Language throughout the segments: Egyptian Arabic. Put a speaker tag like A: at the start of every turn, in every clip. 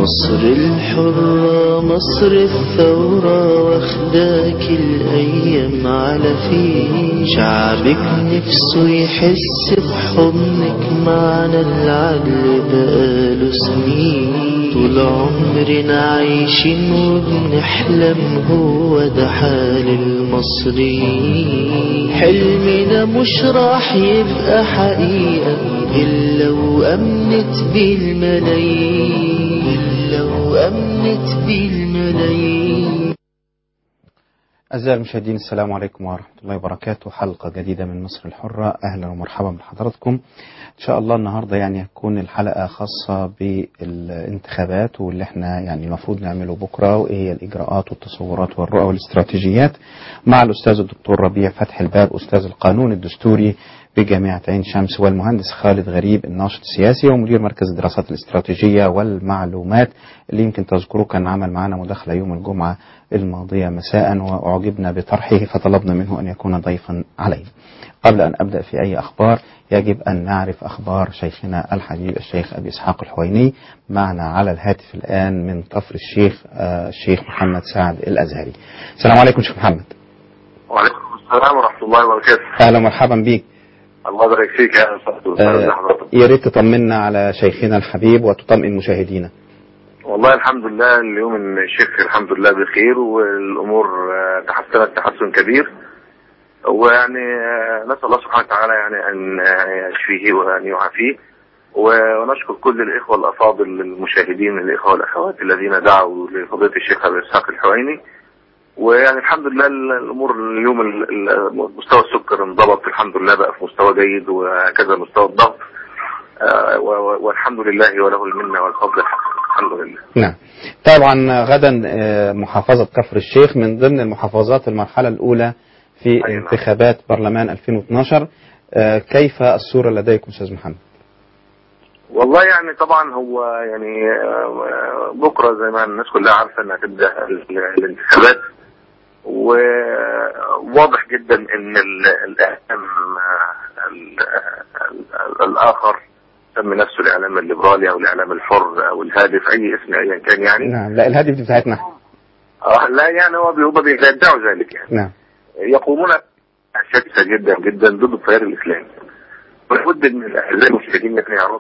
A: مصر الحرة مصر الثورة واخداك الأيام على فيه شعبك نفسه يحس بحضنك معنا العدل بقاله سنين طول عمرنا عايشين وبنحلم هو ده حال المصريين حلمنا مش راح يبقى حقيقة إلا وأمنت بالملايين إلا وأمنت بالملايين
B: أعزائي المشاهدين السلام عليكم ورحمة الله وبركاته حلقة جديدة من مصر الحرة أهلا ومرحبا بحضراتكم إن شاء الله النهاردة يعني هتكون الحلقة خاصة بالانتخابات واللي احنا يعني المفروض نعمله بكرة وإيه هي الإجراءات والتصورات والرؤى والاستراتيجيات مع الأستاذ الدكتور ربيع فتح الباب أستاذ القانون الدستوري بجامعة عين شمس والمهندس خالد غريب الناشط السياسي ومدير مركز الدراسات الاستراتيجية والمعلومات اللي يمكن تذكروه كان عمل معنا مداخلة يوم الجمعة الماضية مساء وأعجبنا بطرحه فطلبنا منه أن يكون ضيفا علينا قبل أن أبدأ في أي أخبار يجب أن نعرف أخبار شيخنا الحبيب الشيخ أبي إسحاق الحويني معنا على الهاتف الآن من كفر الشيخ آه الشيخ محمد سعد الأزهري السلام عليكم شيخ محمد
C: وعليكم السلام ورحمة الله وبركاته
B: أهلا ومرحبا بيك
C: الله يبارك فيك يا أستاذ
B: آه يا ريت تطمنا على شيخنا الحبيب وتطمئن مشاهدينا
C: والله الحمد لله اليوم الشيخ الحمد لله بخير والأمور آه، تحسنت تحسن كبير ويعني آه، نسأل الله سبحانه وتعالى يعني أن آه، يشفيه وأن يعافيه ونشكر كل الإخوة الأفاضل المشاهدين الإخوة والأخوات الذين دعوا لفضيلة الشيخ أبي إسحاق الحويني ويعني الحمد لله الامور اليوم ال- ال- مستوى السكر انضبط الحمد لله بقى في مستوى جيد وهكذا مستوى الضغط آه، و- و- والحمد لله وله المنه والفضل الحمد لله
B: نعم طبعا غدا آه، محافظة كفر الشيخ من ضمن المحافظات المرحلة الأولى في
C: أي نعم.
B: انتخابات برلمان 2012 آه، كيف الصورة لديكم أستاذ محمد؟
C: والله يعني طبعا هو يعني آه، بكره زي ما الناس كلها عارفه انها تبدا ال- الانتخابات وواضح جدا ان ال- الاعلام آه، ال- ال- الاخر سمي نفسه الاعلام الليبرالي او الاعلام الحر او الهادف اي اسم ايا كان يعني
B: نعم لا الهدف دي بتاعتنا إحنا.
C: آه لا يعني هو بي- هم بيدعوا ذلك يعني
B: نعم
C: يقومون شديدة جدا جدا ضد التيار الاسلامي ولابد من الاحزاب المشاهدين ان يعرفوا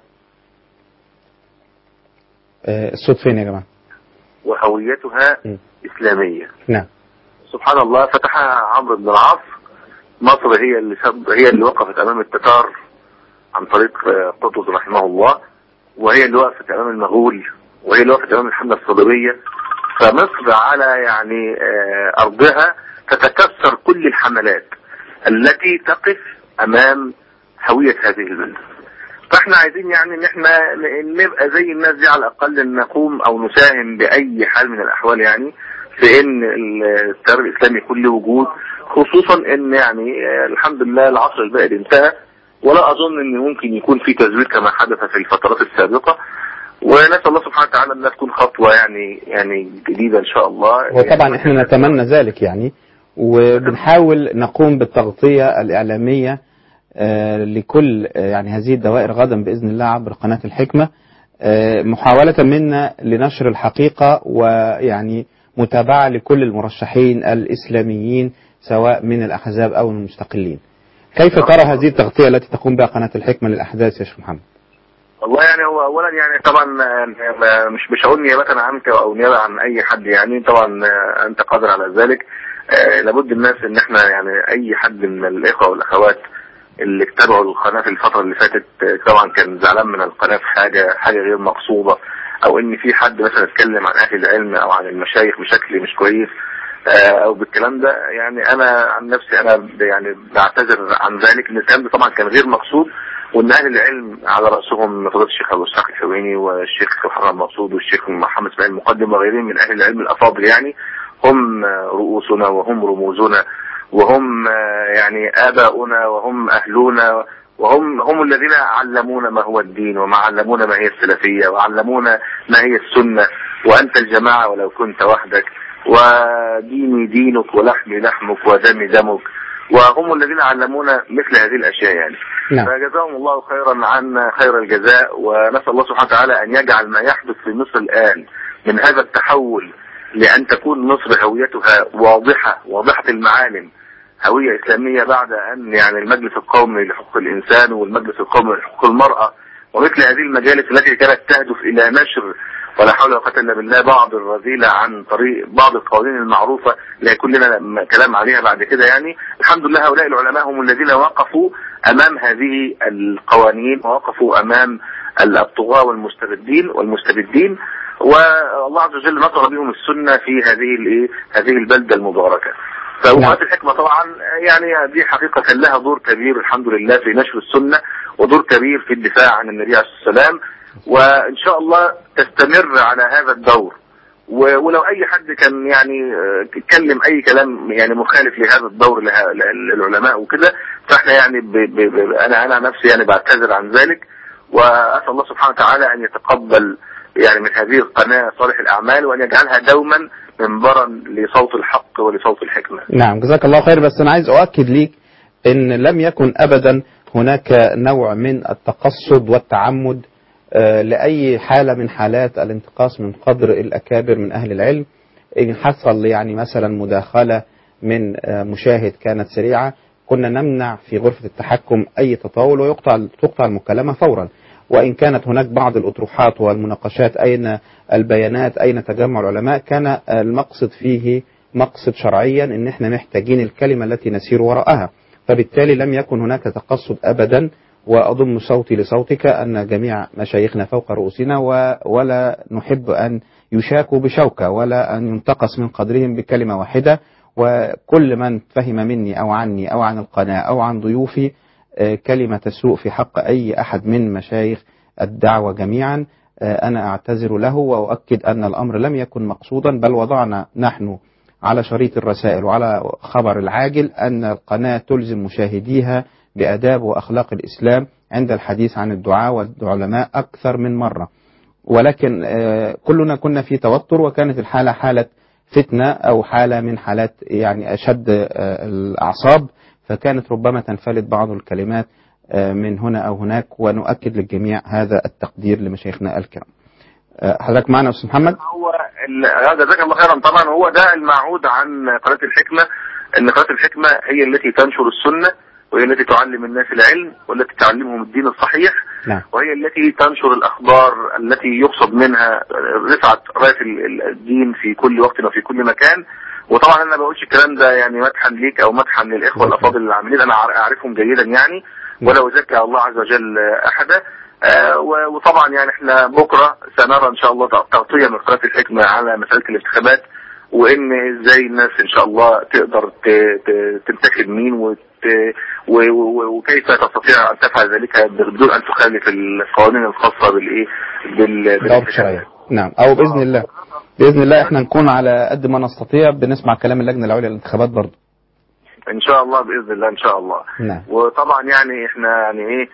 B: آه، الصوت فين يا جماعة؟
C: وهويتها
B: م.
C: اسلاميه
B: نعم
C: سبحان الله فتحها عمرو بن العاص مصر هي اللي سب هي اللي وقفت امام التتار عن طريق آه، قطز رحمه الله وهي اللي وقفت امام المغول وهي اللي وقفت امام الحمله الصليبيه فمصر على يعني آه، ارضها تتكسر كل الحملات التي تقف امام هويه هذه البلد فاحنا عايزين يعني ان احنا ن- نبقى زي الناس دي على الاقل ان نقوم او نساهم باي حال من الاحوال يعني في ان ال- التيار الاسلامي يكون له وجود خصوصا ان يعني آه، الحمد لله العصر البائد انتهى ولا اظن ان ممكن يكون في تزوير كما حدث في الفترات السابقه ونسال الله سبحانه وتعالى انها تكون خطوه يعني يعني جديده ان شاء الله
B: وطبعا احنا نتمنى ذلك يعني وبنحاول نقوم بالتغطية الإعلامية آه، لكل آه، يعني هذه الدوائر غدا بإذن الله عبر قناة الحكمة آه، محاولة منا لنشر الحقيقة ويعني متابعة لكل المرشحين الإسلاميين سواء من الأحزاب أو المستقلين كيف ترى هذه التغطية التي تقوم بها قناة الحكمة للأحداث يا شيخ محمد
C: والله يعني هو اولا يعني طبعا آه، ما- مش مش هقول نيابه عنك او نيابه عن اي حد يعني طبعا آه، انت قادر على ذلك آه، لابد الناس ان احنا يعني اي حد من الاخوه والاخوات اللي اتبعوا القناه في الفتره اللي فاتت آه، طبعا كان زعلان من القناه في حاجه حاجه غير مقصوده او ان في حد مثلا اتكلم عن اهل العلم او عن المشايخ بشكل مش كويس آه، او بالكلام ده يعني انا عن نفسي انا ب- يعني بعتذر عن ذلك ان الكلام ده طبعا كان غير مقصود وان اهل العلم على راسهم فضيله الشيخ ابو اسحاق الحويني والشيخ محمد مقصود والشيخ محمد اسماعيل المقدم وغيرهم من اهل العلم الافاضل يعني هم آه، رؤوسنا وهم رموزنا وهم آه، يعني اباؤنا وهم اهلنا وهم هم الذين علمونا ما هو الدين وما علمونا ما هي السلفيه وعلمونا ما هي السنه وانت الجماعه ولو كنت وحدك وديني دينك ولحمي لحمك ودمي دمك وهم الذين علمونا مثل هذه الاشياء يعني
B: نعم.
C: فجزاهم الله خيرا عنا خير الجزاء ونسال الله سبحانه وتعالى ان يجعل ما يحدث في مصر الان من هذا التحول لان تكون مصر هويتها واضحه واضحه المعالم هويه اسلاميه بعد ان يعني المجلس القومي لحقوق الانسان والمجلس القومي لحقوق المراه ومثل هذه المجالس التي كانت تهدف الى نشر ولا حول ولا قوه الا بالله بعض الرذيله عن طريق بعض القوانين المعروفه اللي هيكون لنا م- كلام عليها بعد كده يعني الحمد لله هؤلاء العلماء هم الذين وقفوا امام هذه القوانين ووقفوا امام الطغاة والمستبدين والمستبدين والله عز وجل نصر بهم السنه في هذه الايه هذه البلده المباركه. فوقات الحكمه طبعا يعني دي حقيقه كان لها دور كبير الحمد لله في نشر السنه ودور كبير في الدفاع عن النبي عليه الصلاه والسلام وان شاء الله تستمر على هذا الدور و- ولو اي حد كان يعني آه، اتكلم اي كلام يعني مخالف لهذا الدور لها- للعلماء وكده فاحنا يعني ب ب ب انا انا نفسي يعني بعتذر عن ذلك واسال الله سبحانه وتعالى ان يتقبل يعني من هذه القناه صالح الاعمال وان يجعلها دوما منبرا لصوت الحق ولصوت الحكمه.
B: نعم جزاك الله خير بس أنا عايز أؤكد ليك أن لم يكن أبدا هناك نوع من التقصد والتعمد آه، لأي حالة من حالات الانتقاص من قدر الأكابر من أهل العلم إن حصل يعني مثلا مداخلة من آه، مشاهد كانت سريعة كنا نمنع في غرفة التحكم أي تطاول ويقطع تقطع المكالمة فورا وإن كانت هناك بعض الأطروحات والمناقشات أين البيانات أين تجمع العلماء كان المقصد فيه مقصد شرعيا ان احنا محتاجين الكلمة التي نسير وراءها فبالتالي لم يكن هناك تقصد ابدا واضم صوتي لصوتك ان جميع مشايخنا فوق رؤوسنا و- ولا نحب ان يشاكوا بشوكة ولا ان ينتقص من قدرهم بكلمة واحدة وكل من فهم مني او عني او عن القناة او عن ضيوفي آه، كلمة سوء في حق اي احد من مشايخ الدعوة جميعا آه، انا اعتذر له واؤكد ان الامر لم يكن مقصودا بل وضعنا نحن على شريط الرسائل وعلى خبر العاجل أن القناة تلزم مشاهديها بأداب وأخلاق الإسلام عند الحديث عن الدعاء والعلماء أكثر من مرة ولكن آه، كلنا كنا في توتر وكانت الحالة حالة فتنة أو حالة من حالات يعني أشد آه، الأعصاب فكانت ربما تنفلت بعض الكلمات آه، من هنا أو هناك ونؤكد للجميع هذا التقدير لمشايخنا الكرام آه، حضرتك معنا أستاذ محمد
C: هو ال- آه، جزاك الله خيرا طبعا هو ده المعهود عن قناه الحكمه ان قناه الحكمه هي التي تنشر السنه وهي التي تعلم الناس العلم والتي تعلمهم الدين الصحيح
B: نعم
C: وهي التي تنشر الاخبار التي يقصد منها رفعه رايه ال- ال- الدين في كل وقت وفي كل مكان وطبعا انا ما بقولش الكلام ده يعني مدحا ليك او مدحا للاخوه الافاضل العاملين انا أع- اعرفهم جيدا يعني ولا ازكي الله عز وجل احدا آه، و- وطبعا يعني احنا بكره سنرى ان شاء الله تغطيه من قناه الحكمه على مساله الانتخابات وان ازاي الناس ان شاء الله تقدر ت- ت- تنتخب مين وت و- و- وكيف تستطيع ان تفعل ذلك بدون ان تخالف القوانين الخاصه بالايه بال
B: بالضبط الشرعية نعم أو بإذن الله بإذن الله إحنا نكون على قد ما نستطيع بنسمع كلام اللجنة العليا للانتخابات برضه
C: ان شاء الله باذن الله ان شاء الله
B: نعم
C: وطبعا يعني احنا يعني ايه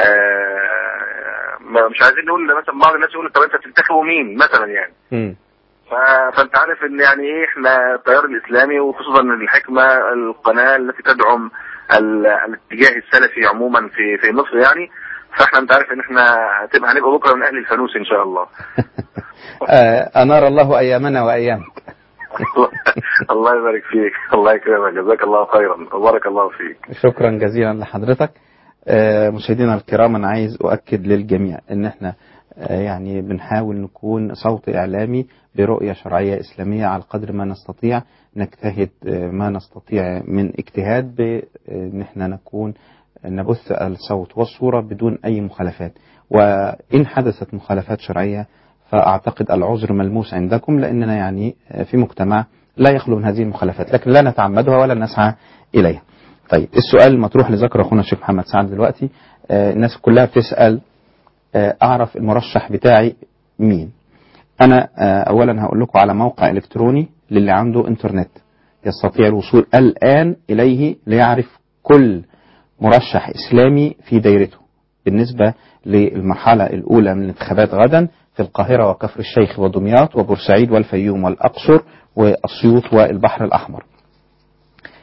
C: آه ما- مش عايزين نقول مثلا بعض الناس يقول طب انت تنتخبوا مين مثلا يعني
B: مم.
C: ف- فانت عارف ان يعني ايه احنا التيار الاسلامي وخصوصا الحكمه القناه التي تدعم ال- الاتجاه السلفي عموما في في مصر يعني فاحنا انت عارف ان احنا هتبقى هنبقى بكره من اهل الفانوس ان شاء الله
B: آه، أنار الله أيامنا وأيامك
C: الله يبارك فيك الله يكرمك جزاك الله خيرا وبارك الله فيك
B: شكرا جزيلا لحضرتك آه، مشاهدينا الكرام أنا عايز أؤكد للجميع إن إحنا آه، يعني بنحاول نكون صوت إعلامي برؤية شرعية إسلامية على قدر ما نستطيع نجتهد آه، ما نستطيع من اجتهاد بإن إحنا نكون نبث الصوت والصورة بدون أي مخالفات وإن حدثت مخالفات شرعية فأعتقد العذر ملموس عندكم لأننا يعني في مجتمع لا يخلو من هذه المخالفات لكن لا نتعمدها ولا نسعى إليها طيب السؤال المطروح لذكر أخونا الشيخ محمد سعد دلوقتي آه، الناس كلها بتسأل آه، أعرف المرشح بتاعي مين أنا آه، أولا هقول لكم على موقع إلكتروني للي عنده إنترنت يستطيع الوصول الآن إليه ليعرف كل مرشح إسلامي في دايرته بالنسبة للمرحلة الأولى من الانتخابات غدا في القاهرة وكفر الشيخ ودمياط وبورسعيد والفيوم والأقصر وأسيوط والبحر الأحمر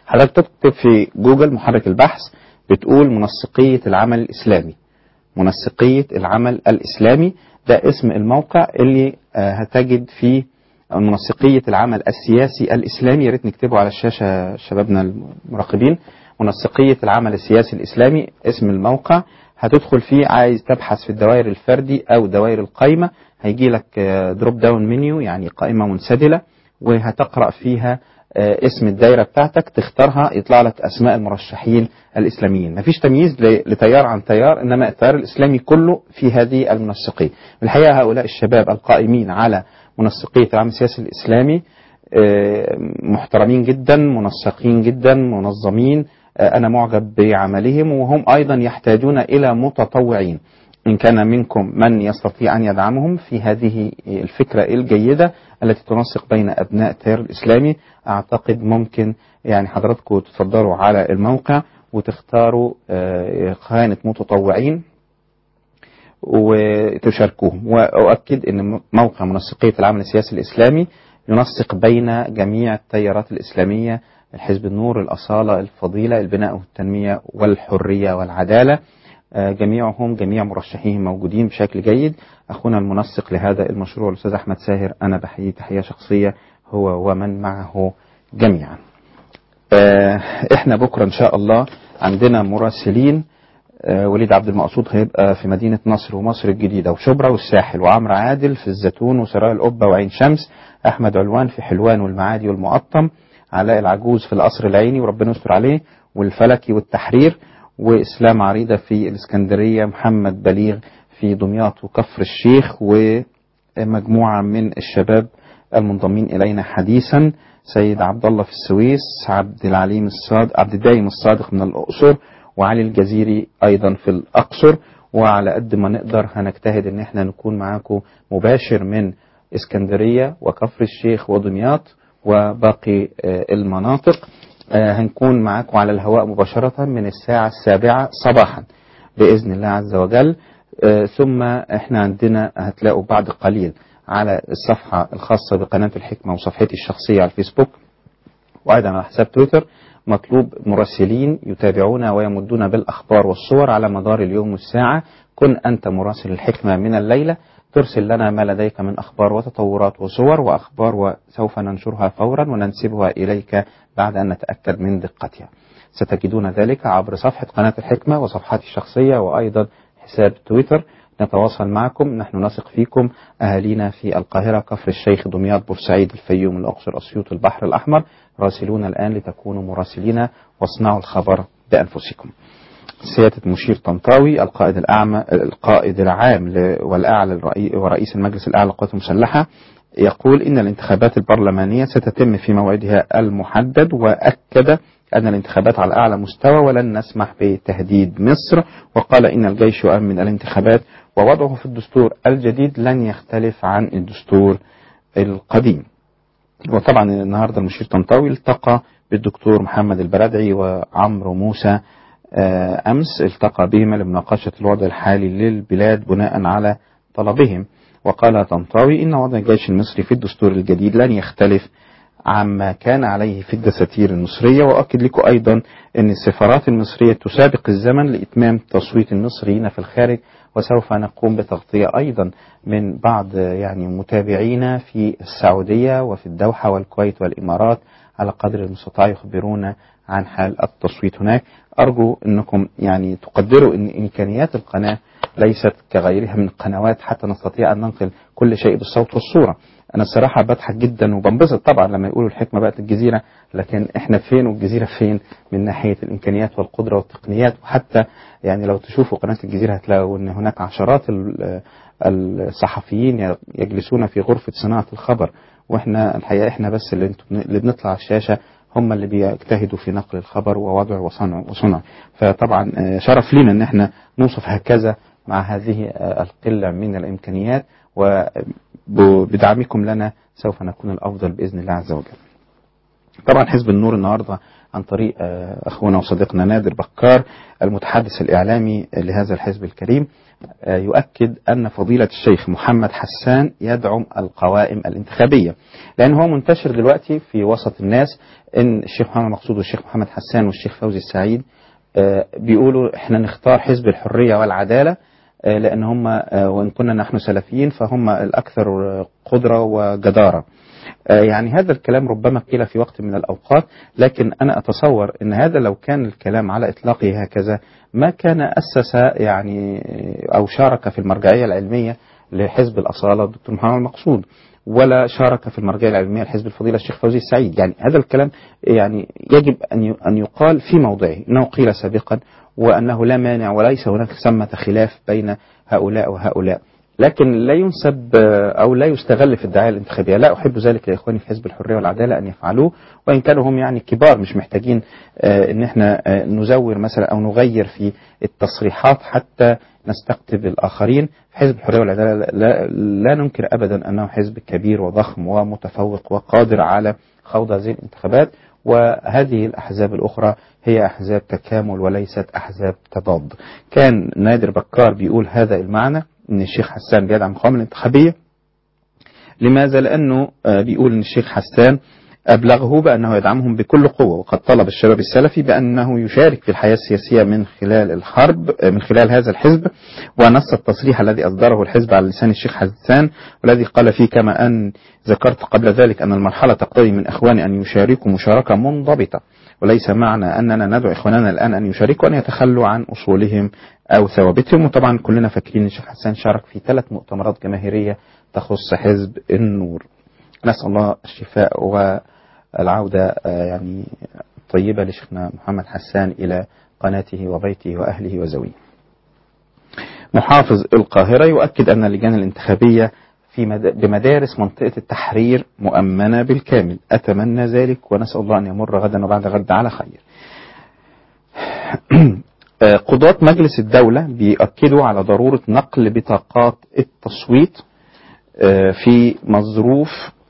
B: حضرتك تكتب في جوجل محرك البحث بتقول منسقية العمل الإسلامي منسقية العمل الإسلامي ده اسم الموقع اللي آه، هتجد فيه منسقية العمل السياسي الإسلامي يا ريت نكتبه على الشاشة شبابنا المراقبين منسقية العمل السياسي الإسلامي اسم الموقع هتدخل فيه عايز تبحث في الدوائر الفردي أو دوائر القايمة هيجي لك دروب داون منيو يعني قائمة منسدلة وهتقرأ فيها آه، اسم الدايرة بتاعتك تختارها يطلع لك أسماء المرشحين الإسلاميين مفيش تمييز ل- لتيار عن تيار إنما التيار الإسلامي كله في هذه المنسقية الحقيقة هؤلاء الشباب القائمين على منسقية العمل السياسي الإسلامي آه، محترمين جدا منسقين جدا منظمين آه، أنا معجب بعملهم وهم أيضا يحتاجون إلى متطوعين إن كان منكم من يستطيع أن يدعمهم في هذه الفكرة الجيدة التي تنسق بين أبناء التيار الإسلامي أعتقد ممكن يعني حضراتكم تتفضلوا على الموقع وتختاروا آه، خانة متطوعين وتشاركوهم وأؤكد أن موقع منسقية العمل السياسي الإسلامي ينسق بين جميع التيارات الإسلامية الحزب النور الأصالة الفضيلة البناء والتنمية والحرية والعدالة آه، جميعهم جميع مرشحيهم موجودين بشكل جيد أخونا المنسق لهذا المشروع الأستاذ أحمد ساهر أنا بحييه تحية شخصية هو ومن معه جميعا آه، احنا بكرة ان شاء الله عندنا مراسلين آه، وليد عبد المقصود هيبقى في مدينة نصر ومصر الجديدة وشبرا والساحل وعمرو عادل في الزيتون وسرايا القبة وعين شمس أحمد علوان في حلوان والمعادي والمقطم علاء العجوز في القصر العيني وربنا يستر عليه والفلكي والتحرير وإسلام عريضة في الإسكندرية محمد بليغ في دمياط وكفر الشيخ ومجموعة من الشباب المنضمين إلينا حديثا سيد عبد الله في السويس عبد العليم الصادق عبد الدايم الصادق من الأقصر وعلي الجزيري أيضا في الأقصر وعلى قد ما نقدر هنجتهد ان احنا نكون معاكم مباشر من اسكندرية وكفر الشيخ ودمياط وباقي آه، المناطق آه، هنكون معاكم على الهواء مباشرة من الساعة السابعة صباحا بإذن الله عز وجل آه، ثم احنا عندنا هتلاقوا بعد قليل على الصفحة الخاصة بقناة الحكمة وصفحتي الشخصية على الفيسبوك وأيضا على حساب تويتر مطلوب مراسلين يتابعون ويمدون بالأخبار والصور على مدار اليوم والساعة كن أنت مراسل الحكمة من الليلة ترسل لنا ما لديك من أخبار وتطورات وصور وأخبار وسوف ننشرها فورا وننسبها إليك بعد أن نتأكد من دقتها ستجدون ذلك عبر صفحة قناة الحكمة وصفحاتي الشخصية وأيضا حساب تويتر نتواصل معكم نحن نثق فيكم أهالينا في القاهرة كفر الشيخ دمياط بورسعيد الفيوم الأقصر أسيوط البحر الأحمر راسلون الآن لتكونوا مراسلين واصنعوا الخبر بأنفسكم سيادة المشير طنطاوي القائد الأعمى القائد العام ل- والأعلى الرئي- ورئيس المجلس الأعلى للقوات المسلحة يقول إن الانتخابات البرلمانية ستتم في موعدها المحدد وأكد أن الانتخابات على أعلى مستوى ولن نسمح بتهديد مصر وقال إن الجيش يؤمن الانتخابات ووضعه في الدستور الجديد لن يختلف عن الدستور القديم وطبعا النهارده المشير طنطاوي التقى بالدكتور محمد البرادعي وعمرو موسى آه، امس التقى بهما لمناقشه الوضع الحالي للبلاد بناء على طلبهم وقال طنطاوي ان وضع الجيش المصري في الدستور الجديد لن يختلف عما كان عليه في الدساتير المصريه واكد لكم ايضا ان السفارات المصريه تسابق الزمن لاتمام تصويت المصريين في الخارج وسوف نقوم بتغطيه ايضا من بعض يعني متابعينا في السعوديه وفي الدوحه والكويت والامارات على قدر المستطاع يخبرونا عن حال التصويت هناك أرجو أنكم يعني تقدروا أن إمكانيات القناة ليست كغيرها من القنوات حتى نستطيع أن ننقل كل شيء بالصوت والصورة أنا الصراحة بضحك جدا وبنبسط طبعا لما يقولوا الحكمة بقت الجزيرة لكن إحنا فين والجزيرة فين من ناحية الإمكانيات والقدرة والتقنيات وحتى يعني لو تشوفوا قناة الجزيرة هتلاقوا أن هناك عشرات ال- الصحفيين يجلسون في غرفة صناعة الخبر واحنا الحقيقة احنا بس اللي, انتوا بن- اللي بنطلع على الشاشة هم اللي بيجتهدوا في نقل الخبر ووضعه وصنعه وصنعه فطبعا آه، شرف لينا ان احنا نوصف هكذا مع هذه آه، القلة من الامكانيات وبدعمكم لنا سوف نكون الافضل باذن الله عز وجل طبعا حزب النور النهارده عن طريق آه، أخونا وصديقنا نادر بكار المتحدث الإعلامي لهذا الحزب الكريم آه، يؤكد أن فضيلة الشيخ محمد حسان يدعم القوائم الانتخابية لأن هو منتشر دلوقتي في وسط الناس أن الشيخ محمد مقصود والشيخ محمد حسان والشيخ فوزي السعيد آه، بيقولوا احنا نختار حزب الحرية والعدالة آه، لأن هم آه، وإن كنا نحن سلفيين فهم الأكثر آه، قدرة وجدارة آه، يعني هذا الكلام ربما قيل في وقت من الأوقات لكن أنا أتصور أن هذا لو كان الكلام على إطلاقه هكذا ما كان أسس يعني أو شارك في المرجعية العلمية لحزب الأصالة الدكتور محمد المقصود ولا شارك في المرجعية العلمية لحزب الفضيلة الشيخ فوزي السعيد يعني هذا الكلام يعني يجب أن ي- أن يقال في موضعه إنه قيل سابقا وأنه لا مانع وليس هناك ثمة خلاف بين هؤلاء وهؤلاء لكن لا ينسب آه، او لا يستغل في الدعايه الانتخابيه، لا احب ذلك يا اخواني في حزب الحريه والعداله ان يفعلوه وان كانوا هم يعني كبار مش محتاجين آه، ان احنا آه، نزور مثلا او نغير في التصريحات حتى نستقطب الاخرين، في حزب الحريه والعداله لا, لا, لا ننكر ابدا انه حزب كبير وضخم ومتفوق وقادر على خوض هذه الانتخابات وهذه الأحزاب الأخرى هي أحزاب تكامل وليست أحزاب تضاد كان نادر بكار بيقول هذا المعنى أن الشيخ حسان بيدعم القوائم الانتخابية لماذا؟ لأنه آه، بيقول أن الشيخ حسان أبلغه بأنه يدعمهم بكل قوة وقد طلب الشباب السلفي بأنه يشارك في الحياة السياسية من خلال الحرب آه، من خلال هذا الحزب ونص التصريح الذي أصدره الحزب على لسان الشيخ حسان والذي قال فيه كما أن ذكرت قبل ذلك أن المرحلة تقتضي من إخواني أن يشاركوا مشاركة منضبطة وليس معنى أننا ندعو إخواننا الآن أن يشاركوا أن يتخلوا عن أصولهم أو ثوابتهم وطبعا كلنا فاكرين أن الشيخ حسان شارك في ثلاث مؤتمرات جماهيرية تخص حزب النور نسأل الله الشفاء والعودة آه، يعني طيبة لشيخنا محمد حسان إلى قناته وبيته وأهله وزويه محافظ القاهرة يؤكد أن اللجان الانتخابية في مد- بمدارس منطقة التحرير مؤمنة بالكامل أتمنى ذلك ونسأل الله أن يمر غدا وبعد غد على خير آه، قضاة مجلس الدولة بيأكدوا على ضرورة نقل بطاقات التصويت آه، في مظروف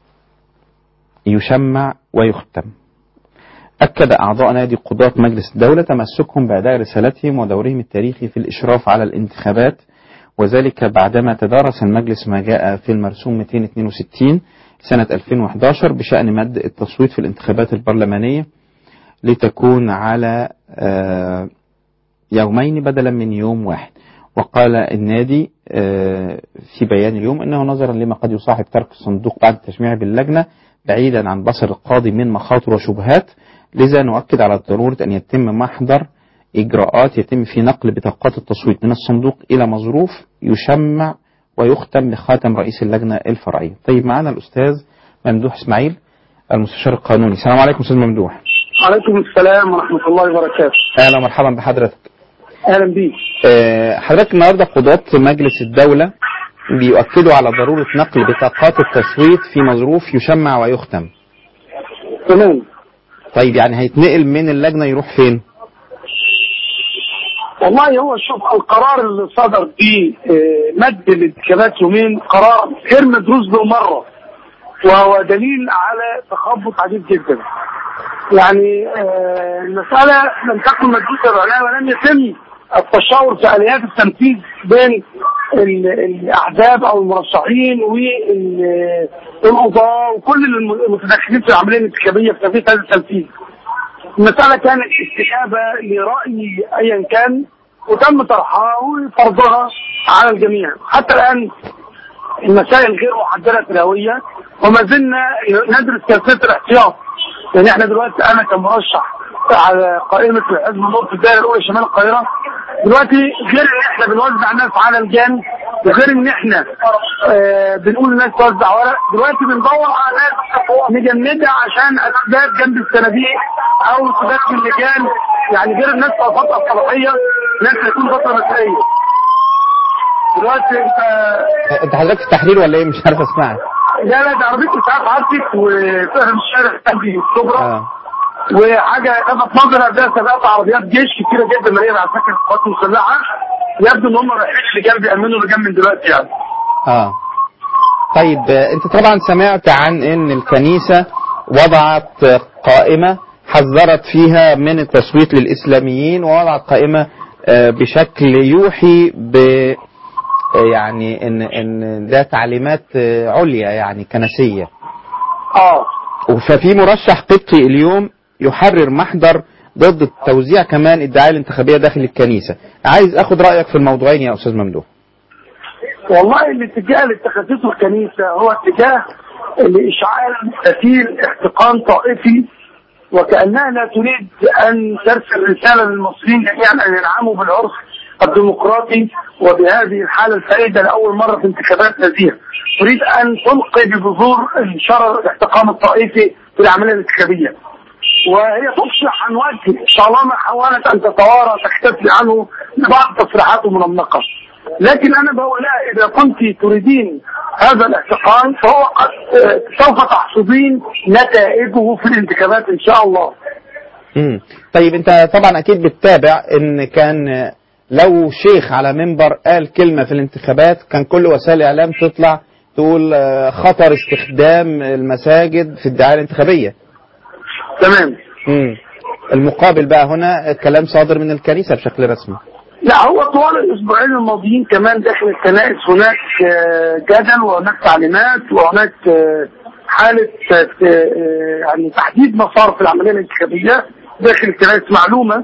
B: يشمع ويختم أكد أعضاء نادي قضاة مجلس الدولة تمسكهم بأداء رسالتهم ودورهم التاريخي في الإشراف على الانتخابات وذلك بعدما تدارس المجلس ما جاء في المرسوم 262 سنة 2011 بشأن مد التصويت في الانتخابات البرلمانية لتكون على آه، يومين بدلا من يوم واحد وقال النادي آه، في بيان اليوم انه نظرا لما قد يصاحب ترك الصندوق بعد التجميع باللجنه بعيدا عن بصر القاضي من مخاطر وشبهات لذا نؤكد على ضروره ان يتم محضر اجراءات يتم في نقل بطاقات التصويت من الصندوق الى مظروف يشمع ويختم بخاتم رئيس اللجنه الفرعيه. طيب معنا الاستاذ ممدوح اسماعيل المستشار القانوني. السلام عليكم استاذ ممدوح.
D: عليكم السلام ورحمة الله وبركاته
B: اهلا ومرحبا بحضرتك.
D: أهلا بيك
B: آه، حضرتك النهارده قضاة مجلس الدولة بيؤكدوا على ضرورة نقل بطاقات التصويت في مظروف يشمع ويختم.
D: تمام
B: طيب يعني هيتنقل من اللجنة يروح فين؟
D: والله هو شوف القرار اللي صدر بمد الانتخابات يومين قرار غير مدروس بالمرة وهو دليل على تخبط عديد جدا يعني آه، المسألة لم تكن مدروسة بعناية ولم يتم التشاور في آليات التنفيذ بين ال- الأحزاب أو المرشحين والقضاة وكل الم- المتدخلين في العملية الانتخابية في تنفيذ هذا التنفيذ. المسألة كانت استجابة لرأي أيا كان وتم طرحها وفرضها على الجميع حتى الآن المسائل غير محددة في الهوية وما زلنا ندرس كيفية الاحتياط يعني احنا دلوقتي انا كمرشح على قائمة حزب النور في الدائرة الأولى شمال القاهرة دلوقتي غير ان احنا بنوزع ناس على الجان وغير ان احنا آه بنقول الناس توزع ورق دلوقتي بندور على ناس نجندها عشان اسباب جنب الصناديق او اسباب في اللجان يعني غير الناس بتوع فترة صلاحية ناس هيكون فترة مسائية دلوقتي انت
B: آه، انت حضرتك في التحرير ولا ايه؟ مش عارف اسمعك.
D: لا لا ده عربية اسعاف عدت وفهم الشارع قلبي الكبرى
B: اه
D: وحاجه لفت نظري ده سبقت عربيات جيش كتيره جدا مليانه على فكره القوات المسلحه يبدو ان هم رايحين اللجان بيأمنوا اللجان من دلوقتي يعني
B: اه طيب آه، انت طبعا سمعت عن ان الكنيسة وضعت آه، قائمة حذرت فيها من التصويت للإسلاميين ووضعت قائمة آه، بشكل يوحي ب آه، يعني ان ان ده تعليمات آه، عليا يعني كنسيه
D: اه
B: ففي مرشح قبطي اليوم يحرر محضر ضد توزيع كمان الدعايه الانتخابيه داخل الكنيسه عايز اخد رايك في الموضوعين يا استاذ ممدوح
D: والله الاتجاه اللي اتخذته الكنيسة هو اتجاه لإشعال فتيل احتقان طائفي وكأنها لا تريد أن ترسل رسالة للمصريين جميعا أن ينعموا بالعرف الديمقراطي وبهذه الحالة الفائدة لأول مرة في انتخابات نزيهة تريد أن تلقي ببذور شرر الاحتقان الطائفي في العملية الانتخابية وهي تفصح عن وجه طالما حاولت أن تتوارى تختفي عنه ببعض تصريحاته منمقة لكن انا بقول لها اذا كنت تريدين هذا الاحتقان فهو قد آه، سوف تحصدين نتائجه في الانتخابات ان شاء الله
B: مم. طيب انت طبعا اكيد بتتابع ان كان آه، لو شيخ على منبر قال كلمه في الانتخابات كان كل وسائل الاعلام تطلع تقول آه، خطر استخدام المساجد في الدعايه الانتخابيه
D: تمام
B: مم. المقابل بقى هنا كلام صادر من الكنيسه بشكل رسمي
D: لا هو طوال الاسبوعين الماضيين كمان داخل الكنائس هناك آه، جدل وهناك تعليمات وهناك آه، حاله آه، يعني تحديد مسار في العمليه الانتخابيه داخل الكنائس معلومه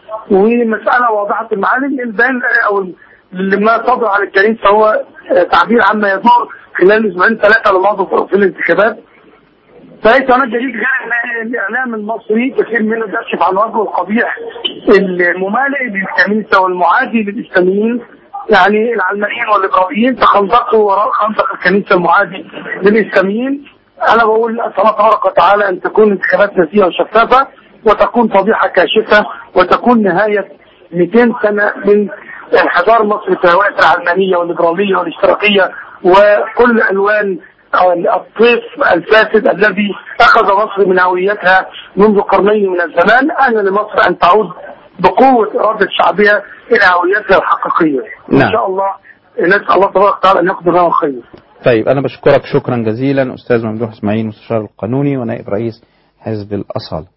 D: ومساله واضحه المعالم البيان او اللي ما صدر على الكنيسه هو آه، تعبير عما يدور خلال الاسبوعين ثلاثه اللي مضوا في الانتخابات فليس هناك دليل غير ان الاعلام المصري كثير منه يكشف عن وجهه القبيح الممالئ للكنيسه والمعادي للاسلاميين يعني العلمانيين والليبراليين تخندقوا وراء خندق الكنيسه المعادي للاسلاميين انا بقول اسال الله تبارك وتعالى ان تكون انتخابات نزيهه وشفافه وتكون فضيحه كاشفه وتكون نهايه 200 سنه من انحدار مصر في هوية العلمانيه والليبراليه والاشتراكيه وكل الوان الطيف الفاسد الذي اخذ مصر من هويتها منذ قرنين من الزمان ان لمصر ان تعود بقوه اراده شعبها الى هويتها الحقيقيه.
B: نعم.
D: ان شاء الله نسال الله تبارك وتعالى ان يقدر لنا الخير.
B: طيب انا بشكرك شكرا جزيلا استاذ ممدوح اسماعيل مستشار القانوني ونائب رئيس حزب الاصاله.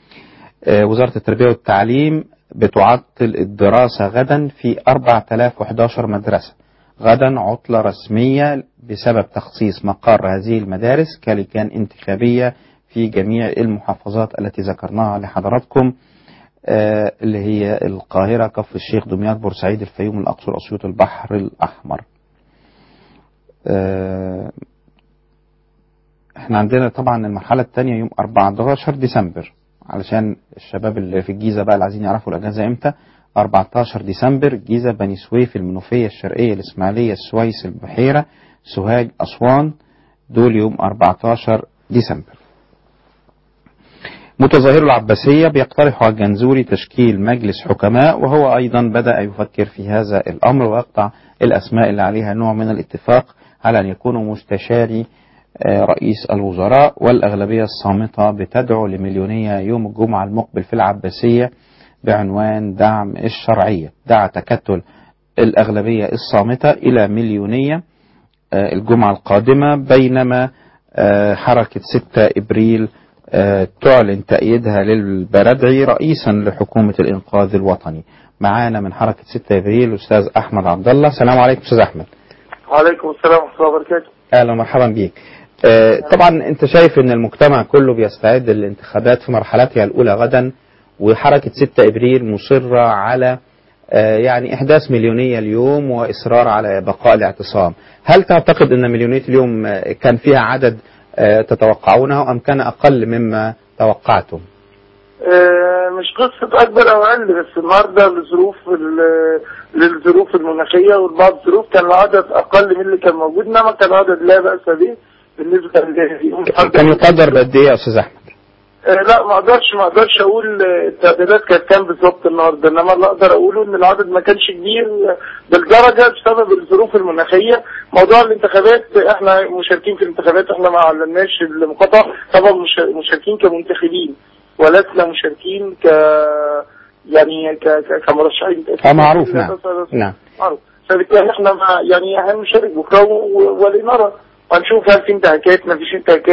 B: آه، وزاره التربيه والتعليم بتعطل الدراسه غدا في 4011 مدرسه. غدا عطله رسميه بسبب تخصيص مقر هذه المدارس كلجان انتخابيه في جميع المحافظات التي ذكرناها لحضراتكم آه، اللي هي القاهره كفر الشيخ دمياط بورسعيد الفيوم الاقصر اسيوط البحر الاحمر. آه، احنا عندنا طبعا المرحلة الثانية يوم 14 ديسمبر علشان الشباب اللي في الجيزة بقى اللي عايزين يعرفوا الأجازة امتى 14 ديسمبر الجيزة بني سويف المنوفية الشرقية الإسماعيلية السويس البحيرة سوهاج أسوان دول يوم 14 ديسمبر متظاهرو العباسية بيقترحوا على الجنزوري تشكيل مجلس حكماء وهو أيضا بدأ يفكر في هذا الأمر ويقطع الأسماء اللي عليها نوع من الاتفاق على أن يكونوا مستشاري آه، رئيس الوزراء والأغلبية الصامتة بتدعو لمليونية يوم الجمعة المقبل في العباسية بعنوان دعم الشرعية دعا تكتل الأغلبية الصامتة إلى مليونية آه، الجمعة القادمة بينما آه، حركة 6 إبريل آه، تعلن تأييدها للبردعي رئيسا لحكومة الإنقاذ الوطني معانا من حركة 6 إبريل الأستاذ أحمد عبد الله السلام عليكم أستاذ أحمد
D: وعليكم السلام ورحمه الله وبركاته.
B: اهلا ومرحبا بيك. آه، طبعا انت شايف ان المجتمع كله بيستعد للانتخابات في مرحلتها الاولى غدا وحركه 6 ابريل مصره على آه، يعني احداث مليونيه اليوم واصرار على بقاء الاعتصام. هل تعتقد ان مليونيه اليوم آه، كان فيها عدد آه، تتوقعونه ام كان اقل مما توقعتم؟
E: آه، مش قصة أكبر أو أقل بس النهاردة لظروف ال- للظروف المناخية والبعض الظروف كان العدد أقل من اللي كان موجود إنما كان العدد لا بأس به بالنسبة لليوم
B: كان يقدر بقد ايه يا استاذ احمد؟
E: آه، لا ما اقدرش ما اقدرش اقول آه، التعدادات كانت كام بالظبط النهارده انما اللي اقدر اقوله ان العدد ما كانش كبير آه، بالدرجه بسبب الظروف المناخيه موضوع الانتخابات آه، احنا مشاركين في الانتخابات احنا ما اعلناش المقاطعه طبعا مش- مشاركين كمنتخبين ولسنا مشاركين ك يعني ك... ك... كمرشحين
B: اه معروف نعم نعم
E: معروف فبالتالي احنا ما يعني هنشارك بكره و- ولنرى هنشوف هل في انتهاكات ما فيش انتهاكات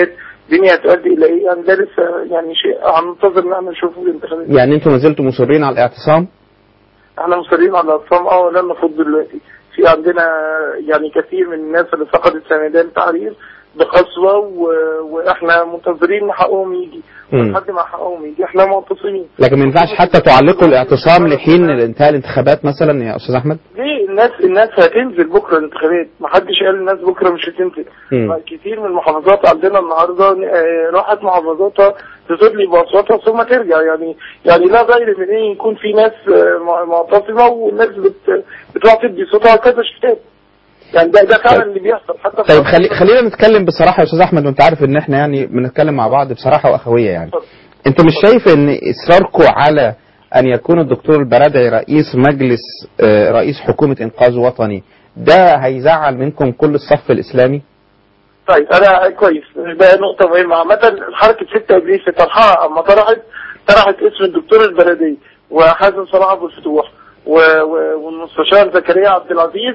E: الدنيا هتؤدي الى ايه يعني ده لسه يعني شيء هننتظر ان احنا نشوفه في الانتخابات
B: يعني انتم ما زلتم مصرين على الاعتصام
E: احنا مصرين على الاعتصام اه لن نفض دلوقتي في عندنا يعني كثير من الناس اللي فقدت سندان التعرير بقسوة و... واحنا منتظرين ان حقهم يجي
B: مم.
E: لحد ما حقهم يجي احنا معتصمين
B: لكن ما ينفعش حتى تعلقوا الاعتصام لحين انتهاء الانتخابات مثلا يا استاذ احمد
E: ليه الناس الناس هتنزل بكره الانتخابات ما حدش قال الناس بكره مش هتنزل
B: مم.
E: كتير من المحافظات عندنا النهارده آه، راحت محافظاتها تدلي باصواتها ثم ترجع يعني يعني لا غير من ان يكون في ناس آه، مع- معتصمه والناس بت بتروح تدي صوتها كذا شتات يعني ده ده فعلا اللي بيحصل حتى في
B: طيب خلي خلينا نتكلم بصراحه يا استاذ احمد وانت عارف ان احنا يعني بنتكلم مع بعض بصراحه واخويه يعني
E: اتفضل.
B: انت مش شايف ان اصراركم على ان يكون الدكتور البرادعي رئيس مجلس آه، رئيس حكومه انقاذ وطني ده هيزعل منكم كل الصف الاسلامي
E: طيب انا كويس ده نقطة مهمة عامة حركة 6 ابريل في طرحها اما طرحت طرحت اسم الدكتور البلدي وحسن صلاح ابو الفتوح و- و- والمستشار زكريا عبد العزيز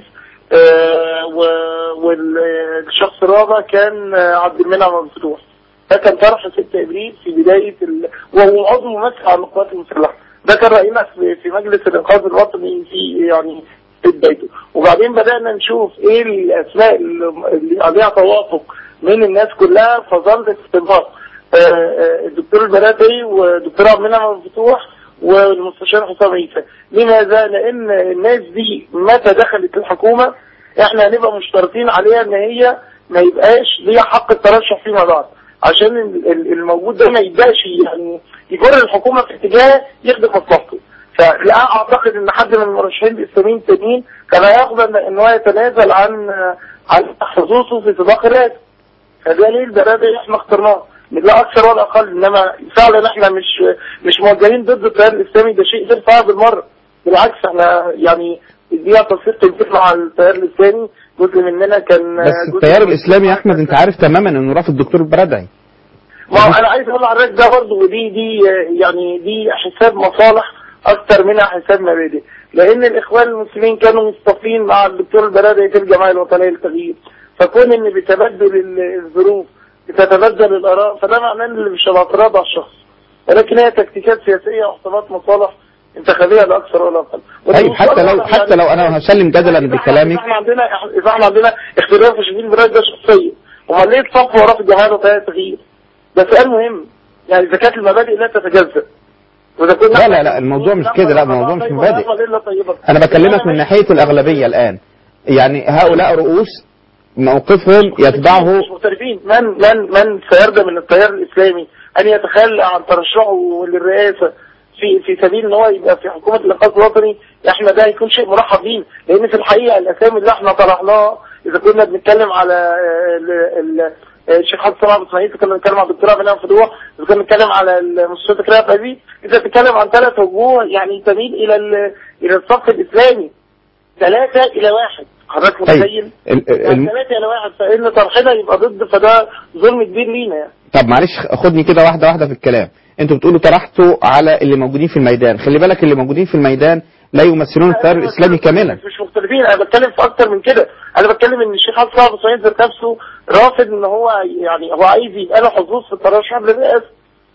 E: آه، و- والشخص الرابع كان آه، عبد المنعم ابو الفتوح ده كان طرح 6 ابريل في بداية ال... وهو عضو ممثل عن القوات المسلحة ده كان رئيسنا في في مجلس الانقاذ الوطني في يعني في بدايته وبعدين بدأنا نشوف ايه الاسماء اللي اللي عليها توافق من الناس كلها فظل استنباط آه، آه، الدكتور البلاتي والدكتور عبد المنعم أبو الفتوح والمستشار حسام عيسى لماذا؟ لان الناس دي متى دخلت الحكومة احنا هنبقى مشترطين عليها ان هي ما يبقاش ليها حق الترشح فيما بعد عشان ال- ال- الموجود ده ما يبداش يعني يجر الحكومة في اتجاه يخدم مصلحته فلا اعتقد ان حد من المرشحين الاسلاميين التانيين كان هياخد ان إن هو يتنازل عن عن حظوظه في سباق الرئاسه فده ليه البرادة احنا اخترناه لا اكثر ولا اقل انما فعلا احنا مش مش موجهين ضد التيار الاسلامي ده شيء غير صعب بالمره بالعكس احنا يعني دي تصفيق كبير مع التيار الاسلامي جزء مننا كان
B: بس
E: جزء
B: التيار
E: من-
B: الاسلامي يا احمد انت عارف تماما انه رافض الدكتور البرادعي
E: ما هو انا عايز اقول لحضرتك ده برضه ودي دي يعني دي حساب مصالح اكتر منها حساب مبادئ لان الاخوان المسلمين كانوا مصطفين مع الدكتور البرادعي في الجمعيه الوطنيه للتغيير فكون ان بتبدل ال- الظروف بتتبدل الاراء فده معناه ان اللي مش الاعتراض على الشخص ولكن هي تكتيكات سياسيه واحتمالات مصالح انتخابيه لا اكثر ولا اقل ودي
B: طيب حتى لو
E: مصالح
B: حتى لو انا هسلم جدلا
E: إذا إحنا-
B: بكلامك
E: إذا احنا عندنا اذا احنا عندنا اختلاف في شديد البلاد ده شخصيه امال ليه الصف وراه في الجمعيه الوطنيه للتغيير ده سؤال مهم يعني زكاة المبادئ لا تتجزأ وإذا كنا
B: لا لا لا الموضوع مش كده لا الموضوع مش مبادئ انا بكلمك من ناحيه الاغلبيه الان يعني هؤلاء رؤوس موقفهم يتبعه
E: مش مختلفين من من من سيرضى من التيار الاسلامي ان يتخلى عن ترشحه للرئاسه في في سبيل ان هو يبقى في حكومه الانقاذ الوطني احنا ده هيكون شيء مرحب بيه لان في الحقيقه الاسامي اللي احنا طرحناها اذا كنا بنتكلم على آه، ال- ال- آه، الشيخ حسن صلاح ابو اسماعيل كنا بنتكلم على الدكتور عبد المنعم فتوح اذا كنا بنتكلم على المستشار زكريا عبد العزيز اذا بتتكلم عن ثلاث وجوه يعني تميل الى ال- الى الصف الاسلامي ثلاثه الى واحد حضرتك
B: طيب
E: متخيل؟
B: ال- ال-
E: يعني
B: الم-
E: ثلاثة إلى واحد فإن طرحنا يبقى ضد فده ظلم كبير لينا يعني
B: طب معلش خدني كده واحده واحده في الكلام انتوا بتقولوا طرحتوا على اللي موجودين في الميدان خلي بالك اللي موجودين في الميدان لا يمثلون التيار الاسلامي كاملا
E: مش مختلفين أنا بتكلم في أكتر من كده أنا بتكلم إن الشيخ حسن صلاح أبو سعيد ذات نفسه رافض إن هو يعني هو عايز يبقى له حظوظ في الترشح للرئاسة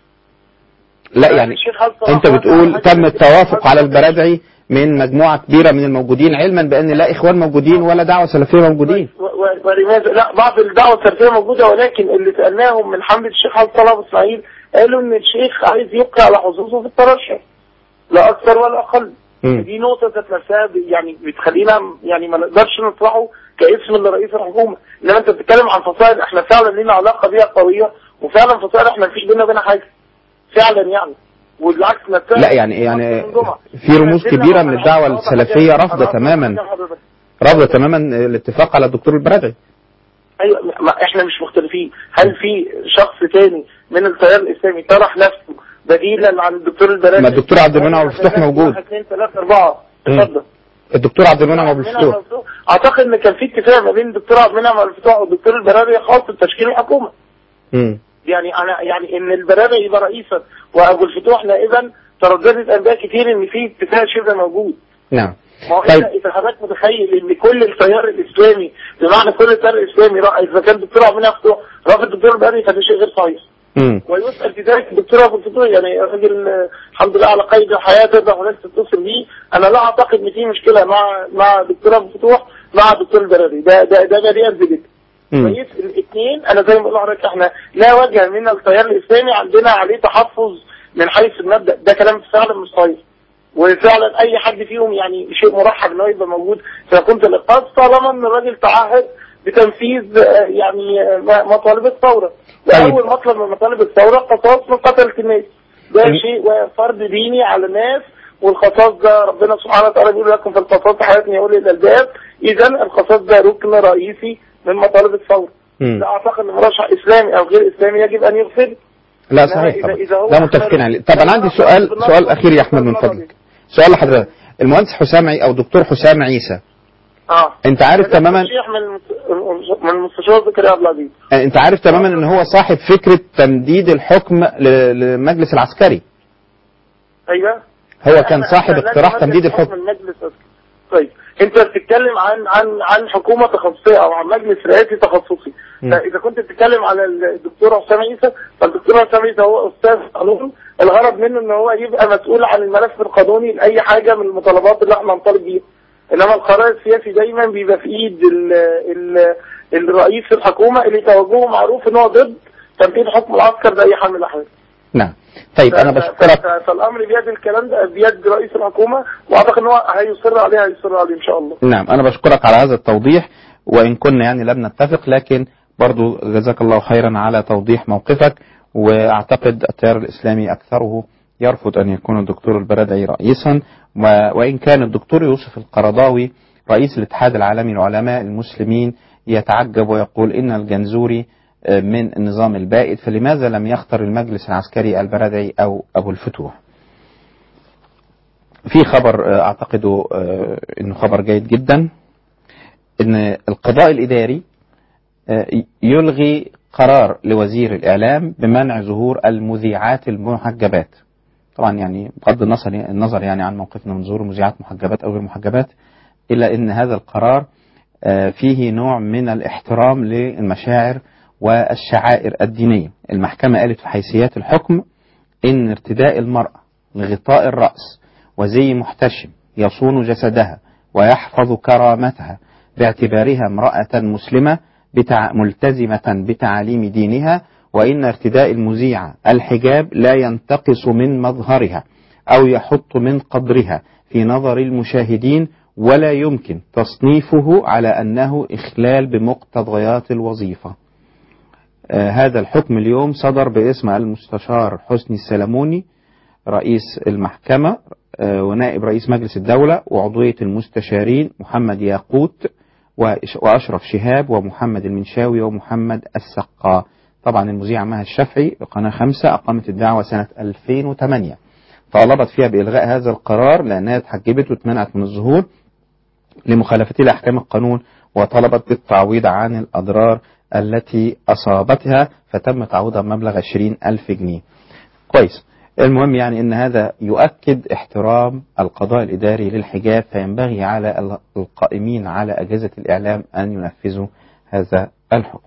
B: لا يعني
E: الشيخ حسن صلاح
B: انت
E: رافض
B: بتقول
E: حاجة
B: تم
E: زي
B: التوافق
E: كده.
B: على البرادعي من مجموعه كبيره من الموجودين علما بان لا اخوان موجودين ولا دعوه سلفيه موجودين
E: و- و- ولماذا لا بعض الدعوة السلفية موجودة ولكن اللي سألناهم من حملة الشيخ حسن صلاح أبو إسماعيل قالوا إن الشيخ عايز يبقى على حظوظه في الترشح لا أكثر ولا أقل
B: مم.
E: دي نقطة ذات نفسها ب- يعني بتخلينا يعني ما نقدرش نطرحه كاسم لرئيس الحكومة انما انت بتتكلم عن فصائل احنا فعلا لينا علاقة بيها قوية وفعلا فصائل احنا مفيش بينا وبينها حاجة فعلا يعني والعكس نتائج
B: لا يعني يعني
E: أكتر من جمعة.
B: في رموز
E: إحنا
B: كبيره
E: نزلنا
B: من الدعوه
E: واضح
B: السلفيه
E: حاجة-
B: رافضه
E: حاجة
B: تماما
E: حضرتك.
B: رافضه تماما الاتفاق على الدكتور البرادعي
E: ايوه ما احنا مش مختلفين هل في شخص تاني من التيار الاسلامي طرح نفسه بديلا عن الدكتور البرادعي
B: ما الدكتور عبد المنعم أبو الفتوح موجود.
E: واحد اثنين ثلاثة أربعة
B: مم.
E: اتفضل
B: الدكتور عبد المنعم ابو الفتوح
E: اعتقد ان كان في اتفاق ما بين الدكتور عبد المنعم ابو الفتوح والدكتور البراري خاص بتشكيل الحكومه
B: مم.
E: يعني انا يعني ان البراري يبقى رئيسا وابو الفتوح نائبا ترددت انباء كتير ان في اتفاق شبه موجود
B: نعم
E: ما هو
B: طيب.
E: إذا إذا حضرتك متخيل إن كل التيار الإسلامي بمعنى كل التيار الإسلامي رأى إذا كان الدكتور عبد المنعم فتوح رافض الدكتور البري فده شيء غير صحيح
B: مم.
E: ويسأل في ذلك الدكتور أبو الفتوح يعني الراجل آه، الحمد لله على قيد الحياة تقدر حضرتك تتصل بيه أنا لا أعتقد إن في مشكلة مع مع الدكتور أبو الفتوح مع الدكتور البراري ده ده ده بريئا بجد
B: مم.
E: كويس الاثنين انا زي ما بقول لحضرتك احنا لا وجه من التيار الاسلامي عندنا عليه تحفظ من حيث المبدا ده كلام فعلا مش صحيح وفعلا اي حد فيهم يعني شيء مرحب انه يبقى موجود في حكومه الاقتصاد طالما ان الراجل تعهد بتنفيذ آه، يعني آه، م- مطالب الثوره
B: طيب.
E: واول مطلب من مطالب الثوره قصاص من قتله الناس ده
B: م-
E: شيء فرض ديني على الناس والقصاص ده ربنا سبحانه وتعالى بيقول لكم في القصاص حياه يا اولي الالباب اذا القصاص ده ركن رئيسي من مطالب الثوره
B: مم.
E: لا اعتقد ان مرشح اسلامي او غير اسلامي يجب ان يغفر
B: لا
E: إنما
B: صحيح
E: إذا-
B: طبعا
E: إذا هو
B: لا متفقين
E: أحمد-
B: عليه طب انا عندي سؤال سؤال اخير يا احمد من فضلك سؤال لحضرتك المهندس حسام عي او دكتور حسام عيسى
E: اه
B: انت عارف
E: ده
B: تماما
E: ترشيح من المس- من المستشار زكريا عبد العزيز
B: انت عارف تماما ان هو صاحب فكره تمديد الحكم ل- للمجلس العسكري
E: ايوه
B: هو كان
E: إحنا-
B: صاحب
E: إحنا
B: اقتراح
E: لازم
B: تمديد
E: نمثل
B: الحكم
E: المجلس العسكري. طيب انت بتتكلم عن عن عن حكومه تخصصيه او عن مجلس رئاسي تخصصي
B: مم.
E: فاذا كنت بتتكلم على الدكتور حسام عيسى فالدكتور حسام عيسى هو استاذ قانون الغرض منه ان هو يبقى مسؤول عن الملف القانوني لاي حاجه من المطالبات اللي احنا هنطالب بيها انما القرار السياسي دايما بيبقى في ايد ال ال الرئيس الحكومه اللي توجهه معروف ان هو ضد تنفيذ حكم العسكر باي حال من الاحوال
B: نعم طيب انا
E: ف-
B: بشكرك
E: ف- فالامر بيد الكلام ده بيد رئيس الحكومه واعتقد ان هو هيصر عليه هيصر عليه ان شاء الله
B: نعم أنا بشكرك على هذا التوضيح وإن كنا يعني لم نتفق لكن برضو جزاك الله خيرا على توضيح موقفك وأعتقد التيار الإسلامي أكثره يرفض أن يكون الدكتور البردعي رئيسا و- وإن كان الدكتور يوسف القرضاوي رئيس الاتحاد العالمي للعلماء المسلمين يتعجب ويقول إن الجنزوري آه، من النظام البائد فلماذا لم يختر المجلس العسكري البردعي أو أبو الفتوح في خبر آه، اعتقده آه، انه خبر جيد جدا ان القضاء الاداري آه، يلغي قرار لوزير الاعلام بمنع ظهور المذيعات المحجبات طبعا يعني بغض النظر النظر يعني عن موقفنا من ظهور المذيعات محجبات او غير محجبات الا ان هذا القرار آه، فيه نوع من الاحترام للمشاعر والشعائر الدينيه المحكمه قالت في حيثيات الحكم ان ارتداء المراه لغطاء الراس وزي محتشم يصون جسدها ويحفظ كرامتها باعتبارها امرأة مسلمة بتع... ملتزمة بتعاليم دينها وإن ارتداء المذيعة الحجاب لا ينتقص من مظهرها أو يحط من قدرها في نظر المشاهدين ولا يمكن تصنيفه على أنه إخلال بمقتضيات الوظيفة آه هذا الحكم اليوم صدر باسم المستشار حسني السلموني رئيس المحكمة آه، ونائب رئيس مجلس الدولة وعضوية المستشارين محمد ياقوت وإش- وأشرف شهاب ومحمد المنشاوي ومحمد السقا طبعا المذيعة مها الشافعي قناة خمسة أقامت الدعوة سنة 2008 طالبت فيها بإلغاء هذا القرار لأنها اتحجبت واتمنعت من الظهور لمخالفته لأحكام القانون وطلبت بالتعويض عن الأضرار التي أصابتها فتم تعويضها بمبلغ 20 ألف جنيه كويس المهم يعني ان هذا يؤكد احترام القضاء الاداري للحجاب فينبغي على ال- القائمين على اجهزه الاعلام ان ينفذوا هذا الحكم.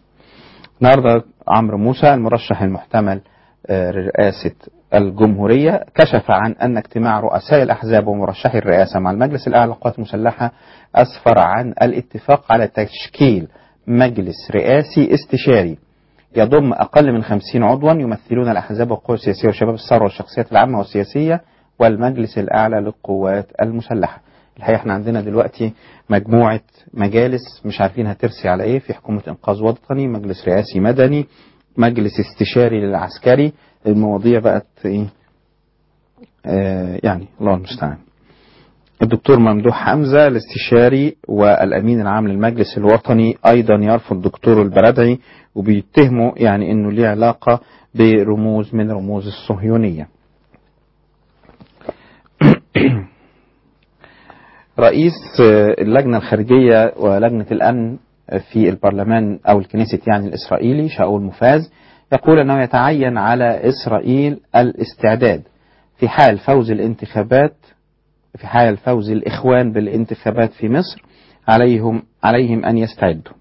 B: النهارده عمرو موسى المرشح المحتمل آه، لرئاسه الجمهوريه كشف عن ان اجتماع رؤساء الاحزاب ومرشحي الرئاسه مع المجلس الاعلى للقوات المسلحه اسفر عن الاتفاق على تشكيل مجلس رئاسي استشاري يضم أقل من خمسين عضوا يمثلون الأحزاب والقوى السياسية وشباب الثورة والشخصيات العامة والسياسية والمجلس الأعلى للقوات المسلحة الحقيقة احنا عندنا دلوقتي مجموعة مجالس مش عارفين هترسي على ايه في حكومة إنقاذ وطني مجلس رئاسي مدني مجلس استشاري للعسكري المواضيع بقت ايه آه يعني الله المستعان الدكتور ممدوح حمزة الاستشاري والأمين العام للمجلس الوطني أيضا يرفض الدكتور البردعي وبيتهمه يعني أنه ليه علاقة برموز من رموز الصهيونية رئيس اللجنة الخارجية ولجنة الأمن في البرلمان أو الكنيست يعني الإسرائيلي شاول مفاز يقول أنه يتعين على إسرائيل الاستعداد في حال فوز الانتخابات في حال فوز الإخوان بالانتخابات في مصر عليهم عليهم أن يستعدوا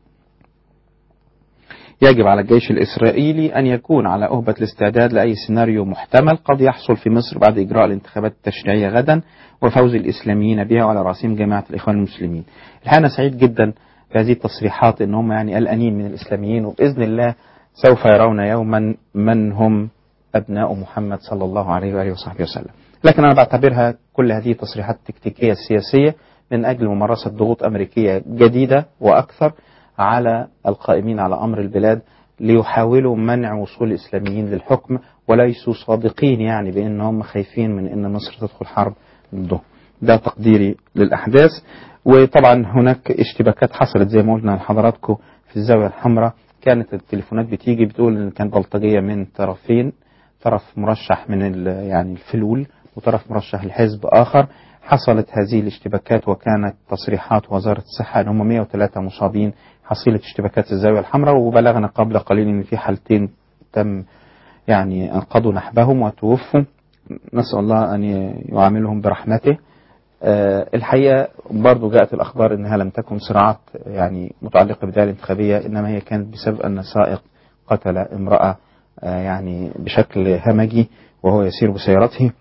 B: يجب على الجيش الإسرائيلي أن يكون على أهبة الاستعداد لأي سيناريو محتمل قد يحصل في مصر بعد إجراء الانتخابات التشريعية غدا وفوز الإسلاميين بها وعلى رأسهم جماعة الإخوان المسلمين الحقيقة أنا سعيد جدا بهذه التصريحات إن هم يعني قلقانين من الإسلاميين وبإذن الله سوف يرون يوما من هم أبناء محمد صلى الله عليه وآله وصحبه وسلم لكن أنا بعتبرها كل هذه التصريحات التكتيكية السياسية من أجل ممارسة ضغوط أمريكية جديدة وأكثر على القائمين على أمر البلاد ليحاولوا منع وصول الإسلاميين للحكم وليسوا صادقين يعني بأن هم خايفين من أن مصر تدخل حرب ضدهم ده تقديري للأحداث وطبعا هناك اشتباكات حصلت زي ما قلنا لحضراتكم في الزاوية الحمراء كانت التليفونات بتيجي بتقول ان كان بلطجية من طرفين طرف مرشح من ال- يعني الفلول وطرف مرشح الحزب آخر حصلت هذه الاشتباكات وكانت تصريحات وزارة الصحة ان هم 103 مصابين حصيلة اشتباكات الزاوية الحمراء وبلغنا قبل قليل ان في حالتين تم يعني انقضوا نحبهم وتوفوا نسأل الله ان يعاملهم برحمته آه، الحقيقة برضو جاءت الأخبار أنها لم تكن صراعات يعني متعلقة بالدائرة الانتخابية إنما هي كانت بسبب أن سائق قتل امرأة آه، يعني بشكل همجي وهو يسير بسيارته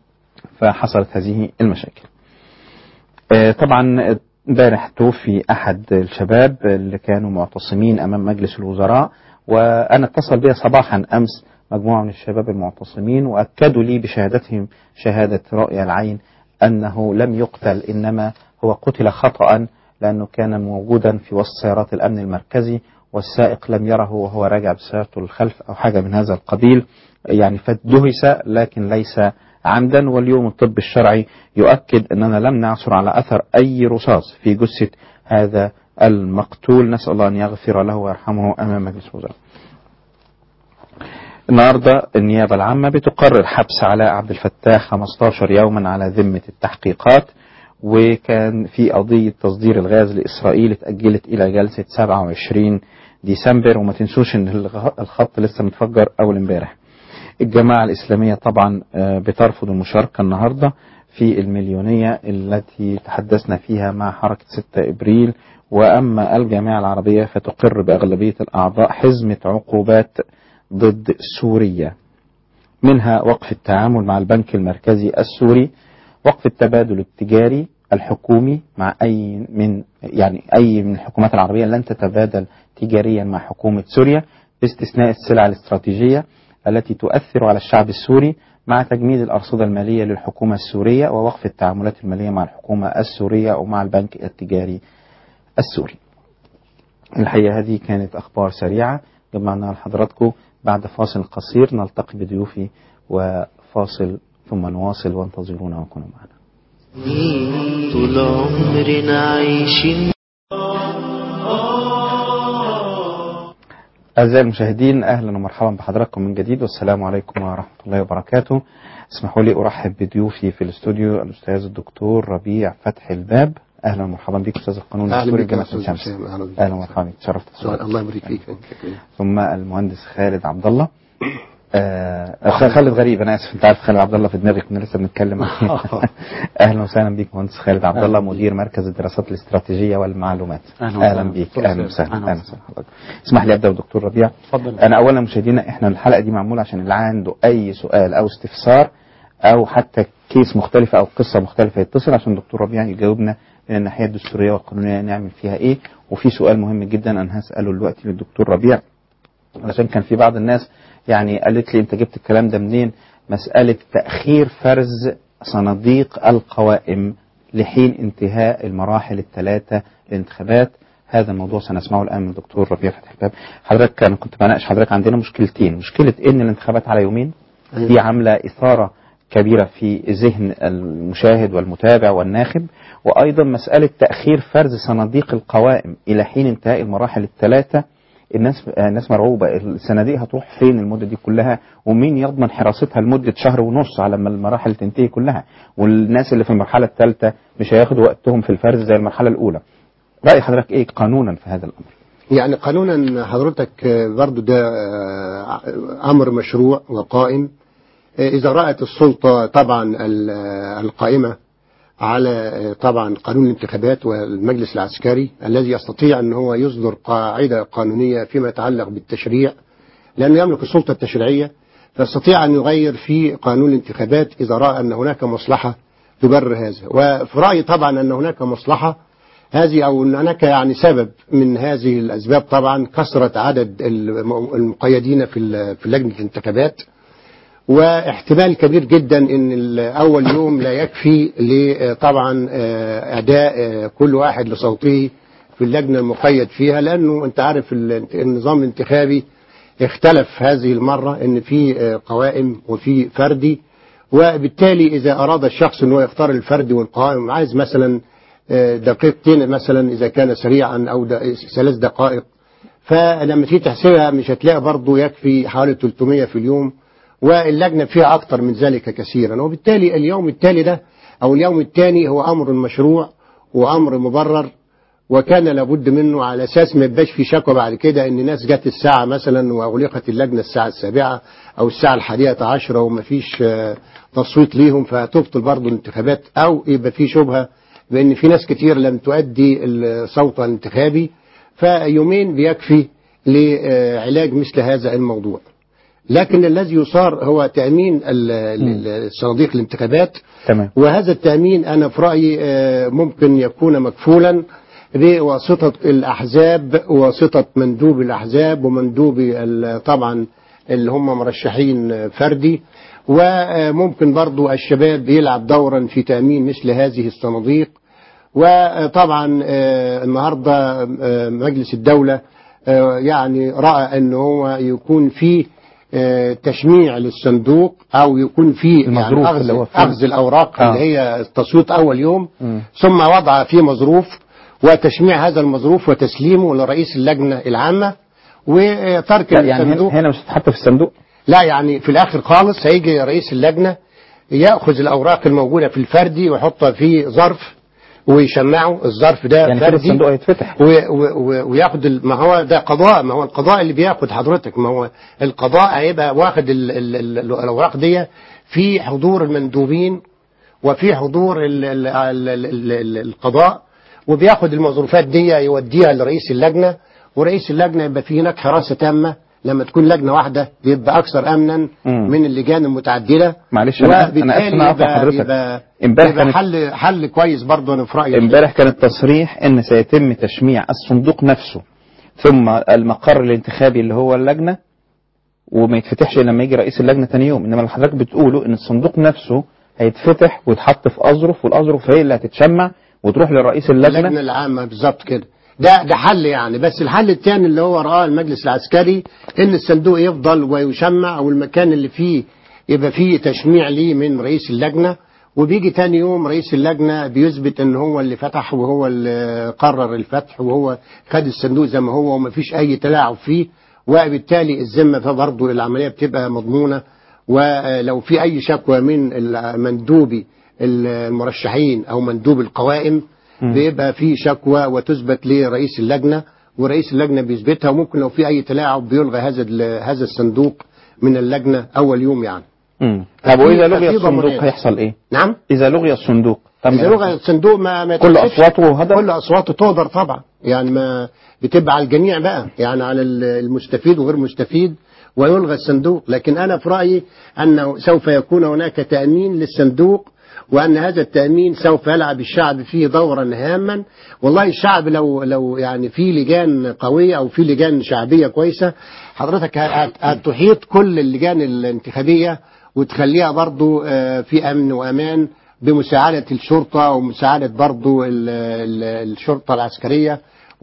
B: فحصلت هذه المشاكل آه، طبعا امبارح توفي أحد الشباب اللي كانوا معتصمين أمام مجلس الوزراء وأنا اتصل بي صباحا أمس مجموعة من الشباب المعتصمين وأكدوا لي بشهادتهم شهادة رؤيا العين أنه لم يقتل إنما هو قتل خطأ لأنه كان موجودا في وسط سيارات الأمن المركزي والسائق لم يره وهو راجع بسيارته للخلف أو حاجة من هذا القبيل يعني فدهس لكن ليس عمدا واليوم الطب الشرعي يؤكد أننا لم نعثر على أثر أي رصاص في جثة هذا المقتول نسأل الله أن يغفر له ويرحمه أمام مجلس الوزراء النهاردة النيابة العامة بتقرر حبس علاء عبد الفتاح 15 يوما على ذمة التحقيقات وكان في قضية تصدير الغاز لإسرائيل اتأجلت إلى جلسة 27 ديسمبر وما تنسوش ان الغ- الخط لسه متفجر أول امبارح الجماعة الإسلامية طبعا آه، بترفض المشاركة النهاردة في المليونية التي تحدثنا فيها مع حركة 6 إبريل وأما الجامعة العربية فتقر بأغلبية الأعضاء حزمة عقوبات ضد سوريا منها وقف التعامل مع البنك المركزي السوري وقف التبادل التجاري الحكومي مع أي من يعني أي من الحكومات العربية لن تتبادل تجاريا مع حكومة سوريا باستثناء السلع الاستراتيجية التي تؤثر على الشعب السوري مع تجميد الأرصدة المالية للحكومة السورية ووقف التعاملات المالية مع الحكومة السورية ومع البنك التجاري السوري الحقيقة هذه كانت أخبار سريعة جمعناها لحضراتكم بعد فاصل قصير نلتقي بضيوفي وفاصل ثم نواصل وانتظرونا وكونوا معنا
A: طول عمرنا عايشين
B: أعزائي المشاهدين أهلا ومرحبا بحضراتكم من جديد والسلام عليكم ورحمة الله وبركاته اسمحوا لي أرحب بضيوفي في الاستوديو الأستاذ الدكتور ربيع فتحي الباب أهلا ومرحبا بك أستاذ القانون
F: اهلا
B: الدستوري
F: بك يا
B: جامعة
F: استاذ
B: الشمس
F: حسين اهلا بك
B: أهلا ومرحبا بك تشرفت
F: سؤال الله يبارك فيك
B: ثم المهندس خالد عبد الله آه خالد غريب انا اسف انت عارف خالد عبد الله في دماغي كنا لسه بنتكلم عليه. اهلا وسهلا بيك مهندس خالد عبد الله مدير مركز الدراسات الاستراتيجيه والمعلومات
G: أهلا
B: اهلا
G: وسهلا.
B: بيك
G: اتفضل
B: اهلا
G: يا
B: وسهلا
G: أهلا
B: اهلا وسهلا حضرتك اسمح لي ابدا بدكتور ربيع
G: اتفضل.
B: انا اولا مشاهدينا احنا الحلقه دي معموله عشان اللي عنده اي سؤال او استفسار او حتى كيس مختلفه او قصه مختلفه يتصل عشان الدكتور ربيع يجاوبنا من الناحيه الدستوريه والقانونيه نعمل فيها ايه وفي سؤال مهم جدا انا هساله دلوقتي للدكتور ربيع علشان كان في بعض الناس يعني قالت لي انت جبت الكلام ده منين مسألة تأخير فرز صناديق القوائم لحين انتهاء المراحل الثلاثة للانتخابات هذا الموضوع سنسمعه الآن من الدكتور ربيع فتحي الباب حضرتك أنا كنت بناقش حضرتك عندنا مشكلتين مشكلة إن الانتخابات على يومين دي عاملة إثارة كبيرة في ذهن المشاهد والمتابع والناخب وأيضا مسألة تأخير فرز صناديق القوائم إلى حين انتهاء المراحل الثلاثة الناس الناس مرعوبه الصناديق هتروح فين المده دي كلها ومين يضمن حراستها لمده شهر ونص على ما المراحل تنتهي كلها والناس اللي في المرحله الثالثه مش هياخدوا وقتهم في الفرز زي المرحله الاولى راي حضرتك ايه قانونا في هذا الامر
F: يعني قانونا حضرتك آه، برضو ده آه، امر مشروع وقائم آه، اذا رأت السلطة طبعا ال- آه، القائمة على آه، طبعا قانون الانتخابات والمجلس العسكري الذي يستطيع ان هو يصدر قاعده قانونيه فيما يتعلق بالتشريع لانه يملك السلطه التشريعيه فيستطيع ان يغير في قانون الانتخابات اذا راى ان هناك مصلحه تبرر هذا وفي رايي طبعا ان هناك مصلحه هذه او ان هناك يعني سبب من هذه الاسباب طبعا كثره عدد الم- المقيدين في ال- في لجنه الانتخابات واحتمال كبير جدا ان ال- اول يوم لا يكفي ل- طبعا آه، اداء آه، كل واحد لصوته في اللجنه المقيد فيها لانه انت عارف ال- النظام الانتخابي اختلف هذه المره ان في آه، قوائم وفي فردي وبالتالي اذا اراد الشخص ان هو يختار الفردي والقوائم عايز مثلا آه، دقيقتين مثلا اذا كان سريعا او د- ثلاث دقائق فلما تيجي تحسبها مش هتلاقي برضه يكفي حوالي 300 في اليوم واللجنة فيها أكثر من ذلك كثيرا وبالتالي اليوم التالي ده أو اليوم الثاني هو أمر مشروع وأمر مبرر وكان لابد منه على أساس ما يبقاش في شكوى بعد كده إن ناس جت الساعة مثلا وأغلقت اللجنة الساعة السابعة أو الساعة الحادية عشرة ومفيش آه، تصويت ليهم فتبطل برضه الانتخابات أو يبقى في شبهة بأن في ناس كتير لم تؤدي الصوت الانتخابي فيومين بيكفي لعلاج مثل هذا الموضوع لكن الذي يصار هو تأمين ال- ال- الصناديق الانتخابات
B: تمام
F: وهذا التأمين أنا في رأيي آه، ممكن يكون مكفولا بواسطة الأحزاب وواسطة مندوب الأحزاب ومندوب ال- طبعا اللي هم مرشحين فردي وممكن برضو الشباب يلعب دورا في تأمين مثل هذه الصناديق وطبعا آه، النهارده آه، مجلس الدولة آه، يعني رأى أن هو يكون فيه آه، تشميع للصندوق أو يكون فيه
B: المظروف
F: يعني
B: اللي هو
F: أخذ,
B: فيه.
F: أخذ الأوراق
B: آه.
F: اللي هي التصويت أول يوم
B: مم.
F: ثم وضع فيه مظروف وتشميع هذا المظروف وتسليمه لرئيس اللجنة العامة وترك
B: لا يعني هنا-
F: الصندوق
B: هنا مش هتتحط في الصندوق
F: لا يعني في الاخر خالص هيجي رئيس اللجنه ياخذ الاوراق الموجوده في الفردي ويحطها في ظرف ويشمعه الظرف ده
B: يعني كده
F: فردي
B: الصندوق هيتفتح
F: و- و- و- وياخد ال- ما هو ده قضاء ما هو القضاء اللي بياخد حضرتك ما هو القضاء هيبقى واخد ال- ال- ال- الاوراق دي في حضور المندوبين وفي حضور ال ال ال ال ال القضاء وبياخد المظروفات دي يوديها لرئيس اللجنه ورئيس اللجنه يبقى في هناك حراسه تامه لما تكون لجنه واحده بيبقى اكثر امنا
B: مم.
F: من اللجان المتعدده
B: معلش أنا- أنا آسف إن أنا
F: وبالتالي
B: أقطع
F: يبقى,
B: حضرتك.
F: يبقى,
B: امبارح
F: يبقى
B: كانت-
F: حل حل كويس برضه انا في رايي
B: امبارح كان التصريح ان سيتم تشميع الصندوق نفسه ثم المقر الانتخابي اللي هو اللجنه وما يتفتحش الا لما يجي رئيس اللجنه تاني يوم انما اللي حضرتك بتقوله ان الصندوق نفسه هيتفتح ويتحط في اظرف والاظرف هي اللي هتتشمع وتروح لرئيس
F: اللجنه
B: اللجنه
F: العامه بالظبط كده ده ده حل يعني بس الحل الثاني اللي هو راه المجلس العسكري ان الصندوق يفضل ويشمع او المكان اللي فيه يبقى فيه تشميع ليه من رئيس اللجنه وبيجي تاني يوم رئيس اللجنه بيثبت ان هو اللي فتح وهو اللي قرر الفتح وهو خد الصندوق زي ما هو ومفيش اي تلاعب فيه وبالتالي الذمه فبرضه العمليه بتبقى مضمونه ولو في اي شكوى من مندوبي المرشحين او مندوب القوائم
B: مم.
F: بيبقى في شكوى وتثبت لرئيس اللجنه ورئيس اللجنه بيثبتها وممكن لو في اي تلاعب بيلغى هذا ال- هذا الصندوق من اللجنه اول يوم يعني
B: مم. طب واذا
F: ففي-
B: لغي
F: ففي
B: الصندوق
F: ضمانات.
B: هيحصل ايه؟
F: نعم
B: اذا لغي الصندوق تم
F: اذا لغى الصندوق ما, ما
B: كل
F: يتحسبش.
B: اصواته هدر
F: كل اصواته تهدر طبعا يعني ما بتبقى على الجميع بقى يعني على ال- المستفيد وغير مستفيد ويلغى الصندوق لكن انا في رايي انه سوف يكون هناك تامين للصندوق وان هذا التامين سوف يلعب الشعب فيه دورا هاما والله الشعب لو لو يعني في لجان قويه او في لجان شعبيه كويسه حضرتك هت- هتحيط كل اللجان الانتخابيه وتخليها برضو آه، في امن وامان بمساعدة الشرطة ومساعدة برضو ال- ال- الشرطة العسكرية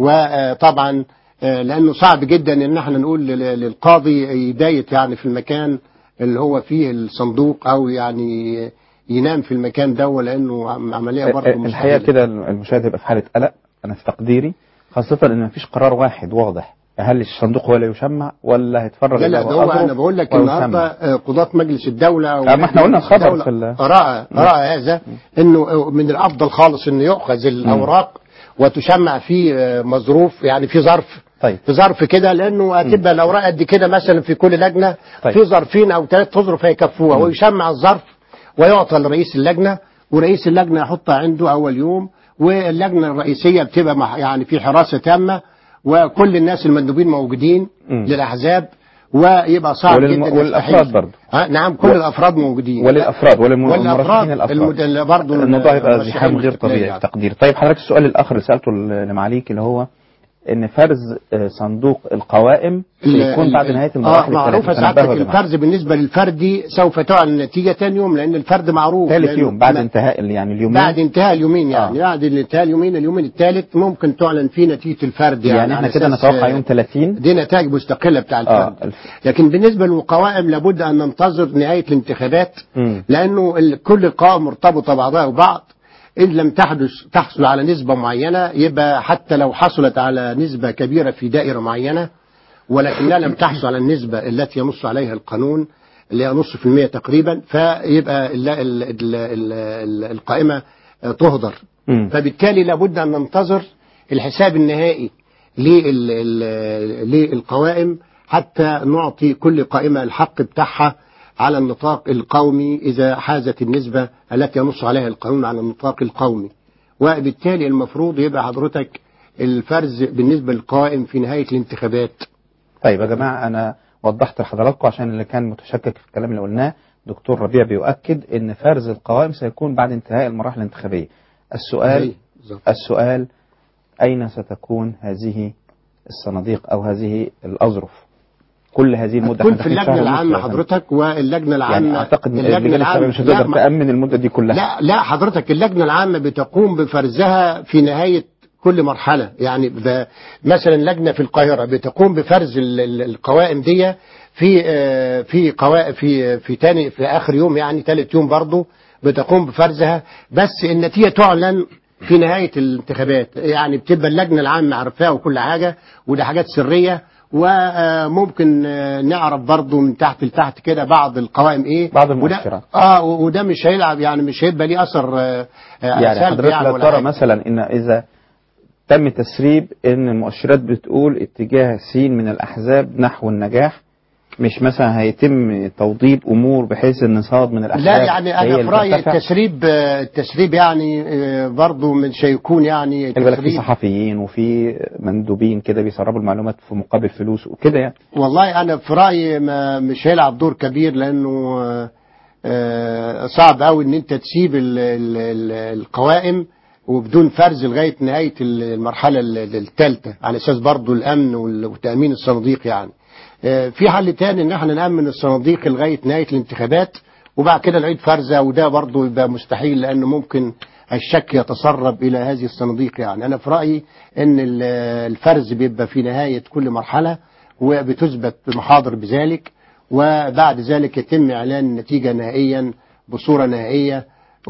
F: وطبعا آه، لأنه صعب جدا إن احنا نقول لل- للقاضي يبايت يعني في المكان اللي هو فيه الصندوق أو يعني ينام في المكان ده لأنه عم- عملية برضو
B: الحقيقه
F: مستحيلة.
B: كده المشاهد هيبقى في حاله قلق انا في تقديري خاصه ان مفيش قرار واحد واضح هل الصندوق هو اللي يشمع ولا هيتفرج
F: لا لا
B: إلى
F: ده هو
B: أظرف
F: انا بقول لك
B: ويشمع؟
F: النهارده آه، قضاة مجلس الدولة
B: ما احنا قلنا
F: ومجلس
B: الخبر
F: الدولة
B: في ال-
F: راى راى هذا انه من الافضل خالص انه يؤخذ الاوراق وتشمع في آه، مظروف يعني في ظرف
B: طيب
F: في ظرف كده لانه هتبقى الاوراق قد كده مثلا في كل لجنه
B: طيب.
F: في ظرفين او ثلاث ظروف هيكفوها ويشمع الظرف ويعطى لرئيس اللجنه ورئيس اللجنه يحطها عنده اول يوم واللجنه الرئيسيه بتبقى مح- يعني في حراسه تامه وكل الناس المندوبين موجودين
B: مم.
F: للاحزاب ويبقى صعب
B: وللم-
F: جدا
B: والأفراد
F: يستحيل.
B: برضه.
F: ها نعم كل
B: و-
F: الافراد موجودين
B: وللافراد وللمرشحين
F: والافراد
B: الافراد
F: المد... اللي برضه
B: الموضوع يبقى
F: المرشحين
B: زحام غير
F: المستقلين
B: طبيعي
F: يعني.
B: تقدير طيب حضرتك السؤال الاخر اللي سالته ل- لمعاليك اللي هو ان فرز آه، صندوق القوائم سيكون
F: ال-
B: بعد
F: ال-
B: نهايه
F: اه
B: المراحل
F: معروفه
B: الثلاثة.
F: سعادتك
B: تنبهوا يا جماعة.
F: الفرز بالنسبه للفردي سوف تعلن النتيجه ثاني يوم لان الفرد معروف
B: ثالث
F: لأنه
B: يوم بعد
F: ما-
B: انتهاء ال- يعني اليومين
F: بعد انتهاء اليومين يعني
B: آه.
F: بعد انتهاء اليومين اليوم الثالث ممكن تعلن فيه نتيجه الفرد يعني,
B: يعني احنا
F: على
B: كده
F: أساس،
B: نتوقع
F: آه،
B: يوم 30
F: دي نتائج مستقله بتاع
B: اه
F: الفرد
B: الف...
F: لكن بالنسبه للقوائم لابد ان ننتظر نهايه الانتخابات
B: مم.
F: لانه ال- كل القوائم مرتبطه بعضها ببعض ان لم تحدث تحصل على نسبه معينه يبقى حتى لو حصلت على نسبه كبيره في دائره معينه ولكنها لم تحصل على النسبه التي ينص عليها القانون اللي هي نص في المية تقريبا فيبقى ال ال ال ال ال القائمه آه، تهدر
B: مم.
F: فبالتالي لابد ان ننتظر الحساب النهائي لل- ال- للقوائم حتى نعطي كل قائمه الحق بتاعها على النطاق القومي اذا حازت النسبه التي ينص عليها القانون على النطاق القومي وبالتالي المفروض يبقى حضرتك الفرز بالنسبه للقوائم في نهايه الانتخابات
B: طيب يا جماعه انا وضحت لحضراتكم عشان اللي كان متشكك في الكلام اللي قلناه دكتور ربيع بيؤكد ان فرز القوائم سيكون بعد انتهاء المراحل الانتخابيه السؤال
F: أي، بالظبط.
B: السؤال أين ستكون هذه الصناديق أو هذه الأظرف كل هذه المدة
F: هتكون
B: إحنا
F: في
B: داخلين شهر
F: اللجنه
B: ونص
F: العامه
B: يا فندم.
F: حضرتك واللجنه العامه
B: يعني أعتقد إن
F: اللجنه
B: اللجنة الشعبية مش
F: لا،
B: هتقدر
F: ما-
B: تأمن المدة دي كلها
F: لا لا حضرتك اللجنه العامه بتقوم بفرزها في نهايه كل مرحله يعني ب- مثلا لجنه في القاهره بتقوم بفرز ال- ال- القوائم دي في آه، في قوائم في في تاني في اخر يوم يعني ثالث يوم برضه بتقوم بفرزها بس النتيجه تعلن في نهايه الانتخابات يعني بتبقى اللجنه العامه عارفاها وكل حاجه وده حاجات سريه وممكن نعرف برضه من تحت لتحت كده بعض القوائم ايه
B: بعض
F: وده
B: المؤشرات.
F: اه وده مش هيلعب يعني مش هيبقى ليه اثر آه، آه،
B: يعني
F: سلبي
B: حضرتك لو
F: ولا
B: ترى
F: حاجة.
B: مثلا إن إذا تم تسريب إن المؤشرات بتقول اتجاه سين من الأحزاب نحو النجاح مش مثلا هيتم توضيب أمور بحيث إن صاد من الأحزاب
F: لا يعني
B: هي
F: انا
B: اللي
F: في رايي
B: ترتفع؟
F: التسريب آه، التسريب يعني آه، برضه مش هيكون يعني
B: خلي بالك في
F: تسريب
B: صحفيين وفي مندوبين كده بيسربوا المعلومات في مقابل فلوس وكده يعني
F: والله انا في رايي ما مش هيلعب دور كبير لانه آه، آه، صعب قوي ان انت تسيب ال- ال- ال- القوائم وبدون فرز لغايه نهايه المرحله الثالثه على اساس برضه الامن وال- وتامين الصناديق يعني آه، في حل تاني ان احنا نامن الصناديق لغايه نهايه الانتخابات وبعد كده نعيد فرزها وده برضه يبقى مستحيل لانه ممكن الشك يتسرب الى هذه الصناديق يعني انا في رايي ان ال- الفرز بيبقى في نهايه كل مرحله وبتثبت محاضر بذلك وبعد ذلك يتم اعلان النتيجه نهائيا بصوره نهائيه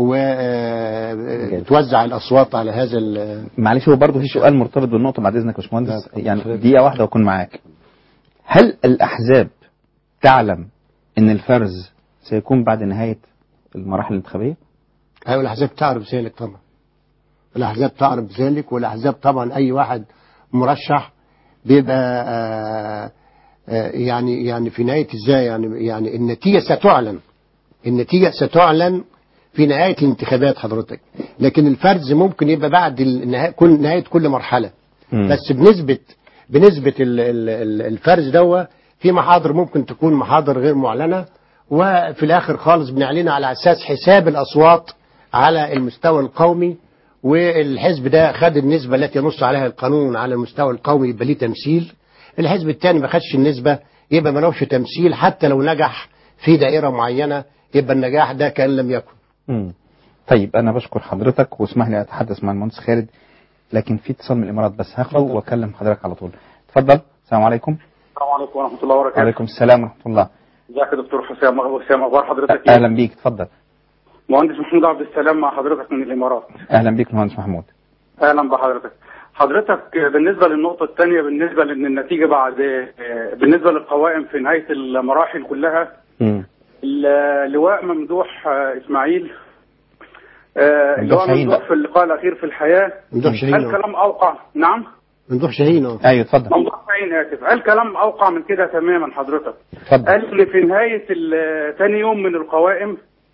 F: وتوزع الاصوات على هذا ال-
B: معلش هو برضه في سؤال مرتبط بالنقطة بعد إذنك يا باشمهندس
F: لا،
B: يعني
F: اتفضل.
B: دقيقة واحدة وأكون معاك. هل الأحزاب تعلم إن الفرز سيكون بعد نهاية المراحل الانتخابية؟
F: ايوه الاحزاب تعرف ذلك طبعا الاحزاب تعرف ذلك والاحزاب طبعا اي واحد مرشح بيبقى آه، آه، يعني يعني في نهايه ازاي يعني يعني النتيجه ستعلن النتيجه ستعلن في نهايه الانتخابات حضرتك لكن الفرز ممكن يبقى بعد النهاية كل نهايه كل مرحله
B: مم.
F: بس بنسبه بنسبه ال- ال- ال- الفرز دوا في محاضر ممكن تكون محاضر غير معلنه وفي الاخر خالص بنعلنها على اساس حساب الاصوات على المستوى القومي والحزب ده خد النسبه التي ينص عليها القانون على المستوى القومي يبقى ليه تمثيل الحزب الثاني ما خدش النسبه يبقى ملوش تمثيل حتى لو نجح في دائره معينه يبقى النجاح ده كان لم يكن
B: مم. طيب أنا بشكر حضرتك واسمح لي أتحدث مع المهندس خالد لكن في اتصال من الإمارات بس هاخده وأكلم حضرتك على طول. اتفضل السلام عليكم.
G: السلام عليكم ورحمة الله وبركاته.
B: وعليكم السلام ورحمة الله.
G: ازيك يا دكتور حسام حسام اخبار حضرتك ايه؟
B: أهلا بيك اتفضل.
G: مهندس محمود عبد السلام مع حضرتك من الامارات.
B: أهلا بيك مهندس محمود.
G: اهلا بحضرتك. حضرتك بالنسبة للنقطة الثانية بالنسبة لان النتيجة بعد بالنسبة للقوائم في نهاية المراحل كلها
B: مم.
G: اللواء ممدوح آه، اسماعيل آه، اللواء
B: شاهين
G: ممدوح
B: بقى.
G: في اللقاء الاخير في الحياة
F: ممدوح شاهين
G: هل
F: أهو.
G: كلام اوقع نعم
F: ممدوح شاهين أهو.
B: أيوه اتفضل
G: ممدوح شاهين اسف هل كلام اوقع من كده تماما حضرتك
B: اتفضل.
G: قال لي في نهاية ال- تاني يوم من القوائم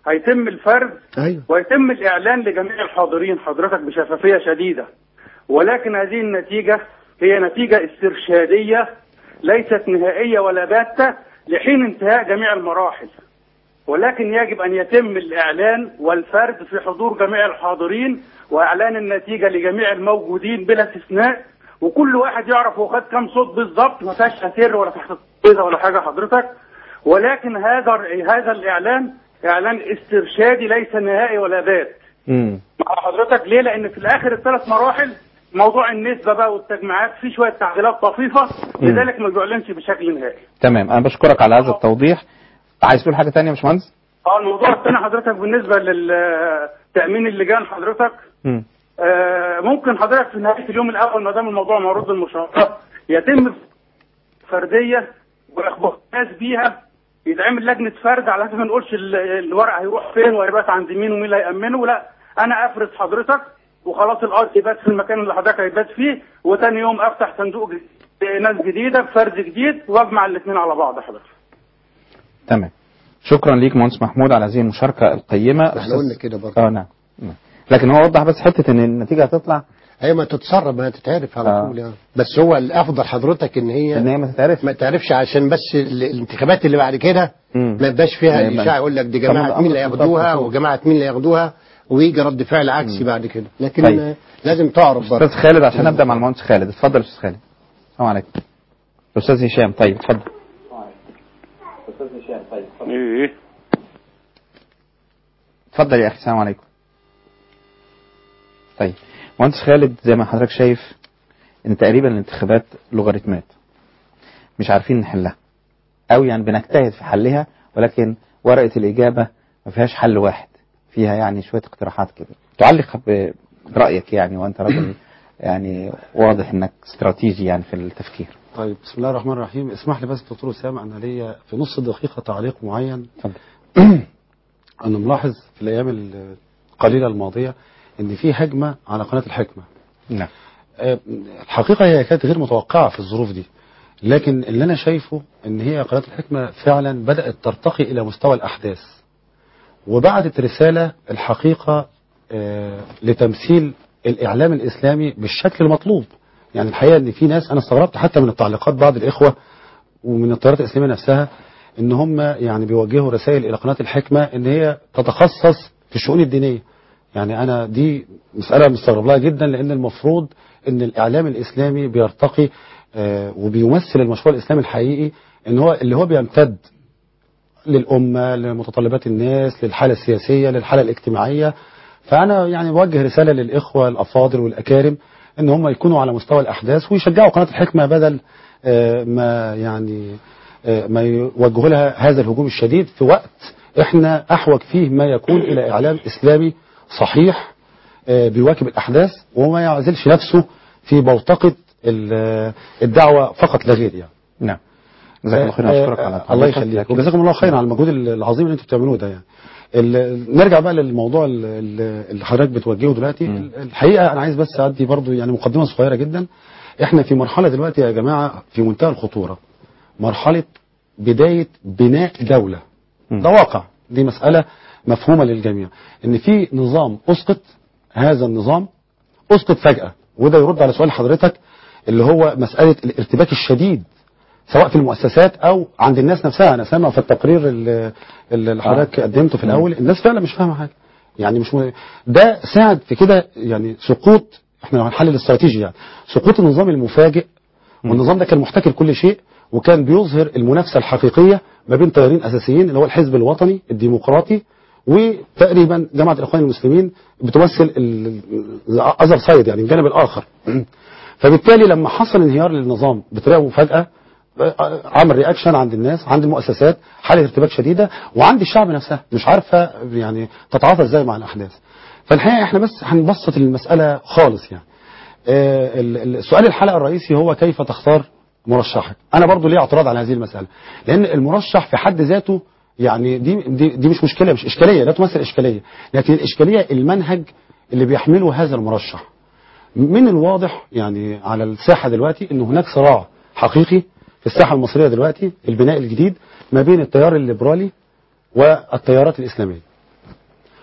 G: هيتم الفرز
F: ايوه
G: ويتم الإعلان لجميع الحاضرين حضرتك بشفافية شديدة ولكن هذه النتيجة هي نتيجة استرشادية ليست نهائية ولا باتة لحين انتهاء جميع المراحل ولكن يجب أن يتم الإعلان والفرد في حضور جميع الحاضرين وإعلان النتيجة لجميع الموجودين بلا استثناء وكل واحد يعرف هو خد كام صوت بالظبط ما فيهاش سر ولا تحت الترابيزة ولا حاجة حضرتك ولكن هذا هذا الإعلان إعلان استرشادي ليس نهائي ولا بات
B: مم.
G: مع حضرتك ليه؟ لأن في الآخر الثلاث مراحل موضوع النسبة بقى والتجميعات في شوية تعديلات طفيفة لذلك ما بيعلنش بشكل نهائي.
B: تمام انا بشكرك على هذا التوضيح عايز تقول حاجه تانية يا باشمهندس
G: اه الموضوع الثاني حضرتك بالنسبة لتأمين اللجان حضرتك
B: مم.
G: آه، ممكن حضرتك في نهاية اليوم الأول ما دام الموضوع معروض للمشاركة يتم فردية وإخبار الناس بيها يتعمل لجنة فرد على اساس ما نقولش ال- الورق هيروح فين وهيبات عند مين ومين اللي هيأمنه لا أنا أفرز حضرتك وخلاص الأرض يبات في المكان اللي حضرتك هيبات فيه وتاني يوم أفتح صندوق جديد ناس جديدة بفرد جديد وأجمع الاثنين على بعض حضرتك.
B: تمام شكرا ليك مهندس محمود على هذه المشاركه القيمه
F: احنا
B: أستاذ-
F: قلنا كده برضه
B: اه نعم نعم. لكن هو وضح بس حته ان النتيجه هتطلع
F: هي ما تتسرب ما تتعرف على
B: آه.
F: طول يعني بس هو الافضل حضرتك ان هي
B: ان هي ما تتعرف
F: ما تعرفش عشان بس ال- الانتخابات اللي بعد كده
B: مم.
F: ما يبقاش فيها
B: ما يبقى-
F: الاشاعه يقول لك دي
B: طب ما
F: جماعه
B: ده
F: مين اللي
B: أمر
F: ياخدوها
B: بالضبط.
F: وجماعه مين اللي ياخدوها ويجي رد فعل عكسي بعد كده لكن
B: طيب.
F: آه، لازم تعرف برضه
B: استاذ خالد عشان ابدا مع المهندس خالد اتفضل يا استاذ خالد السلام عليكم استاذ هشام طيب اتفضل استاذ هشام طيب
H: ايه
B: اتفضل يا اخي السلام عليكم طيب مهندس خالد زي ما حضرتك شايف ان تقريبا الانتخابات لوغاريتمات مش عارفين نحلها او يعني بنجتهد في حلها ولكن ورقه الاجابه ما فيهاش حل واحد فيها يعني شويه اقتراحات كده تعلق ب- برايك يعني وانت راجل يعني واضح انك استراتيجي يعني في التفكير
I: طيب بسم الله الرحمن الرحيم اسمح لي بس دكتور اسامه انا ليا في نص دقيقه تعليق معين
B: اتفضل
I: انا ملاحظ في الايام القليله الماضيه ان في هجمه على قناه الحكمه
B: نعم
I: آه، الحقيقه هي كانت غير متوقعه في الظروف دي لكن اللي انا شايفه ان هي قناه الحكمه فعلا بدات ترتقي الى مستوى الاحداث وبعتت رساله الحقيقه آه، لتمثيل الاعلام الاسلامي بالشكل المطلوب يعني الحقيقه ان في ناس انا استغربت حتى من التعليقات بعض الاخوه ومن التيارات الاسلاميه نفسها ان هم يعني بيوجهوا رسائل الى قناه الحكمه ان هي تتخصص في الشؤون الدينيه يعني انا دي مساله مستغرب لها جدا لان المفروض ان الاعلام الاسلامي بيرتقي آه، وبيمثل المشروع الاسلامي الحقيقي ان هو اللي هو بيمتد للامه لمتطلبات الناس للحاله السياسيه للحاله الاجتماعيه فانا يعني بوجه رساله للاخوه الافاضل والاكارم ان هم يكونوا على مستوى الاحداث ويشجعوا قناه الحكمه بدل آه، ما يعني آه، ما يوجهوا لها هذا الهجوم الشديد في وقت احنا احوج فيه ما يكون الى اعلام اسلامي صحيح آه، بيواكب الاحداث وما يعزلش نفسه في بوتقه ال- الدعوه فقط لا غير يعني
B: نعم جزاك الله خير اشكرك على
I: آه، الله
B: تعليقك.
I: يخليك
B: لكن-
I: وجزاكم الله خيرا على المجهود العظيم اللي انتم بتعملوه ده يعني ال- نرجع بقى للموضوع ال- ال- اللي حضرتك بتوجهه دلوقتي
B: مم.
I: الحقيقه انا عايز بس ادي برضو يعني مقدمه صغيره جدا احنا في مرحله دلوقتي يا جماعه في منتهى الخطوره مرحله بدايه بناء دوله
B: مم.
I: ده واقع دي مساله مفهومه للجميع ان في نظام اسقط هذا النظام اسقط فجاه وده يرد على سؤال حضرتك اللي هو مساله الارتباك الشديد سواء في المؤسسات او عند الناس نفسها انا سامع في التقرير اللي اللي حضرتك قدمته في الاول الناس فعلا مش فاهمه حاجه يعني مش م... ده ساعد في كده يعني سقوط احنا لو هنحلل الاستراتيجي يعني سقوط النظام المفاجئ والنظام ده كان محتكر كل شيء وكان بيظهر المنافسه الحقيقيه ما بين تيارين اساسيين اللي هو الحزب الوطني الديمقراطي وتقريبا جماعه الاخوان المسلمين بتمثل الاذر سايد يعني الجانب الاخر فبالتالي لما حصل انهيار للنظام بطريقه مفاجاه عمل رياكشن عند الناس عند المؤسسات حاله ارتباك شديده وعند الشعب نفسها مش عارفه يعني تتعاطى ازاي مع الاحداث فالحقيقه احنا بس هنبسط المساله خالص يعني آه، ال- ال- سؤال الحلقه الرئيسي هو كيف تختار مرشحك انا برضو ليه اعتراض على هذه المساله لان المرشح في حد ذاته يعني دي دي, دي مش مشكله مش اشكاليه لا تمثل اشكاليه لكن الاشكاليه المنهج اللي بيحمله هذا المرشح من الواضح يعني على الساحه دلوقتي ان هناك صراع حقيقي في الساحه المصريه دلوقتي في البناء الجديد ما بين التيار الليبرالي والتيارات الاسلاميه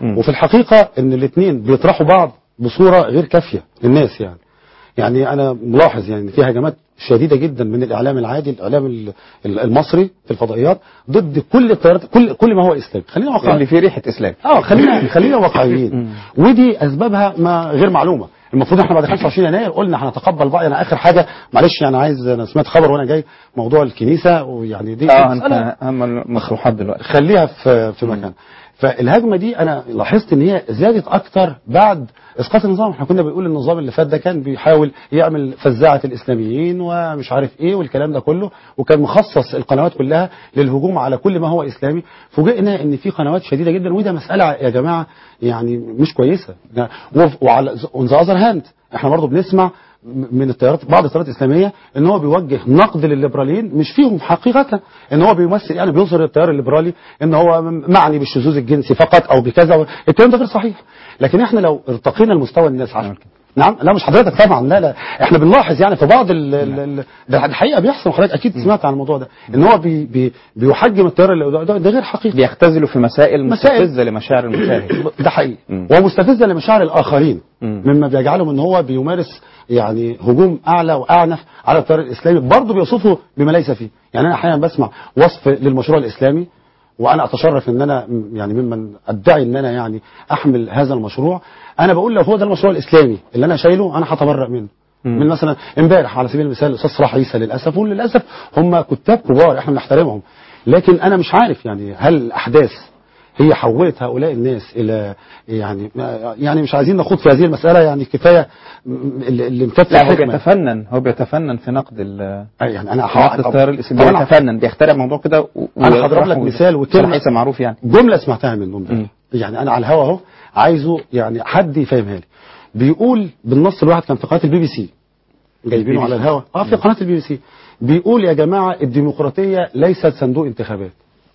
B: مم.
I: وفي الحقيقه ان الاثنين بيطرحوا بعض بصوره غير كافيه للناس يعني يعني انا ملاحظ يعني إن في هجمات شديده جدا من الاعلام العادي الاعلام ال- ال- المصري في الفضائيات ضد كل التيارات كل كل ما هو اسلامي خلينا واقعيين
B: اللي فيه ريحه اسلام
I: اه خلينا خلينا واقعيين ودي اسبابها ما غير معلومه المفروض احنا بعد 25 يناير قلنا هنتقبل بقى انا اخر حاجه معلش انا عايز انا سمعت خبر وانا جاي موضوع الكنيسه ويعني دي
B: اه
I: مسألة
B: انت اهم المصروحات دلوقتي
I: خليها في في مكان فالهجمه دي انا لاحظت ان هي زادت اكتر بعد اسقاط النظام احنا كنا بنقول النظام اللي فات ده كان بيحاول يعمل فزاعه الاسلاميين ومش عارف ايه والكلام ده كله وكان مخصص القنوات كلها للهجوم على كل ما هو اسلامي فوجئنا ان في قنوات شديده جدا وده مساله يا جماعه يعني مش كويسه وف- وعلى اون ذا اذر هاند احنا برضه بنسمع من التيارات بعض التيارات الاسلاميه ان هو بيوجه نقد للليبراليين مش فيهم حقيقه ان هو بيمثل يعني بيظهر التيار الليبرالي ان هو معني بالشذوذ الجنسي فقط او بكذا الكلام ده غير صحيح لكن احنا لو ارتقينا لمستوى الناس عشان نعم لا مش حضرتك طبعا لا لا احنا بنلاحظ يعني في بعض ال ال ال ده الحقيقه بيحصل وحضرتك اكيد سمعت عن الموضوع ده ان هو بي بي بيحجم التيار اللي قدامه. ده, ده غير حقيقي
B: بيختزلوا في مسائل
I: مسائل.
B: مستفزه لمشاعر المشاهد
I: ده حقيقي
B: مم.
I: ومستفزه لمشاعر الاخرين
B: مم.
I: مما بيجعلهم ان هو بيمارس يعني هجوم اعلى واعنف على التيار الاسلامي برضه بيوصفه بما ليس فيه يعني انا احيانا بسمع وصف للمشروع الاسلامي وانا اتشرف ان انا م- يعني ممن ادعي ان انا يعني احمل هذا المشروع انا بقول لو هو ده المشروع الاسلامي اللي انا شايله انا هتبرأ منه
B: مم.
I: من مثلا امبارح على سبيل المثال الاستاذ صلاح عيسى للاسف وللاسف هم كتاب كبار احنا بنحترمهم لكن انا مش عارف يعني هل الاحداث هي حولت هؤلاء الناس الى يعني يعني مش عايزين نخوض في هذه المساله يعني كفايه م- اللي اللي مكفي
B: لا هو
I: الحكمة.
B: بيتفنن هو بيتفنن في نقد ال
I: يعني انا
B: في نقد التيار الاسلامي
I: طب أنا-
B: بيتفنن بيخترع موضوع كده و-
I: انا هضرب لك
B: ويطرحه.
I: مثال وكلمه
B: صلاح عيسى معروف يعني
I: جمله سمعتها منه
B: مم.
I: امبارح يعني انا على الهوا اهو عايزه يعني حد يفهمها لي بيقول بالنص الواحد كان في قناه البي بي سي جايبينه على الهوا اه في قناه البي بي سي بيقول يا جماعه الديمقراطيه ليست صندوق انتخابات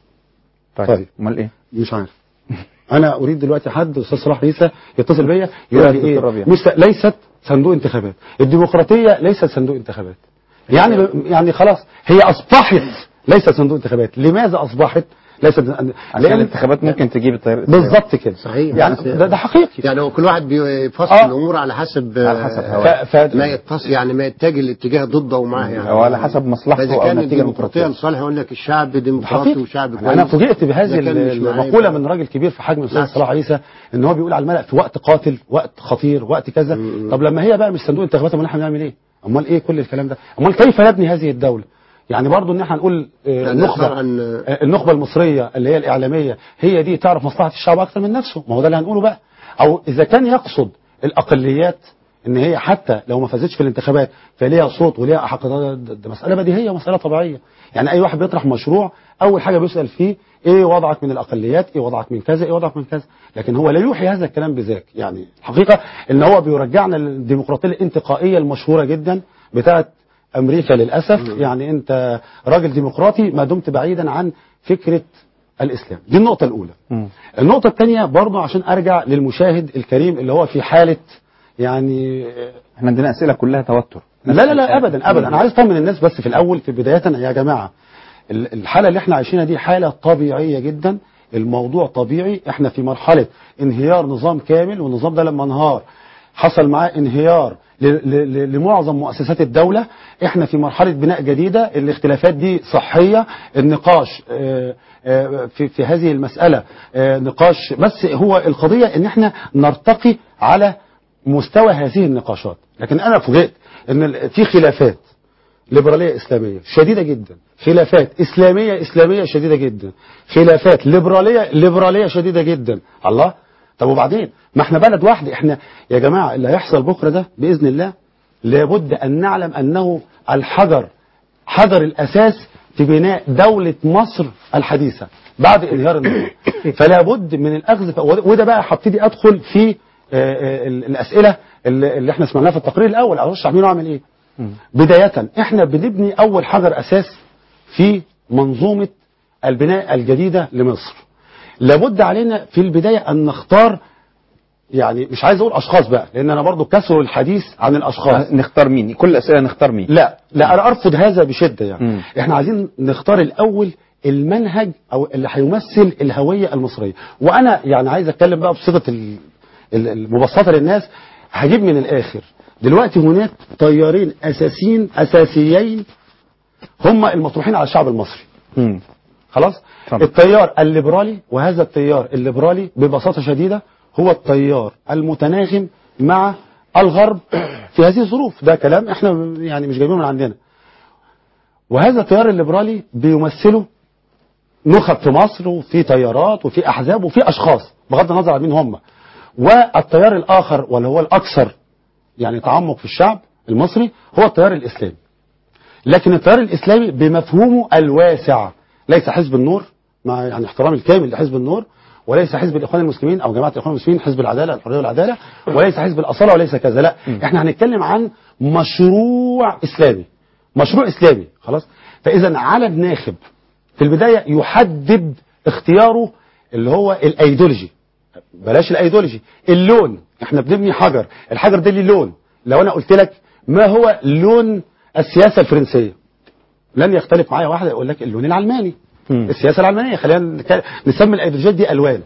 B: طيب
I: طيب.
B: امال ايه
I: مش عارف انا اريد دلوقتي حد استاذ صلاح عيسى يتصل بيا يقول
B: يا
I: لي
B: دكتور
I: ايه
B: ربيع.
I: مش ليست صندوق انتخابات الديمقراطيه ليست صندوق انتخابات يعني يعني خلاص هي اصبحت ليست صندوق انتخابات لماذا اصبحت ليست
B: عشان الانتخابات ممكن تجيب التيار الاسلامي
I: بالظبط كده
F: صحيح.
I: يعني
F: بس-
I: ده, ده حقيقي
F: يعني هو كل واحد بيفصل
I: آه.
F: الامور على حسب
B: على حسب
F: آه،
B: هواه.
I: ف- ف-
F: ما يتصل يعني ما يتجه الاتجاه ضده ومعاه يعني
B: أو على حسب مصلحته
F: فاذا
B: أو
F: كان
B: نتيجة
F: الديمقراطيه
B: ديمقراطية.
F: لصالح يقول لك الشعب ديمقراطي
I: حقيقي
F: وشعب كويس
I: انا فوجئت بهذه
F: إذا كان مش معاه
I: المقوله
F: يبقى-
I: من راجل كبير في حجم الاستاذ
F: نعم.
I: صلاح عيسى ان هو بيقول على الملأ في وقت قاتل وقت خطير وقت كذا طب لما هي بقى مش صندوق انتخابات امال احنا بنعمل ايه امال ايه كل الكلام ده امال كيف نبني هذه الدوله يعني برضو ان احنا نقول آه،
F: يعني
I: النخبه
F: نسأل عن-
I: آه، النخبه المصريه اللي هي الاعلاميه هي دي تعرف مصلحه الشعب اكثر من نفسه ما هو ده اللي هنقوله بقى او اذا كان يقصد الاقليات ان هي حتى لو ما فازتش في الانتخابات فليها صوت وليها احق ده, ده, ده مساله بديهيه ومساله طبيعيه يعني اي واحد بيطرح مشروع اول حاجه بيسال فيه ايه وضعك من الاقليات ايه وضعك من كذا ايه وضعك من كذا لكن هو لا يوحي هذا الكلام بذاك يعني الحقيقه ان هو بيرجعنا للديمقراطيه الانتقائيه المشهوره جدا بتاعه امريكا للاسف يعني انت راجل ديمقراطي ما دمت بعيدا عن فكره الاسلام دي النقطه الاولى
B: مم.
I: النقطه الثانيه برضه عشان ارجع للمشاهد الكريم اللي هو في حاله يعني
B: احنا عندنا اسئله كلها توتر
I: لا لا لا ابدا ابدا انا عايز اطمن الناس بس في الاول في بدايه يا جماعه ال- الحاله اللي احنا عايشينها دي حاله طبيعيه جدا الموضوع طبيعي احنا في مرحله انهيار نظام كامل والنظام ده لما انهار حصل معاه انهيار ل- ل- ل- لمعظم مؤسسات الدولة احنا في مرحلة بناء جديدة الاختلافات دي صحية النقاش آه، آه، في, في هذه المسألة آه، نقاش بس هو القضية ان احنا نرتقي على مستوى هذه النقاشات لكن انا فوجئت ان ال- في خلافات ليبرالية إسلامية شديدة جدا خلافات إسلامية إسلامية شديدة جدا خلافات ليبرالية ليبرالية شديدة جدا الله طب وبعدين ما احنا بلد واحد احنا يا جماعة اللي هيحصل بكرة ده بإذن الله لابد أن نعلم أنه الحجر حجر الأساس في بناء دولة مصر الحديثة بعد انهيار النظام فلا بد من الأخذ ف- وده بقى هبتدي أدخل في آه، آه، ال- الأسئلة اللي اللي احنا سمعناها في التقرير الأول أرشح مين أعمل إيه بداية احنا بنبني أول حجر أساس في منظومة البناء الجديدة لمصر لابد علينا في البداية أن نختار يعني مش عايز أقول أشخاص بقى لأن أنا برضو كسر الحديث عن الأشخاص
B: نختار مين كل الاسئله نختار مين
I: لا لا أنا أرفض هذا بشدة يعني
B: مم.
I: احنا عايزين نختار الأول المنهج او اللي هيمثل الهويه المصريه وانا يعني عايز اتكلم بقى بصيغه ال- ال- المبسطه للناس هجيب من الاخر دلوقتي هناك تيارين اساسيين اساسيين هم المطروحين على الشعب المصري
B: مم.
I: خلاص
B: طبعا.
I: التيار الليبرالي وهذا التيار الليبرالي ببساطة شديدة هو التيار المتناغم مع الغرب في هذه الظروف ده كلام احنا يعني مش جايبينه من عندنا وهذا التيار الليبرالي بيمثله نخب في مصر وفي تيارات وفي احزاب وفي اشخاص بغض النظر عن مين هم والتيار الاخر واللي هو الاكثر يعني تعمق في الشعب المصري هو التيار الاسلامي لكن التيار الاسلامي بمفهومه الواسع ليس حزب النور مع يعني احترامي الكامل لحزب النور وليس حزب الاخوان المسلمين او جماعه الاخوان المسلمين حزب العداله الحريه والعداله وليس حزب الاصاله وليس كذا لا احنا هنتكلم عن مشروع اسلامي مشروع اسلامي خلاص فاذا على الناخب في البدايه يحدد اختياره اللي هو الايديولوجي بلاش الايديولوجي اللون احنا بنبني حجر الحجر ده ليه لون لو انا قلت لك ما هو لون السياسه الفرنسيه لن يختلف معايا واحد يقول لك اللون العلماني
B: مم.
I: السياسه العلمانيه خلينا نك- نسمي الايديولوجيات دي الوان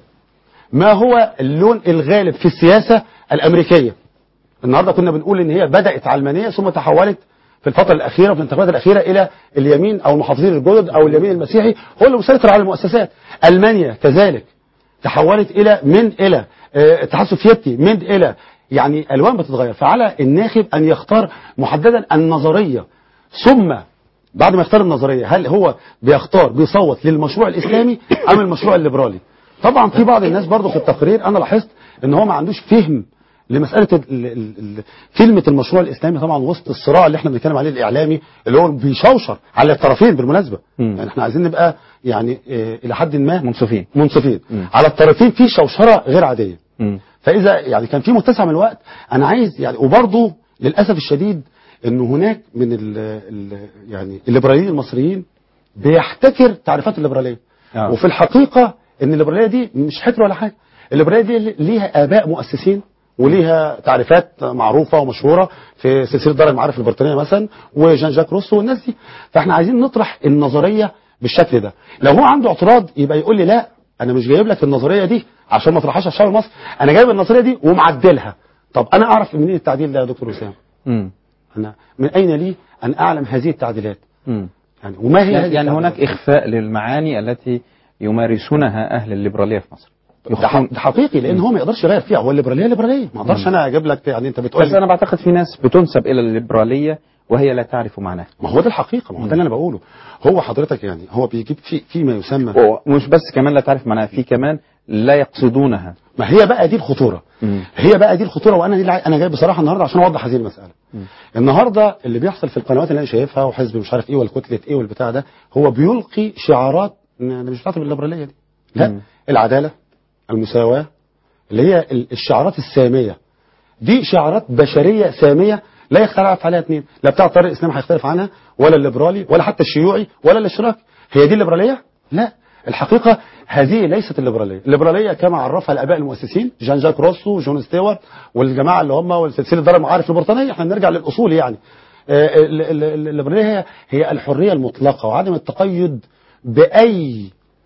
I: ما هو اللون الغالب في السياسه الامريكيه النهارده كنا بنقول ان هي بدات علمانيه ثم تحولت في الفتره الاخيره في الانتخابات الاخيره الى اليمين او المحافظين الجدد او اليمين المسيحي هو اللي مسيطر على المؤسسات المانيا كذلك تحولت الى من الى آه، الاتحاد السوفيتي من الى يعني الوان بتتغير فعلى الناخب ان يختار محددا النظريه ثم بعد ما يختار النظريه هل هو بيختار بيصوت للمشروع الاسلامي ام المشروع الليبرالي طبعا في بعض الناس برضو في التقرير انا لاحظت ان هو ما عندوش فهم لمساله ال- ال- ال- كلمه المشروع الاسلامي طبعا وسط الصراع اللي احنا بنتكلم عليه الاعلامي اللي هو بيشوشر على الطرفين بالمناسبه
B: مم.
I: يعني احنا عايزين نبقى يعني آه، الى حد ما
B: منصفين
I: منصفين
B: مم.
I: على الطرفين في شوشره غير عاديه
B: مم.
I: فاذا يعني كان في متسع من الوقت انا عايز يعني وبرضه للاسف الشديد ان هناك من ال ال يعني الليبراليين المصريين بيحتكر تعريفات الليبراليه
B: آه.
I: وفي الحقيقه ان الليبراليه دي مش حكر ولا حاجه الليبراليه دي ليها اباء مؤسسين وليها تعريفات معروفه ومشهوره في سلسله دار المعارف البريطانيه مثلا وجان جاك روسو والناس دي فاحنا عايزين نطرح النظريه بالشكل ده لو هو عنده اعتراض يبقى يقول لي لا انا مش جايب لك النظريه دي عشان ما اطرحهاش على الشعب المصري انا جايب النظريه دي ومعدلها طب انا اعرف منين التعديل ده يا دكتور وسام
B: مم.
I: انا من اين لي ان اعلم هذه التعديلات
B: مم.
I: يعني وما هي
B: يعني
I: هذه
B: يعني
I: التعديلات؟
B: هناك إخفاء للمعاني التي يمارسونها أهل الليبرالية في مصر
I: ده ح- ده حقيقي لان هو ما يقدرش يغير فيها هو الليبراليه ليبراليه ما اقدرش انا اجيب لك يعني انت بتقول
B: بس أنا بعتقد في ناس بتنسب إلى الليبرالية وهي لا تعرف معناها
I: ما هو ده الحقيقه ما هو ده اللي انا بقوله هو حضرتك يعني هو بيجيب في في ما يسمى
B: ومش بس كمان لا تعرف معناها في كمان لا يقصدونها
I: ما هي بقى دي الخطوره
B: مم.
I: هي بقى دي الخطوره وانا دي اللي عاي- انا جاي بصراحه النهارده عشان اوضح هذه المساله النهارده اللي بيحصل في القنوات اللي انا شايفها وحزب مش عارف ايه والكتله ايه والبتاع ده هو بيلقي شعارات انا مش بتاعت بالليبراليه دي لا
B: مم.
I: العداله المساواه اللي هي ال- الشعارات الساميه دي شعارات بشريه ساميه لا يختلف عليها اثنين لا بتاع الطريق الاسلامي هيختلف عنها ولا الليبرالي ولا حتى الشيوعي ولا الاشراكي هي دي الليبراليه لا الحقيقه هذه ليست الليبراليه الليبراليه كما عرفها الاباء المؤسسين جان جاك روسو وجون ستيوارت والجماعه اللي هم والسلسله دار المعارف البريطانيه احنا نرجع للاصول يعني آه، ال- ال- ال- الليبراليه هي هي الحريه المطلقه وعدم التقيد باي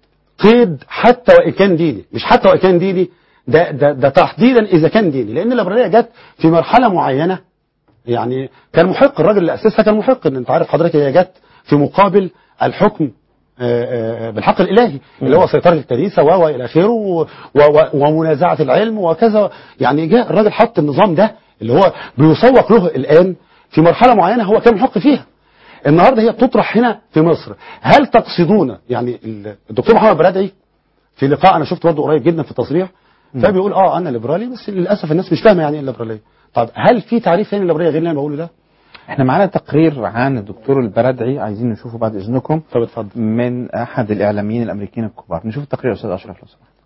I: قيد حتى وان كان ديني مش حتى وان كان ديني ده ده ده تحديدا اذا كان ديني لان الليبراليه جت في مرحله معينه يعني كان محق الراجل اللي اسسها كان محق ان انت عارف حضرتك هي جت في مقابل الحكم آه، آه، بالحق الالهي اللي هو سيطره الكنيسه و الى اخره و- و- ومنازعه العلم وكذا يعني جاء الراجل حط النظام ده اللي هو بيسوق له الان في مرحله معينه هو كان محق فيها النهارده هي بتطرح هنا في مصر هل تقصدون يعني ال- الدكتور محمد برادعي في لقاء انا شفته برضه قريب جدا في تصريح فبيقول اه انا ليبرالي بس للاسف الناس مش فاهمه يعني ايه الليبراليه طب هل في تعريف ثاني للليبراليه غير اللي انا بقوله ده
B: احنا معانا تقرير عن الدكتور البرادعي عايزين نشوفه بعد اذنكم
I: طب اتفضل
B: من احد الاعلاميين الامريكيين الكبار نشوف التقرير يا استاذ اشرف لو سمحت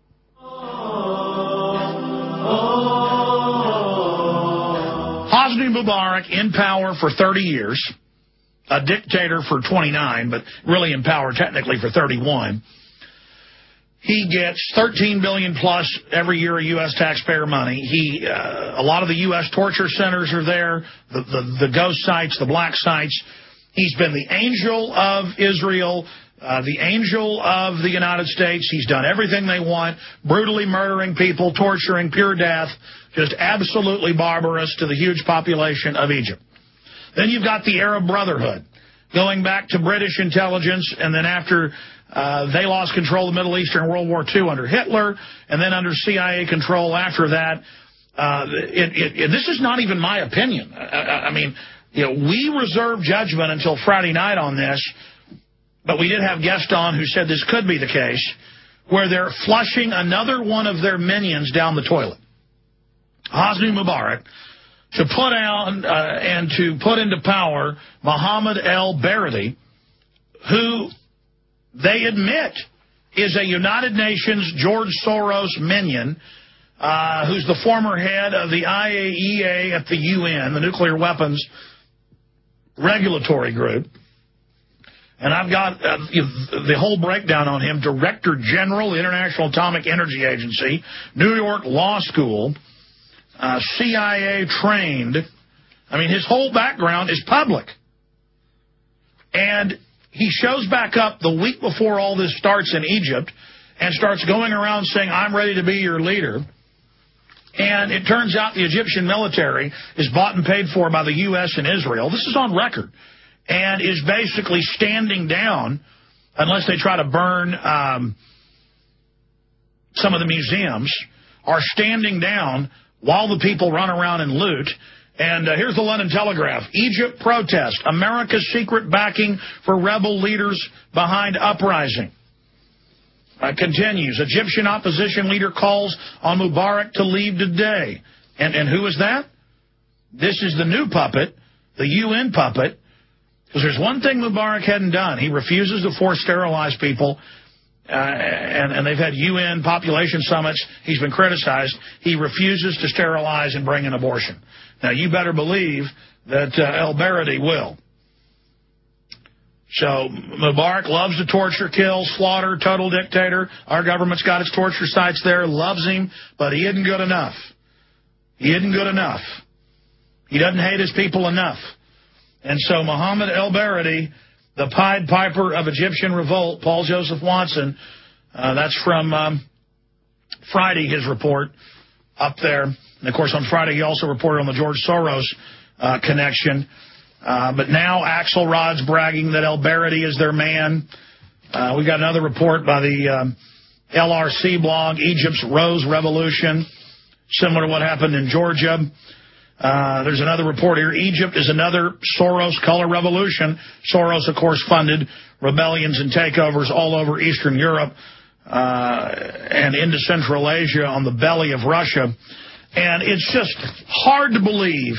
H: Hosni Mubarak in power for 30 years, a dictator for 29, but really in power technically for 31. He gets 13 billion plus every year of U.S. taxpayer money. He, uh, a lot of the U.S. torture centers are there, the, the, the ghost sites, the black sites. He's been the angel of Israel. uh, the angel of the United States. He's done everything they want, brutally murdering people, torturing, pure death, just absolutely barbarous to the huge population of Egypt. Then you've got the Arab Brotherhood, going back to British intelligence, and then after uh, they lost control of the Middle East during World War II under Hitler, and then under CIA control after that. Uh, it, it, it, this is not even my opinion. I, I mean, you know, we reserve judgment until Friday night on this, but we did have guest on who said this could be the case, where they're flushing another one of their minions down the toilet. Hosni Mubarak, to put out uh, and to put into power Mohammed El Baradei, who they admit is a United Nations George Soros minion, uh, who's the former head of the IAEA at the UN, the Nuclear Weapons Regulatory Group. And I've got uh, the whole breakdown on him. Director General, International Atomic Energy Agency, New York Law School, uh, CIA trained. I mean, his whole background is public. And he shows back up the week before all this starts in Egypt and starts going around saying, I'm ready to be your leader. And it turns out the Egyptian military is bought and paid for by the U.S. and Israel. This is on record. And is basically standing down unless they try to burn um, some of the museums, are standing down while the people run around and loot. And uh, here's the London Telegraph. Egypt protest. America's secret backing for rebel leaders behind uprising. Uh, continues. Egyptian opposition leader calls on Mubarak to leave today. And, and who is that? This is the new puppet, the UN puppet. Because there's one thing Mubarak hadn't done. He refuses to force sterilize people uh, and, and they've had UN population summits. He's been criticized. He refuses to sterilize and bring an abortion. Now, you better believe that uh, El Baradei will. So Mubarak loves to torture, kill, slaughter, total dictator. Our government's got its torture sites there, loves him, but he isn't good enough. He isn't good enough. He doesn't hate his people enough. And so Mohammed El Baradei the Pied Piper of Egyptian Revolt, Paul Joseph Watson. Uh, that's from um, Friday, his report up there. And, of course, on Friday, he also reported on the George Soros uh, connection. Uh, but now Axelrod's bragging that El Baradei is their man. Uh, we got another report by the um, LRC blog, Egypt's Rose Revolution, similar to what happened in Georgia. Uh, there's another report here. Egypt is another Soros color revolution. Soros, of course, funded rebellions and takeovers all over Eastern Europe uh, and into Central Asia on the belly of Russia. And it's just hard to believe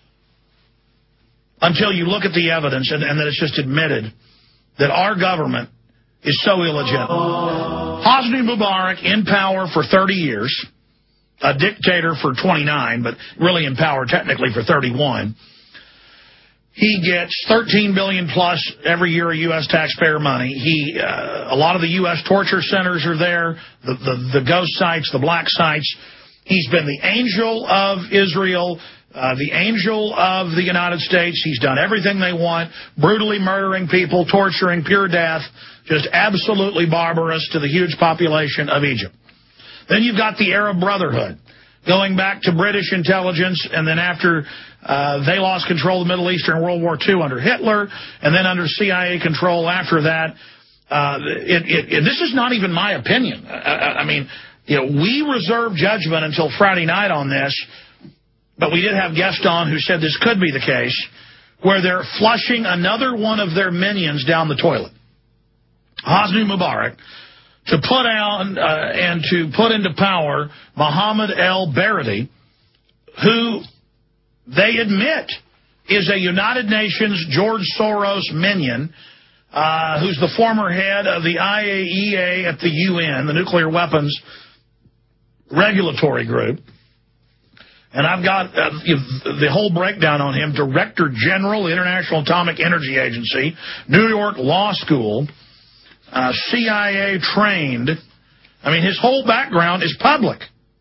H: until you look at the evidence and, and that it's just admitted that our government is so illegitimate. Hosni Mubarak in power for 30 years a dictator for 29, but really in power technically for 31. He gets 13 billion plus every year of U.S. taxpayer money. He, uh, a lot of the U.S. torture centers are there, the, the, the ghost sites, the black sites. He's been the angel of Israel, uh, the angel of the United States. He's done everything they want, brutally murdering people, torturing, pure death, just absolutely barbarous to the huge population of Egypt. Then you've got the Arab Brotherhood, going back to British intelligence, and then after uh, they lost control of the Middle East during World War II under Hitler, and then under CIA control after that. Uh, it, it, it, this is not even my opinion. I, I mean, you know, we reserve judgment until Friday night on this, but we did have guest on who said this could be the case, where they're flushing another one of their minions down the toilet. Hosni Mubarak to put out uh, and to put into power Mohammed El Baradei, who they admit is a United Nations George Soros minion, uh, who's the former head of the IAEA at the UN, the Nuclear Weapons Regulatory Group. And I've got uh, the whole breakdown on him. Director General, International Atomic Energy Agency, New York Law School, uh, CIA trained. I mean, his whole background is public.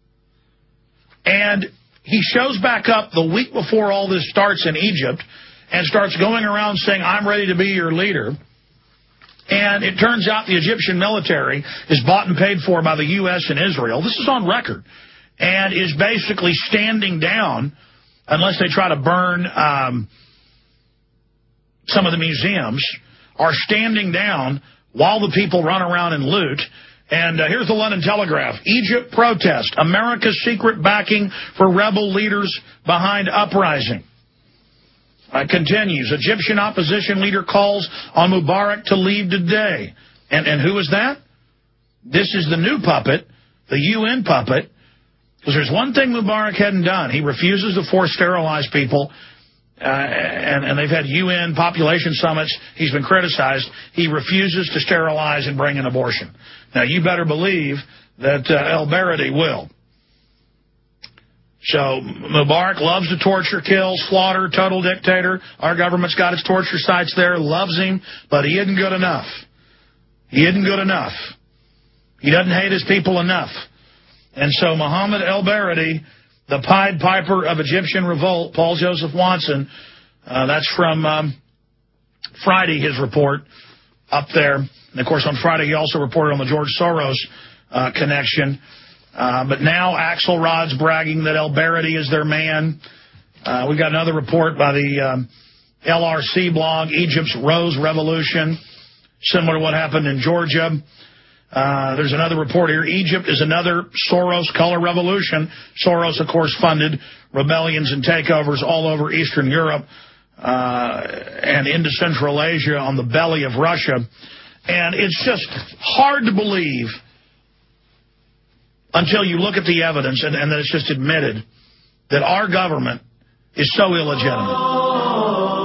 H: And he shows back up the week before all this starts in Egypt and starts going around saying, I'm ready to be your leader. And it turns out the Egyptian military is bought and paid for by the U.S. and Israel. This is on record. And is basically standing down unless they try to burn um, some of the museums, are standing down while the people run around and loot. And uh, here's the London Telegraph. Egypt protest. America's secret backing for rebel leaders behind uprising. Uh, continues. Egyptian opposition leader calls on Mubarak to leave today. And, and who is that? This is the new puppet, the UN puppet. Because there's one thing Mubarak hadn't done. He refuses to force sterilize people. Uh, and, and they've had UN population summits. He's been criticized. He refuses to sterilize and bring an abortion. Now, you better believe that uh, El Baradi will. So Mubarak loves to torture, kill, slaughter, total dictator. Our government's got its torture sites there, loves him, but he isn't good enough. He isn't good enough. He doesn't hate his people enough. And so Muhammad El Baradi, the Pied Piper of Egyptian revolt, Paul Joseph Watson, uh, that's from um, Friday, his report up there. And of course, on Friday, he also reported on the George Soros uh, connection. Uh, but now Axelrod's bragging that El Baradi is their man. Uh, we got another report by the um, LRC blog, Egypt's Rose Revolution, similar to what happened in Georgia. Uh, there's another report here. Egypt is another Soros color revolution. Soros, of course, funded rebellions and takeovers all over Eastern Europe uh, and into Central Asia on the belly of Russia. And it's just hard to believe until you look at the evidence and, and that it's just admitted that our government is so illegitimate.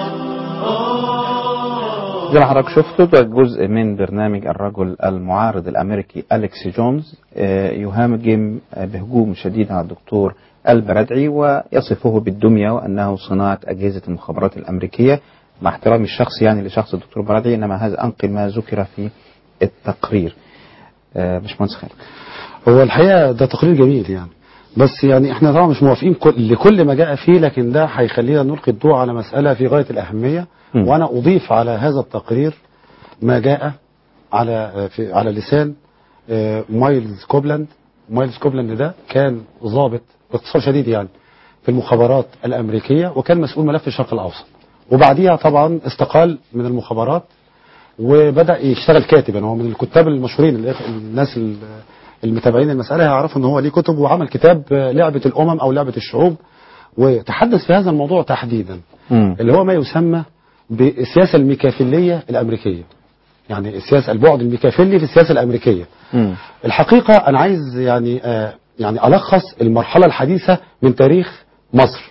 B: زي ما حضرتك شفتوا ده جزء من برنامج الرجل المعارض الامريكي اليكس جونز آه، يهاجم آه، بهجوم شديد على الدكتور البردعي ويصفه بالدميه وانه صناعه اجهزه المخابرات الامريكيه مع احترامي الشخصي يعني لشخص الدكتور البردعي انما هذا انقل ما ذكر في التقرير. آه، باشمهندس خالد.
I: هو الحقيقه ده تقرير جميل يعني بس يعني احنا طبعا مش موافقين كل لكل ما جاء فيه لكن ده هيخلينا نلقي الضوء على مساله في غايه الاهميه
B: م.
I: وانا اضيف على هذا التقرير ما جاء على في على لسان آه، مايلز كوبلاند مايلز كوبلاند ده كان ضابط باختصار شديد يعني في المخابرات الامريكيه وكان مسؤول ملف الشرق الاوسط وبعديها طبعا استقال من المخابرات وبدا يشتغل كاتبا هو من الكتاب المشهورين الإخ- الناس ال- المتابعين المساله هيعرفوا ان هو ليه كتب وعمل كتاب آه، لعبه الامم او لعبه الشعوب وتحدث في هذا الموضوع تحديدا
B: مم.
I: اللي هو ما يسمى بالسياسه الميكافيليه الامريكيه يعني السياسه البعد الميكافيلي في السياسه الامريكيه
B: مم.
I: الحقيقه انا عايز يعني آه يعني الخص المرحله الحديثه من تاريخ مصر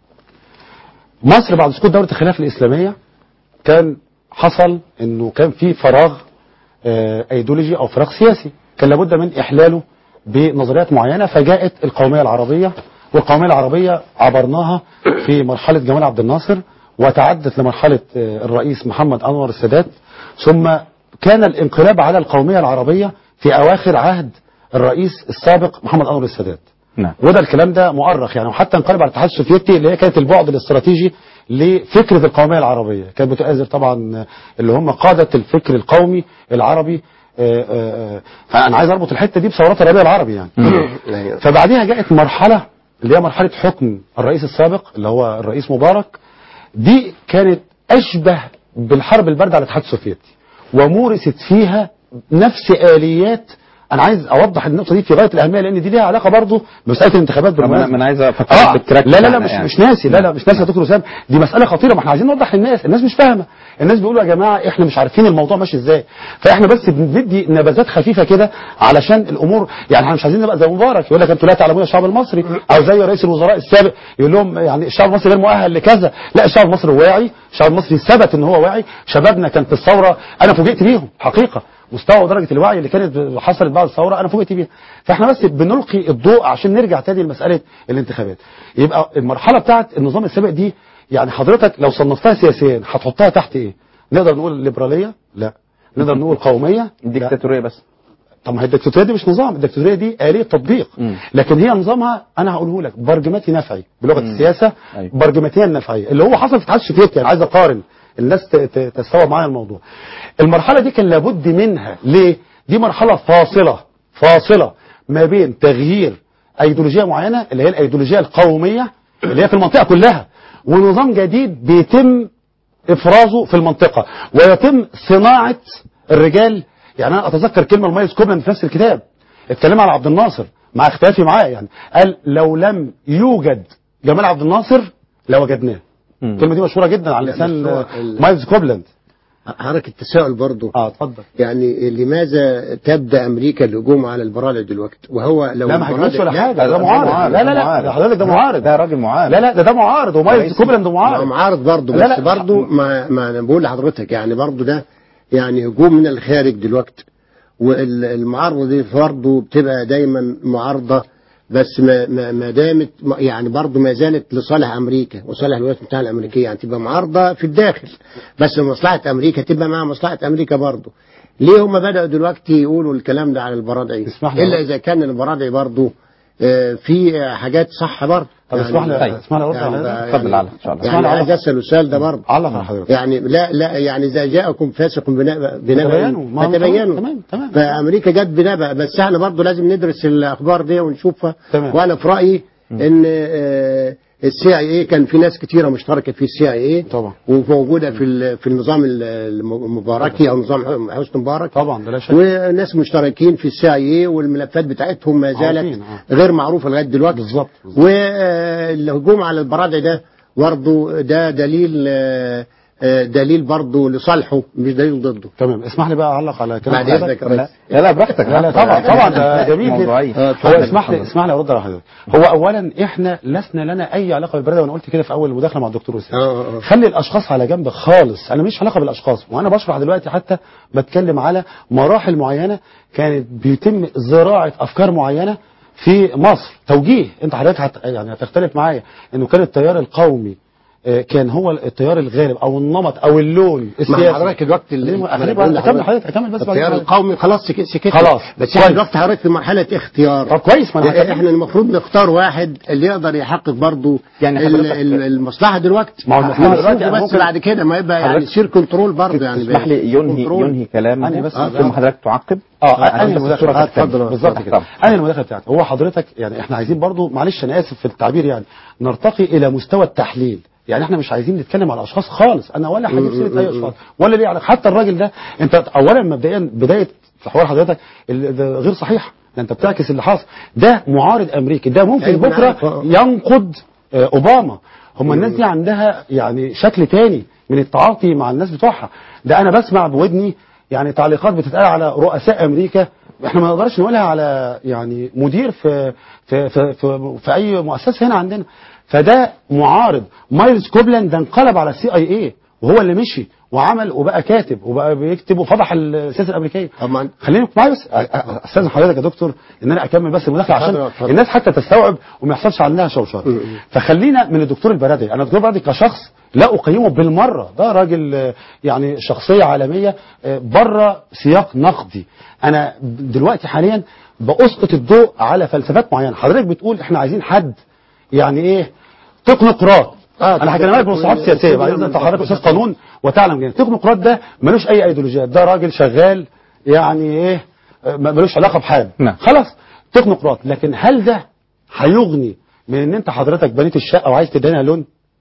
I: مصر بعد سقوط دوله الخلافه الاسلاميه كان حصل انه كان في فراغ آه، ايديولوجي او فراغ سياسي كان لابد من احلاله بنظريات معينه فجاءت القوميه العربيه والقوميه العربيه عبرناها في مرحله جمال عبد الناصر وتعدت لمرحله آه، الرئيس محمد انور السادات ثم كان الانقلاب على القوميه العربيه في اواخر عهد الرئيس السابق محمد انور السادات
B: نعم
I: وده الكلام ده مؤرخ يعني وحتى انقلب على الاتحاد السوفيتي اللي هي كانت البعد الاستراتيجي لفكره القوميه العربيه كان بتؤازر طبعا اللي هم قاده الفكر القومي العربي آه، آه، آه. فانا عايز اربط الحته دي بثورات الربيع العربي يعني فبعديها جاءت مرحله اللي هي مرحله حكم الرئيس السابق اللي هو الرئيس مبارك دي كانت اشبه بالحرب البارده على الاتحاد السوفيتي ومورست فيها نفس اليات انا عايز اوضح النقطه دي في غايه الاهميه لان دي ليها علاقه برضه بمساله الانتخابات
B: طب انا
I: بالمناسبة.
B: أنا عايز افكرك
I: آه
B: بالتراك
I: لا لا لا
B: بتاعنا
I: مش
B: يعني.
I: مش ناسي لا لا مش ناسي يا دكتور اسامه دي مساله خطيره ما احنا عايزين نوضح للناس الناس مش فاهمه الناس بيقولوا يا جماعه احنا مش عارفين الموضوع ماشي ازاي فاحنا بس بندي نبذات خفيفه كده علشان الامور يعني احنا مش عايزين نبقى زي مبارك يقول لك انتوا لا تعلمون الشعب المصري او زي رئيس الوزراء السابق يقول لهم يعني الشعب المصري غير مؤهل لكذا لا الشعب المصري واعي الشعب المصري ثبت ان هو واعي شبابنا كان في الثوره انا فوجئت بيهم حقيقه مستوى ودرجه الوعي اللي كانت حصلت بعد الثوره انا فوجئت بيها فاحنا بس بنلقي الضوء عشان نرجع تاني لمساله الانتخابات يبقى المرحله بتاعت النظام السابق دي يعني حضرتك لو صنفتها سياسيا هتحطها تحت ايه نقدر نقول ليبراليه لا نقدر نقول قوميه لا.
B: ديكتاتوريه بس
I: طب ما هي الدكتاتوريه دي مش نظام الدكتاتوريه دي آلية تطبيق
B: مم.
I: لكن هي نظامها انا هقوله لك برجماتي نفعي بلغه
B: مم.
I: السياسه
B: أيوة.
I: برجماتيا نفعيه اللي هو حصل في الاتحاد السوفيتي انا عايز اقارن الناس ت- ت- تستوعب معايا الموضوع المرحله دي كان لابد منها ليه دي مرحله فاصله فاصله ما بين تغيير ايديولوجيه معينه اللي هي الايديولوجيه القوميه اللي هي في المنطقه كلها ونظام جديد بيتم افرازه في المنطقه ويتم صناعه الرجال يعني انا اتذكر كلمه الميز كوبلاند في نفس الكتاب اتكلم على عبد الناصر مع اختلافي معاه يعني قال لو لم يوجد جمال عبد الناصر لوجدناه الكلمه دي مشهوره جدا على
F: لا،
I: لسان
F: بس هو
I: آه،
F: ال-
I: مايلز كوبلاند
F: حركة تساؤل برضه
I: اه اتفضل
F: يعني لماذا تبدا امريكا الهجوم على البرادع دلوقتي وهو لو
I: لا ما هجمتش
F: البرادع-
I: ولا
F: لا،
I: حاجه ده
B: ده
I: معارض
B: معارض،
I: لا لا
B: ده
I: لا
B: معارض.
I: ده حضرتك ده معارض
B: ده راجل معارض
I: لا لا ده ده معارض ومايلز
B: رئيس-
I: كوبلاند
F: ما هو
I: معارض
F: معارض برضه
I: لا،
F: بس
I: لا.
F: برضه ما, ما انا بقول لحضرتك يعني برضه ده يعني هجوم من الخارج دلوقتي والمعارضه دي برضه بتبقى دايما معارضه بس ما ما ما دامت ما- يعني برضه ما زالت لصالح امريكا وصالح الولايات المتحده الامريكيه يعني تبقى معارضه في الداخل بس مصلحه امريكا تبقى مع مصلحه امريكا برضه ليه هم بداوا دلوقتي يقولوا الكلام ده على البرادعي
I: اسمح لي
F: الا
I: أقول-
F: اذا كان البرادعي برضه آه، في حاجات صح برضه
I: طب اسمح لي
B: طيب.
I: اسمح لي ارد
F: يعني
I: على
F: بقى-
I: حضرتك
B: اتفضل على ان شاء الله
I: اسمح
F: يعني
I: لي
F: عايز
I: أعلق-
F: اسال السؤال ده برضه
I: علق على حضرتك
F: يعني لا لا يعني اذا جاءكم فاسق بنبأ بنبأ
I: فتبينوا. ما-
F: فتبينوا
I: تمام، تمام.
F: فامريكا جت بنبأ بس احنا برضه لازم ندرس الاخبار دي ونشوفها
I: تمام.
F: وانا في رايي ان السي اي اي كان في ناس كتيره مشتركه في السي اي اي
I: طبعا.
F: وموجوده في ال- في النظام ال- المباركي او نظام حسني مبارك
I: طبعا ده لا شك
F: وناس مشتركين في السي اي اي والملفات بتاعتهم ما زالت
I: عارفين، آه.
F: غير معروفه لغايه دلوقتي
I: بالظبط
F: والهجوم على البرادعي ده برضه ده دليل آه، آه، دليل برضه لصالحه مش دليل ضده
I: تمام اسمح لي بقى اعلق على كلام
F: بعد
I: حضرتك
F: اذنك يا
B: لا
F: ريس
B: لا, لا براحتك
I: لا لا طبعا طبعا ده جميل جدا.
B: موضوعية.
F: آه،
I: هو
F: اتفضل،
I: اسمح لي
B: اتفضل.
I: اسمح لي ارد على حضرتك هو اولا احنا لسنا لنا اي علاقه بالبلد وانا قلت كده في اول المداخله مع الدكتور وسام
F: آه، آه.
I: خلي الاشخاص على جنب خالص انا مش علاقه بالاشخاص وانا بشرح دلوقتي حتى بتكلم على مراحل معينه كانت بيتم زراعه افكار معينه في مصر توجيه انت حضرتك هت يعني هتختلف معايا انه كان التيار القومي آه، كان هو التيار الغالب او النمط او اللون
F: ما
I: السياسي
F: حضرتك الوقت اللي
I: ليه ما-
F: ما أنا
I: خليني
F: بقول
I: بقى-
F: لحضرتك.
I: اكمل حضرتك اكمل بس بعد
F: التيار
I: كده.
F: القومي خلاص سك- سكت
I: خلاص.
F: بس
I: كويس.
F: احنا دلوقتي حضرتك في مرحله اختيار
I: طب كويس ما انا هكمل.
F: احنا المفروض نختار واحد اللي يقدر يحقق برضه
B: يعني
F: ال-
B: حضرتك-
F: ال- المصلحه دلوقتي
I: ما هو المصلحة
F: هنشوفه
I: دلوقتي أنا
F: بس
I: ممكن-
F: بعد كده ما يبقى يعني
B: حضرتك-
F: يصير كنترول برضه يعني
B: تسمح لي ينهي
F: كنترول.
B: ينهي كلامه
I: أنا بس-
B: آه، ثم حضرتك تعقب
I: اه
B: عشان
I: انا
B: بس
I: المداخله
B: الصورة
I: بتاعتي
B: تكتمل.
I: اتفضل بالظبط كده
B: طبعا.
I: انا المداخله بتاعتي هو حضرتك يعني احنا عايزين برضو معلش انا اسف في التعبير يعني نرتقي الى مستوى التحليل يعني احنا مش عايزين نتكلم على اشخاص خالص انا ولا هجيب سيره اي اشخاص ولا ليه علاقه حتى الراجل ده انت اولا مبدئيا بدايه في حوار حضرتك ال- ده غير صحيح ده انت بتعكس اللي حاصل ده معارض امريكي ده ممكن
F: أيوة، أنا عارف.
I: بكره ينقد آه، اوباما هم الناس دي عندها يعني شكل تاني من التعاطي مع الناس بتوعها ده انا بسمع بودني يعني تعليقات بتتقال على رؤساء امريكا احنا ما نقدرش نقولها على يعني مدير في في في في, في اي مؤسسه هنا عندنا فده معارض مايلز كوبلاند ده انقلب على السي اي اي وهو اللي مشي وعمل وبقى كاتب وبقى بيكتب وفضح السياسه الامريكيه
F: طبعا
I: خليني معايا بس استاذن حضرتك يا دكتور ان انا اكمل بس المداخله
F: اتفضل،
I: عشان
F: اتفضل.
I: الناس حتى تستوعب وما يحصلش عندها شوشره فخلينا من الدكتور البرادعي انا الدكتور البرادعي كشخص لا اقيمه بالمره ده راجل آه، يعني شخصيه عالميه آه، بره سياق نقدي انا دلوقتي حاليا باسقط الضوء على فلسفات معينه حضرتك بتقول احنا عايزين حد يعني ايه تكنوقراط
F: آه،
I: انا هكلمك بمصطلحات سياسيه بعد اذن انت حضرتك استاذ قانون وتعلم جدا التكنوقراط ده ملوش اي ايديولوجيات ده راجل شغال يعني ايه آه، ملوش علاقه بحاجه
B: نعم.
I: خلاص تكنوقراط لكن هل ده هيغني من ان انت حضرتك بنيت الشقه وعايز تدينها لون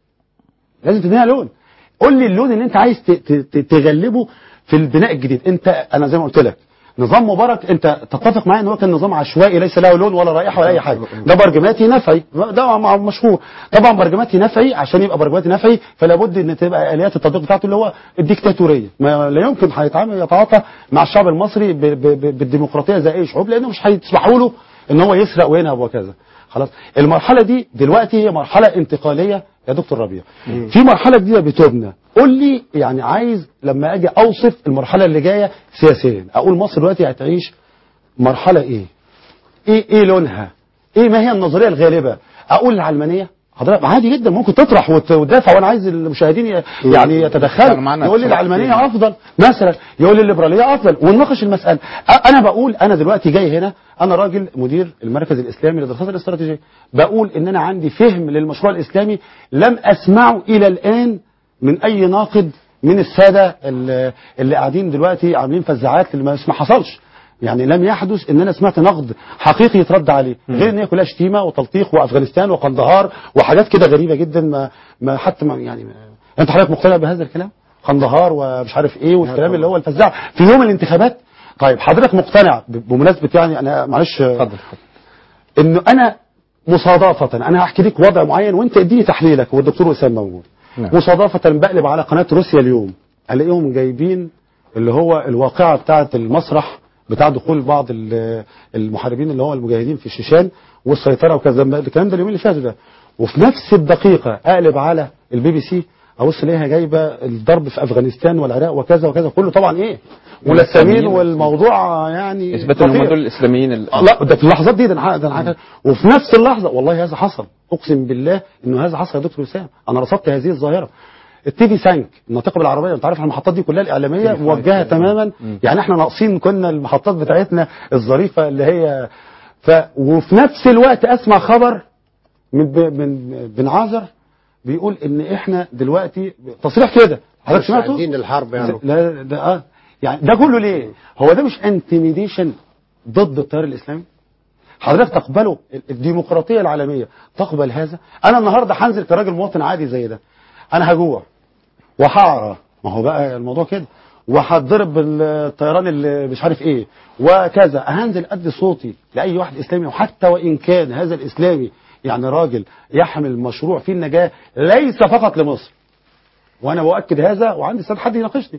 I: لازم تدينها لون قول لي اللون اللي انت عايز ت- ت- ت- تغلبه في البناء الجديد انت انا زي ما قلت لك نظام مبارك انت تتفق معايا ان هو كان نظام عشوائي ليس له لون ولا رائحه ولا اي حاجه ده برجماتي نفعي ده م- مشهور طبعا برجماتي نفعي عشان يبقى برجماتي نفعي فلا بد ان تبقى اليات التطبيق بتاعته اللي هو الديكتاتوريه ما لا يمكن هيتعامل يتعاطى مع الشعب المصري ب- ب- ب- بالديمقراطيه زي اي شعوب لانه مش هيسمحوا له ان هو يسرق وينهب وكذا خلاص المرحله دي دلوقتي هي مرحله انتقاليه يا دكتور ربيع في مرحله جديده بتبنى قول لي يعني عايز لما اجي اوصف المرحله اللي جايه سياسيا اقول مصر دلوقتي هتعيش مرحله ايه ايه ايه لونها ايه ما هي النظريه الغالبه اقول العلمانيه حضرتك عادي جدا ممكن تطرح وت- وتدافع وانا عايز المشاهدين ي- يعني يتدخلوا
B: كان معانا
I: يقول لي
B: اتصال.
I: العلمانيه افضل مثلا يقول لي الليبراليه افضل ونناقش المساله أ- انا بقول انا دلوقتي جاي هنا انا راجل مدير المركز الاسلامي للدراسات الاستراتيجيه بقول ان انا عندي فهم للمشروع الاسلامي لم اسمعه الى الان من اي ناقد من الساده اللي, اللي قاعدين دلوقتي عاملين فزاعات اللي ما ما حصلش يعني لم يحدث ان انا سمعت نقد حقيقي يترد عليه غير ان هي كلها شتيمه وتلطيخ وافغانستان وقندهار وحاجات كده غريبه جدا ما ما حتى ما يعني ما انت حضرتك مقتنع بهذا الكلام قندهار ومش عارف ايه والكلام اللي هو الفزاع في يوم الانتخابات طيب حضرتك مقتنع ب- بمناسبه يعني انا معلش
B: اتفضل
I: انه انا مصادفة انا هحكي لك وضع معين وانت اديني تحليلك والدكتور وسام موجود
B: نعم.
I: مصادفة بقلب على قناة روسيا اليوم الاقيهم جايبين اللي هو الواقعة بتاعة المسرح بتاع دخول بعض ال- المحاربين اللي هو المجاهدين في الشيشان والسيطرة وكذا الكلام ده اليومين اللي فاتوا ده وفي نفس الدقيقة اقلب على البي بي سي ابص الاقيها جايبه الضرب في افغانستان والعراق وكذا وكذا كله طبعا ايه ملثمين والموضوع يعني
B: اثبات ان هم
I: خطير.
B: دول الاسلاميين ال-
I: آه، لا ده في اللحظات دي ده انا ده أنا وفي نفس اللحظه والله هذا حصل اقسم بالله انه هذا حصل يا دكتور وسام انا رصدت هذه الظاهره التي في سانك المنطقه بالعربيه انت عارف المحطات دي كلها الاعلاميه موجهه تماما يعني احنا ناقصين كنا المحطات بتاعتنا الظريفه اللي هي ف وفي نفس الوقت اسمع خبر من ب... من بن عازر بيقول ان احنا دلوقتي تصريح كده حضرتك سمعته؟
F: مستعدين للحرب يعني
I: لا ده اه يعني ده كله ليه؟ هو ده مش انتميديشن ضد التيار الاسلامي؟ حضرتك تقبله الديمقراطيه العالميه تقبل هذا؟ انا النهارده هنزل كراجل مواطن عادي زي ده انا هجوع وهعرى ما هو بقى الموضوع كده وهتضرب بالطيران اللي مش عارف ايه وكذا هنزل ادي صوتي لاي واحد اسلامي وحتى وان كان هذا الاسلامي يعني راجل يحمل مشروع فيه النجاه ليس فقط لمصر وانا باكد هذا وعندي استعداد حد يناقشني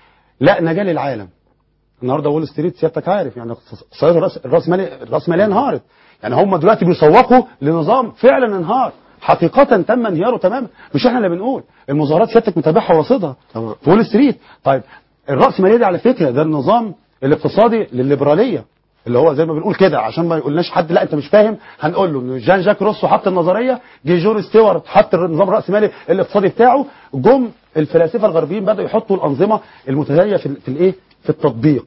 I: لا نجاه للعالم النهارده وول ستريت سيادتك عارف يعني اقتصاد الراس الراسماليه الراسماليه انهارت يعني هم دلوقتي بيسوقوا لنظام فعلا انهار حقيقة تم انهياره تماما مش احنا اللي بنقول المظاهرات سيادتك متابعها ورصدها
F: طبعا.
I: في وول ستريت طيب الراسماليه دي على فكره ده النظام الاقتصادي للليبراليه اللي هو زي ما بنقول كده عشان ما يقولناش حد لا انت مش فاهم هنقول له ان جان جاك روسو حط النظريه جه جون ستيوارت حط النظام الراسمالي الاقتصادي بتاعه جم الفلاسفه الغربيين بداوا يحطوا الانظمه المتدايه في, ال- في الايه في التطبيق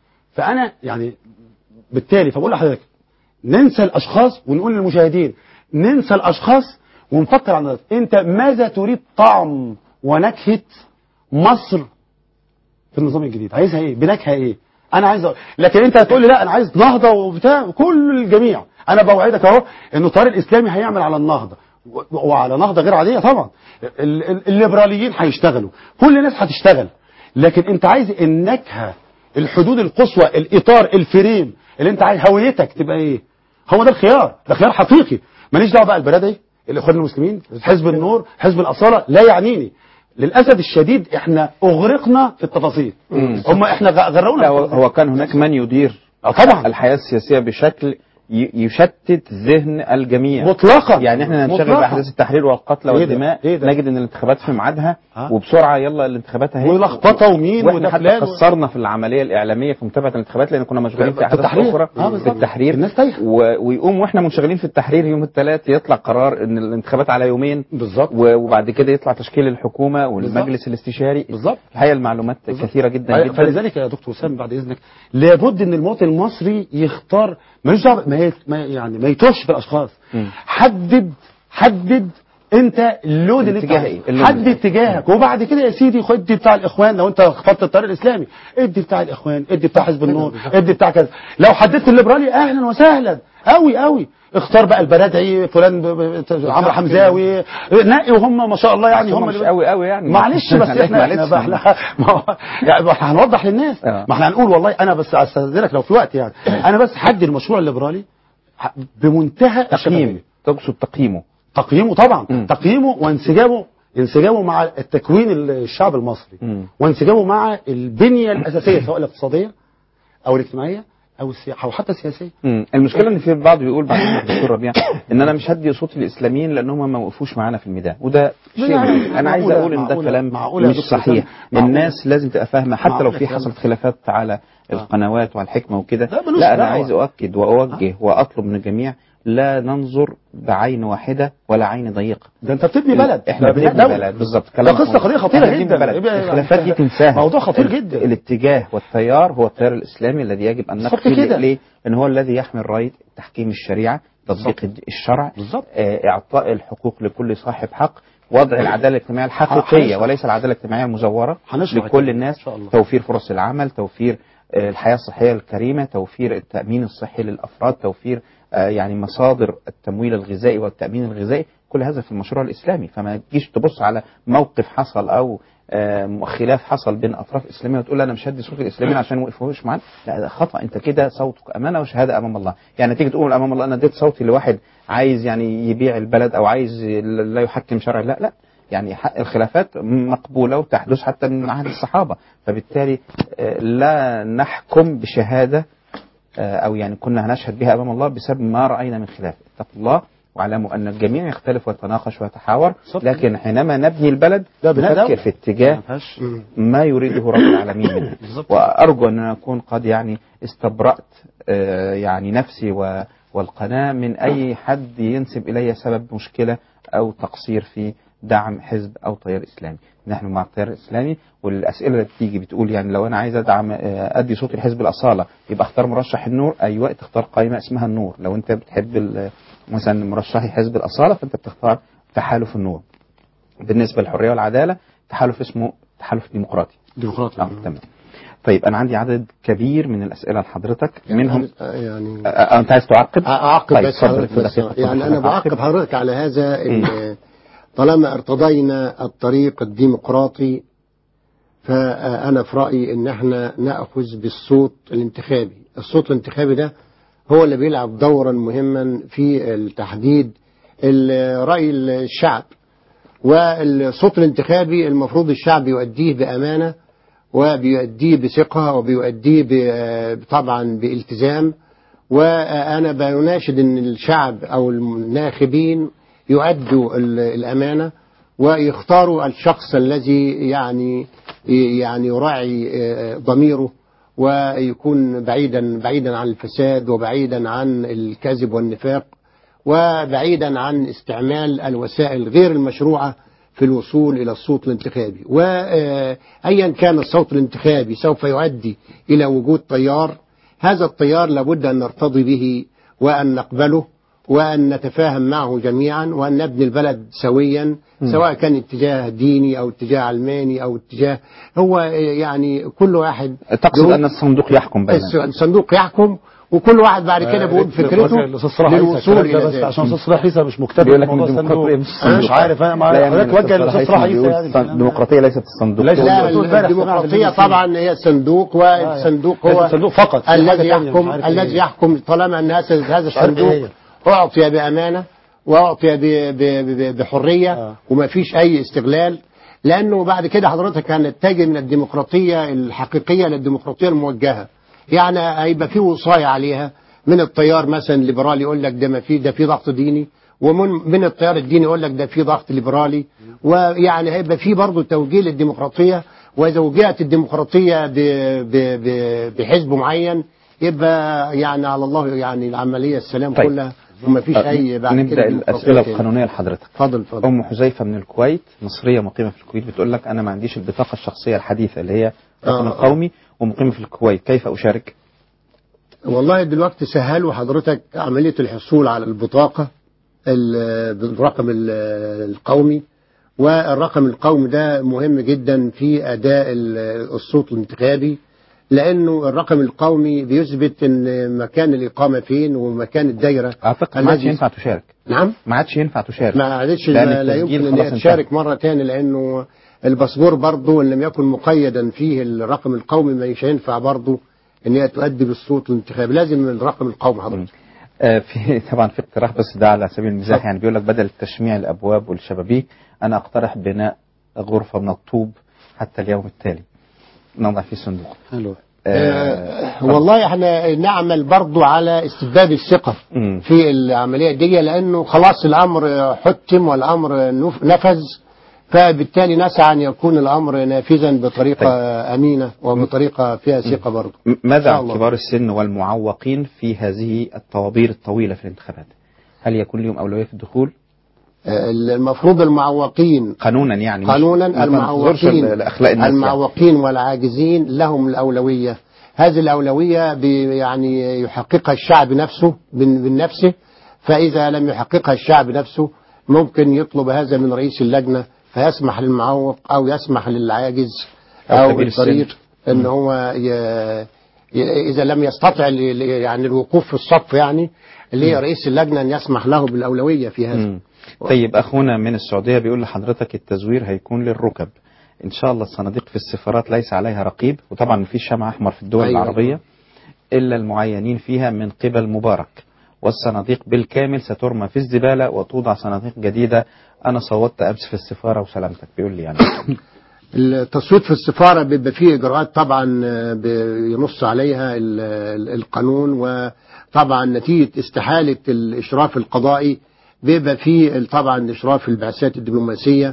I: فانا يعني بالتالي فبقول لحضرتك ننسى الاشخاص ونقول للمشاهدين ننسى الاشخاص ونفكر عن ذلك. انت ماذا تريد طعم ونكهه مصر في النظام الجديد عايزها ايه بنكهه ايه انا عايز أقول. لكن انت هتقول لي لا انا عايز نهضه وبتاع كل الجميع انا بوعدك اهو ان التيار الاسلامي هيعمل على النهضه و- وعلى نهضه غير عاديه طبعا ال- ال- الليبراليين هيشتغلوا كل الناس هتشتغل لكن انت عايز النكهه الحدود القصوى الاطار الفريم اللي انت عايز هويتك تبقى ايه هو ده الخيار ده خيار حقيقي ماليش دعوه بقى البلدي الاخوان المسلمين حزب النور حزب الاصاله لا يعنيني للاسف الشديد احنا اغرقنا في التفاصيل هم احنا غ- غرونا
B: لا
I: في
B: هو
I: التفاصيل.
B: هو كان هناك من يدير
I: آه طبعا
B: الحياة السياسية بشكل ي- يشتت ذهن الجميع
I: مطلقا
B: يعني احنا ننشغل
I: مطلقاً.
B: باحداث التحرير والقتل
I: إيه ده؟
B: والدماء
I: إيه ده؟
B: نجد ان الانتخابات في ميعادها
I: ها؟
B: وبسرعه يلا الانتخابات اهي
I: ولخبطه ومين
B: واحنا
I: وده
B: حتى
I: فلان و-
B: قصرنا في العمليه الاعلاميه في متابعه الانتخابات لان كنا مشغولين في
I: في
B: احداث
I: التحرير.
B: اخرى
I: آه
B: في
I: بالظبط.
B: التحرير
I: الناس تايهه
B: و... ويقوم واحنا منشغلين في التحرير يوم الثلاث يطلع قرار ان الانتخابات على يومين
I: بالظبط
B: و... وبعد كده يطلع تشكيل الحكومه والمجلس الاستشاري
I: بالظبط
B: الحقيقه المعلومات كثيره جدا جدا
I: فلذلك يا دكتور وسام بعد اذنك لابد ان المواطن المصري يختار ملوش دعوه ما, ي- ما يعني ما يتوهش في الاشخاص
B: مم.
I: حدد حدد انت اللود اللي انت
B: اتجاه
I: عايزه.
B: ايه؟ اللود.
I: حدد اتجاهك وبعد كده يا سيدي خد ادي بتاع الاخوان لو انت اخترت الطريق الاسلامي ادي بتاع الاخوان ادي بتاع حزب النور ادي بتاع كذا لو حددت الليبرالي اهلا وسهلا قوي قوي اختار بقى البرادعي فلان ب- ب- عمرو حمزاوي نقي وهم ما شاء الله يعني
B: هم
I: هم
B: مش
I: اللي-
B: قوي قوي يعني
I: معلش بس احنا احنا
B: معلش.
I: بقى احنا ما هو- يعني ما احنا هنوضح للناس
B: آه.
I: ما احنا هنقول والله انا بس استاذنك لو في وقت يعني انا بس حد المشروع الليبرالي ح- بمنتهى
B: تقييم
I: الشفافية.
B: تقصد تقييمه
I: تقييمه طبعا
B: مم.
I: تقييمه وانسجامه انسجامه مع التكوين الشعب المصري
B: مم.
I: وانسجامه مع البنيه الاساسيه سواء الاقتصاديه او الاجتماعيه او السياسيه او حتى السياسيه
B: مم. المشكله ان في البعض بيقول بعد إذنك يا دكتور ربيع ان انا مش هدي صوت الاسلاميين لان هم ما وقفوش معانا في الميدان وده شيء
I: يعني
B: انا عايز
I: معقولة-
B: اقول ان ده
I: معقولة-
B: كلام
I: معقولة يا
B: مش
I: دكتور
B: صحيح
I: حسام، معقولة.
B: الناس لازم تبقى فاهمه حتى لو
I: معقولة
B: في
I: كلام.
B: حصلت خلافات على القنوات وعلى الحكمه وكده
I: ده ملوش
B: لا انا
I: دعوة.
B: عايز اؤكد واوجه واطلب من الجميع لا ننظر بعين واحده ولا عين ضيقه
I: ده انت بتبني بلد
B: احنا
I: ده
B: بنبني
I: دولة.
B: بلد بالظبط
I: ده
B: كلام
I: قصه
B: مهم.
I: قضيه خطيره
B: احنا بنبني
I: جدا
B: بلد.
I: يبقى-
B: الخلافات دي تنساها
I: موضوع خطير
B: ال-
I: جدا
B: الاتجاه والتيار هو التيار الاسلامي الذي يجب ان
I: بالظبط
B: نقتل
I: كده.
B: ليه؟ ان هو الذي يحمي رايه تحكيم الشريعه تطبيق الشرع
I: بالظبط.
B: آه، اعطاء الحقوق لكل صاحب حق وضع العداله الاجتماعيه الحقيقيه
I: هنشرح.
B: وليس العداله الاجتماعيه المزوره
I: هنشرح
B: لكل
I: الكلام
B: الناس
I: إن شاء الله.
B: توفير فرص العمل توفير آه، الحياه الصحيه الكريمه توفير التامين الصحي للافراد توفير آه، يعني مصادر التمويل الغذائي والتامين الغذائي كل هذا في المشروع الاسلامي فما تجيش تبص على موقف حصل او آه، خلاف حصل بين اطراف اسلاميه وتقول انا مش هدي صوت الاسلاميين عشان وقفوش معانا لا ده خطا انت كده صوتك امانه وشهاده امام الله يعني تيجي تقول امام الله انا اديت صوتي لواحد عايز يعني يبيع البلد او عايز لا يحكم شرع لا لا يعني حق الخلافات مقبولة وتحدث حتى من عهد الصحابة فبالتالي آه، لا نحكم بشهادة آه، أو يعني كنا هنشهد بها أمام الله بسبب ما رأينا من خلاف اتقوا الله واعلموا أن الجميع يختلف ويتناقش ويتحاور
I: صدق.
B: لكن حينما نبني البلد
I: ده بناء
B: نفكر
I: دولة.
B: في اتجاه
I: ما فيهاش
B: ما يريده رب العالمين منه
I: بالظبط.
B: وأرجو أن أكون قد يعني استبرأت آه، يعني نفسي و- والقناة من أي حد ينسب إلي سبب مشكلة أو تقصير في دعم حزب أو تيار إسلامي نحن مع التيار الإسلامي والأسئلة اللي بتيجي بتقول يعني لو أنا عايز أدعم آه، أدي صوتي لحزب الأصالة يبقى اختار مرشح النور أيوة تختار قائمة اسمها النور لو أنت بتحب ال- مثلا مرشحي حزب الأصالة فأنت بتختار تحالف النور بالنسبة للحرية والعدالة تحالف اسمه تحالف ديمقراطي
I: ديمقراطي
B: آه، تمام طيب انا عندي عدد كبير من الاسئله لحضرتك منهم
F: يعني
B: آه، آه، انت عايز تعقب
F: أعقب
B: طيب،
F: بس
B: اتفضل،
F: حضرتك
B: اتفضل،
F: بس
B: اتفضل،
F: يعني أنا
B: اتفضل،
F: بعقب
B: أعقب.
F: حضرتك على هذا إن طالما ارتضينا الطريق الديمقراطي فأنا في رأيي إن احنا نأخذ بالصوت الانتخابي الصوت الانتخابي ده هو اللي بيلعب دورا مهما في التحديد ال- رأي الشعب والصوت الانتخابي المفروض الشعب يؤديه بأمانة وبيؤديه بثقة وبيؤديه ب- طبعا بالتزام وأنا بناشد أن الشعب أو الناخبين يؤدوا ال- الأمانة ويختاروا الشخص الذي يعني يعني يراعي آه، ضميره ويكون بعيدا بعيدا عن الفساد وبعيدا عن الكذب والنفاق وبعيدا عن استعمال الوسائل غير المشروعة في الوصول إلى الصوت الانتخابي وأيا كان الصوت الانتخابي سوف يؤدي إلى وجود تيار هذا التيار لابد أن نرتضي به وأن نقبله وأن نتفاهم معه جميعا وأن نبني البلد سويا سواء كان اتجاه ديني أو اتجاه علماني أو اتجاه هو يعني كل واحد
B: تقصد
F: له-
B: ان الصندوق يحكم بيننا
F: الس- الصندوق يحكم وكل واحد بعد كده بيقول فكرته
I: الاستاذ صلاح عيسى
F: للوصول
I: الكلام ده
F: إلى
I: بس
F: ذلك
I: عشان الاستاذ صلاح عيسى مش مكتفي
B: بيقول لك
I: بموضوع
B: إن
I: الصندوق.
B: الديمقراطية مش
I: أنا مش
B: الصندوق.
I: عارف انا
B: لا يعني
I: مع حضرتك وجه
B: الأستاذ
I: للاستاذ صلاح
B: هيثم
I: عيسى
B: بيقول
I: يعني
B: الصن- الديمقراطيه ليست الصندوق
I: ليس-
F: لا
I: قلت امبارح
F: الديمقراطية
I: سمعت
F: طبعا هي الصندوق والصندوق
I: ليس
F: هو
I: الصندوق فقط في حاجة
F: الذي
I: تانية مش
F: يحكم
I: عارف إيه
F: الذي
I: هي.
F: يحكم طالما ان هذا هذا
I: عارف إيه
F: الصندوق
I: هي.
F: اعطي بامانه واعطي ب- ب- ب- بحريه
I: آه.
F: وما فيش اي استغلال لانه بعد كده حضرتك هنتجه من الديمقراطيه الحقيقيه للديمقراطيه الموجهه يعني هيبقى في وصايه عليها من التيار مثلا الليبرالي يقول لك ده ما في ده في ضغط ديني ومن من التيار الديني يقول لك ده في ضغط ليبرالي ويعني هيبقى في برضه توجيه للديمقراطيه واذا وجهت الديمقراطيه ب- ب- ب- بحزب معين يبقى يعني على الله يعني العمليه السلام
B: طيب.
F: كلها وما فيش اي بعد كده
B: نبدا
F: ديمقراطية
B: الاسئله
F: تاني.
B: القانونيه لحضرتك
F: اتفضل اتفضل
B: ام حذيفه من الكويت مصريه مقيمه في الكويت بتقول لك انا ما عنديش البطاقه الشخصيه الحديثه اللي هي الرقم
F: آه.
B: القومي ومقيمه في الكويت كيف اشارك
F: والله دلوقتي سهلوا حضرتك عملية الحصول على البطاقة ال- بالرقم ال- القومي والرقم القومي ده مهم جدا في أداء ال- الصوت الانتخابي لأنه الرقم القومي بيثبت إن مكان الإقامة فين ومكان الدايرة
B: اعتقد ما عادش
F: الذي-
B: ينفع تشارك
F: نعم
B: ما عادش ينفع تشارك
F: ما عادش
B: لأن
F: لا, لا
B: التسجيل
F: يمكن ان
B: خلاص
F: هي
B: انتهى.
F: تشارك مرة تاني لأنه الباسبور برضه إن لم يكن مقيدا فيه الرقم القومي مش هينفع برضه ان هي تؤدي بالصوت الانتخابي لازم الرقم القومي حضرتك
B: آه، في طبعا في اقتراح بس ده على سبيل المزاح يعني بيقول لك بدل تشميع الابواب والشبابيك انا اقترح بناء غرفه من الطوب حتى اليوم التالي نضع فيه صندوق
I: حلو
F: آه والله احنا نعمل برضو على استبداد الثقة
B: مم.
F: في العملية دي لأنه خلاص الأمر حتم والأمر نف- نفذ فبالتالي نسعى أن يكون الأمر نافذا بطريقة أمينة وبطريقة فيها ثقة برضو
B: م-
F: إن
B: ماذا
F: شاء
B: عن
F: الله.
B: كبار السن والمعوقين في هذه الطوابير الطويله في الانتخابات هل يكون لهم اولويه في الدخول
F: آه، المفروض المعوقين
B: قانونا يعني مش-
F: قانونا
B: ما تنظرش
F: المعوقين
B: لاخلاق الناس يعني.
F: المعوقين والعاجزين لهم الأولوية هذه الأولوية بي- يعني يحققها الشعب نفسه بن- من نفسه فإذا لم يحققها الشعب نفسه ممكن يطلب هذا من رئيس اللجنة فيسمح للمعوق أو يسمح للعاجز
B: أو
F: أو
B: كبير السن.
F: الضرير ان هو ي... ي... اذا لم يستطع ل... ل- يعني الوقوف في الصف يعني اللي هي رئيس اللجنه ان يسمح له بالاولويه في هذا
B: مم. طيب اخونا من السعوديه بيقول لحضرتك التزوير هيكون للركب ان شاء الله الصناديق في السفارات ليس عليها رقيب وطبعا مفيش شمع احمر في الدول
F: أيوة.
B: العربيه الا المعينين فيها من قبل مبارك والصناديق بالكامل سترمى في الزباله وتوضع صناديق جديده انا صوتت امس في السفاره وسلامتك بيقول لي يعني
F: التصويت في السفاره بيبقى فيه اجراءات طبعا آه، بينص عليها ال- ال- القانون وطبعا نتيجه استحاله الاشراف القضائي بيبقى فيه طبعا اشراف البعثات الدبلوماسيه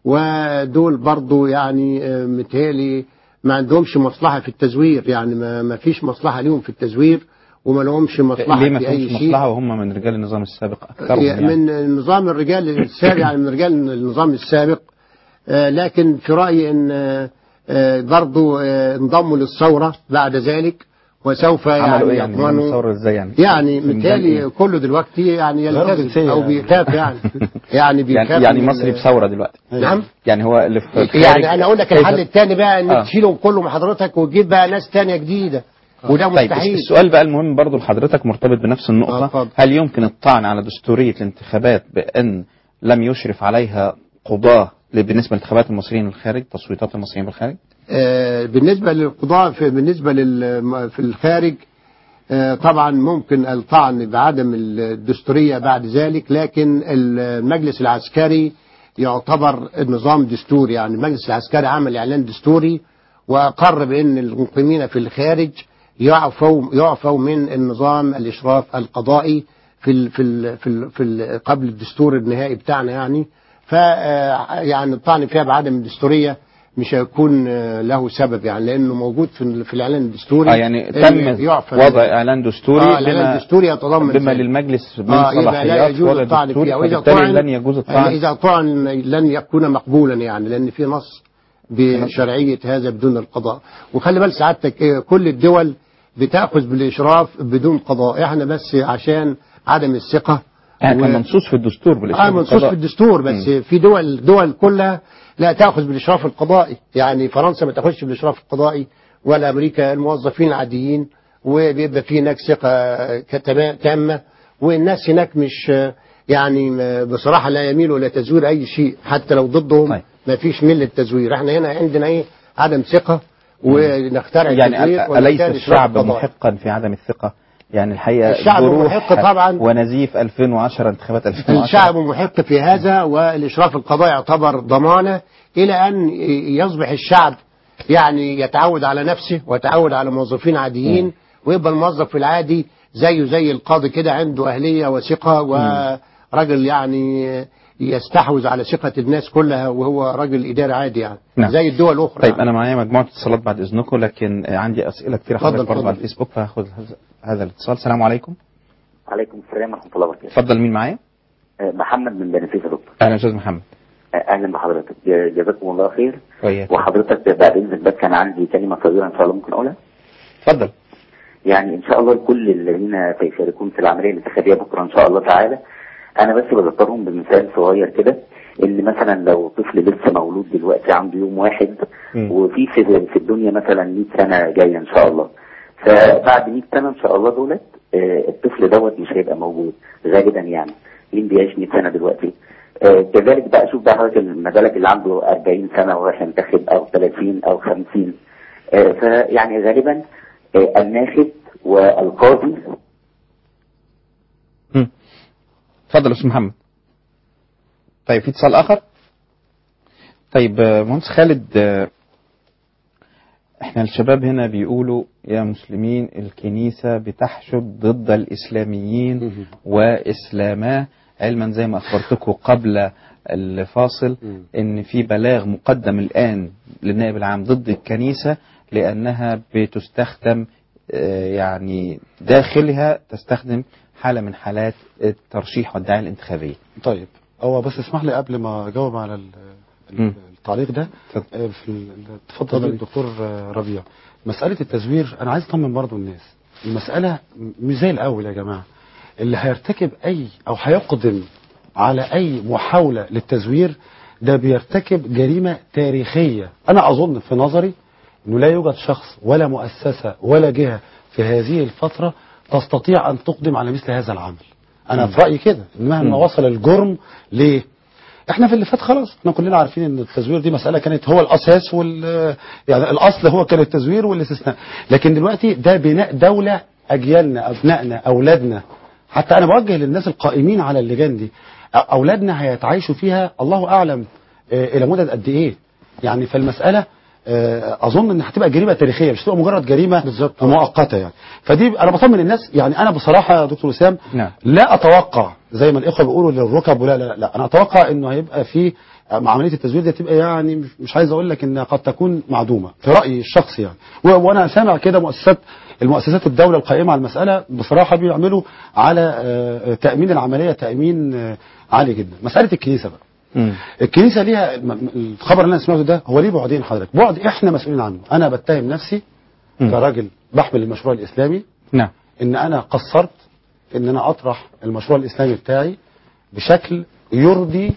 F: ودول برضو يعني آه، متهيألي ما عندهمش مصلحه في التزوير يعني ما ما فيش مصلحه ليهم في التزوير وما لهمش مصلحه
B: ليه ما
F: في اي
B: فيهمش
F: شيء
B: مصلحه وهم من رجال النظام السابق اكثرهم يعني.
F: من نظام الرجال السابق يعني من رجال النظام السابق آه، لكن في رأيي ان آه، آه، برضو آه، انضموا للثورة بعد ذلك وسوف
B: عملوا
F: يعني
B: ايه يعني
F: يضمنوا
B: ثوره ازاي يعني
F: يعني
B: في ميدان
F: بالتالي
B: إيه؟
F: كله دلوقتي يعني
I: غير
F: يلتزم
I: جنسية
F: او
I: يعني.
F: بيخاف يعني يعني بيخاف
B: يعني, يعني
F: من
B: مصري
F: ال-
B: بثوره دلوقتي
F: نعم
B: يعني هو اللي في الخارج
F: يعني انا اقول لك
B: كيف-
F: الحل الثاني بقى ان
B: آه.
F: تشيلهم كلهم حضرتك وتجيب بقى ناس تانية جديدة وده
B: طيب
F: مستحيل
B: السؤال بقى المهم برضو لحضرتك مرتبط بنفس
F: آه،
B: النقطة
F: اتفضل.
B: هل يمكن الطعن على دستورية الانتخابات بأن لم يشرف عليها قضاة بالنسبة لانتخابات المصريين الخارج تصويتات المصريين بالخارج
F: آه، بالنسبة للقضاء في بالنسبة لل في الخارج آه، طبعا ممكن الطعن بعدم الدستورية بعد ذلك لكن المجلس العسكري يعتبر النظام دستوري يعني المجلس العسكري عمل إعلان دستوري وأقر بأن المقيمين في الخارج يعفوا يعفوا من النظام الإشراف القضائي في ال في ال في, ال في ال قبل الدستور النهائي بتاعنا يعني ف آه، يعني الطعن فيها بعدم الدستورية مش هيكون آه، له سبب يعني لانه موجود في ال- في الاعلان الدستوري
B: آه يعني
F: إن
B: تم
F: يعفى
B: وضع إعلان دستوري
F: آه الإعلان
B: بما,
F: الدستوري يتضمن
B: بما
F: ذلك.
B: للمجلس من
F: آه يبقى لا
B: صلاحيات
F: يجوز
B: وضع
F: الطعن
B: دستوري
F: فيها وإذا
B: فبالتالي
F: طعن
B: لن يجوز الطعن
F: إذا طعن لن يكون مقبولا يعني لأن في نص بشرعية هذا بدون القضاء وخلي بال سعادتك إيه، كل الدول بتأخذ بالإشراف بدون قضاء احنا بس عشان عدم الثقة
B: يعني كان
F: و-
B: منصوص في الدستور بالإشراف
F: اه منصوص
B: القضاء.
F: في الدستور بس في دول دول كلها لا تاخذ بالاشراف القضائي يعني فرنسا ما تاخذش بالاشراف القضائي ولا امريكا الموظفين العاديين وبيبقى في هناك ثقه كتما- تامه والناس هناك مش آه، يعني ما- بصراحه لا يميلوا الى تزوير اي شيء حتى لو ضدهم
B: طيب.
F: ما فيش ميل للتزوير احنا هنا عندنا ايه عدم ثقه ونخترع
B: يعني
F: التزوير
B: أل- أليس
F: ونختار الإشراف
B: الشعب
F: القضائي.
B: محقا في عدم الثقة يعني الحقيقة
F: الشعب
B: جروح
F: محق طبعا.
B: ونزيف 2010 انتخابات 2010
F: الشعب محق في هذا والإشراف القضائي يعتبر ضمانة إلى أن يصبح الشعب يعني يتعود على نفسه ويتعود على موظفين عاديين ويبقى الموظف العادي زيه زي القاضي كده عنده أهلية وثقة ورجل يعني يستحوذ على ثقة الناس كلها وهو رجل إداري عادي يعني
B: نعم.
F: زي الدول الأخرى
B: طيب انا معايا مجموعه اتصالات بعد اذنكم لكن عندي اسئله كتير
F: اتفضل،
B: حضرتك برضه
F: اتفضل.
B: على الفيسبوك فهاخد هذا- هذا الاتصال السلام عليكم
J: عليكم السلام ورحمة الله وبركاته
B: اتفضل مين معايا
J: آه، محمد من بني سويف يا دكتور
B: اهلا يا استاذ محمد
J: آه، أهلا بحضرتك ج- جزاكم الله خير
B: وياك
J: وحضرتك بعد إذنك بس كان عندي كلمة صغيرة إن شاء الله ممكن أقولها
B: اتفضل
J: يعني إن شاء الله لكل الذين سيشاركون في العملية الانتخابية بكرة إن شاء الله تعالى أنا بس بذكرهم بمثال صغير كده إن مثلا لو طفل لسه مولود دلوقتي عنده يوم واحد
B: مم.
J: وفي في في الدنيا مثلا 100 سنة جاية إن شاء الله فبعد 100 سنة إن شاء الله دولت آه، الطفل دوت مش هيبقى موجود غالبا يعني مين بيعيش 100 سنة دلوقتي آه، كذلك بقى شوف بقى حضرتك ما بالك اللي عنده 40 سنة ورايح ينتخب أو 30 أو 50 آه، فيعني غالبا آه، الناخب والقاضي
B: مم. اتفضل يا استاذ محمد طيب في اتصال اخر طيب آه، مهندس خالد آه، احنا الشباب هنا بيقولوا يا مسلمين الكنيسة بتحشد ضد الإسلاميين وإسلاماه علما زي ما أخبرتكم قبل الفاصل إن في بلاغ مقدم الآن للنائب العام ضد الكنيسة لأنها بتستخدم آه، يعني داخلها تستخدم حالة من حالات الترشيح والدعاية الانتخابية
I: طيب هو بس اسمح لي قبل ما اجاوب على ال- ال-
B: مم.
I: التعليق ده
B: اتفضل.
I: آه، في ال- اتفضل الدكتور آه، ربيع مسألة التزوير أنا عايز أطمن برضو الناس المسألة م- مش زي الأول يا جماعة اللي هيرتكب أي أو هيقدم على أي محاولة للتزوير ده بيرتكب جريمة تاريخية أنا أظن في نظري أنه لا يوجد شخص ولا مؤسسة ولا جهة في هذه الفترة تستطيع أن تقدم على مثل هذا العمل أنا في رأيي كده إن مهما وصل الجرم ليه احنا في اللي فات خلاص احنا كلنا عارفين ان التزوير دي مسألة كانت هو الاساس وال يعني الاصل هو كان التزوير والاستثناء لكن دلوقتي ده بناء دولة اجيالنا ابنائنا اولادنا حتى انا بوجه للناس القائمين على اللجان دي أ- اولادنا هيتعايشوا فيها الله اعلم آه، الى مدد قد ايه يعني فالمسألة آه، اظن ان هتبقى جريمه تاريخيه مش هتبقى مجرد جريمه بالظبط مؤقته يعني فدي انا بطمن الناس يعني انا بصراحه يا دكتور وسام
B: نعم.
I: لا اتوقع زي ما الاخوه بيقولوا للركب ولا لا لا انا اتوقع انه هيبقى في مع عمليه التزوير دي تبقى يعني مش- مش عايز اقول لك انها قد تكون معدومه في رايي الشخصي يعني و- وانا سامع كده مؤسسات المؤسسات الدوله القائمه على المساله بصراحه بيعملوا على آه، تامين العمليه تامين آه، عالي جدا مساله الكنيسه بقى
B: مم.
I: الكنيسه ليها الم- الخبر اللي انا سمعته ده هو ليه بعدين حضرتك بعد احنا مسؤولين عنه انا بتهم نفسي
B: مم.
I: كراجل بحمل المشروع الاسلامي
B: نعم
I: ان انا قصرت في ان انا اطرح المشروع الاسلامي بتاعي بشكل يرضي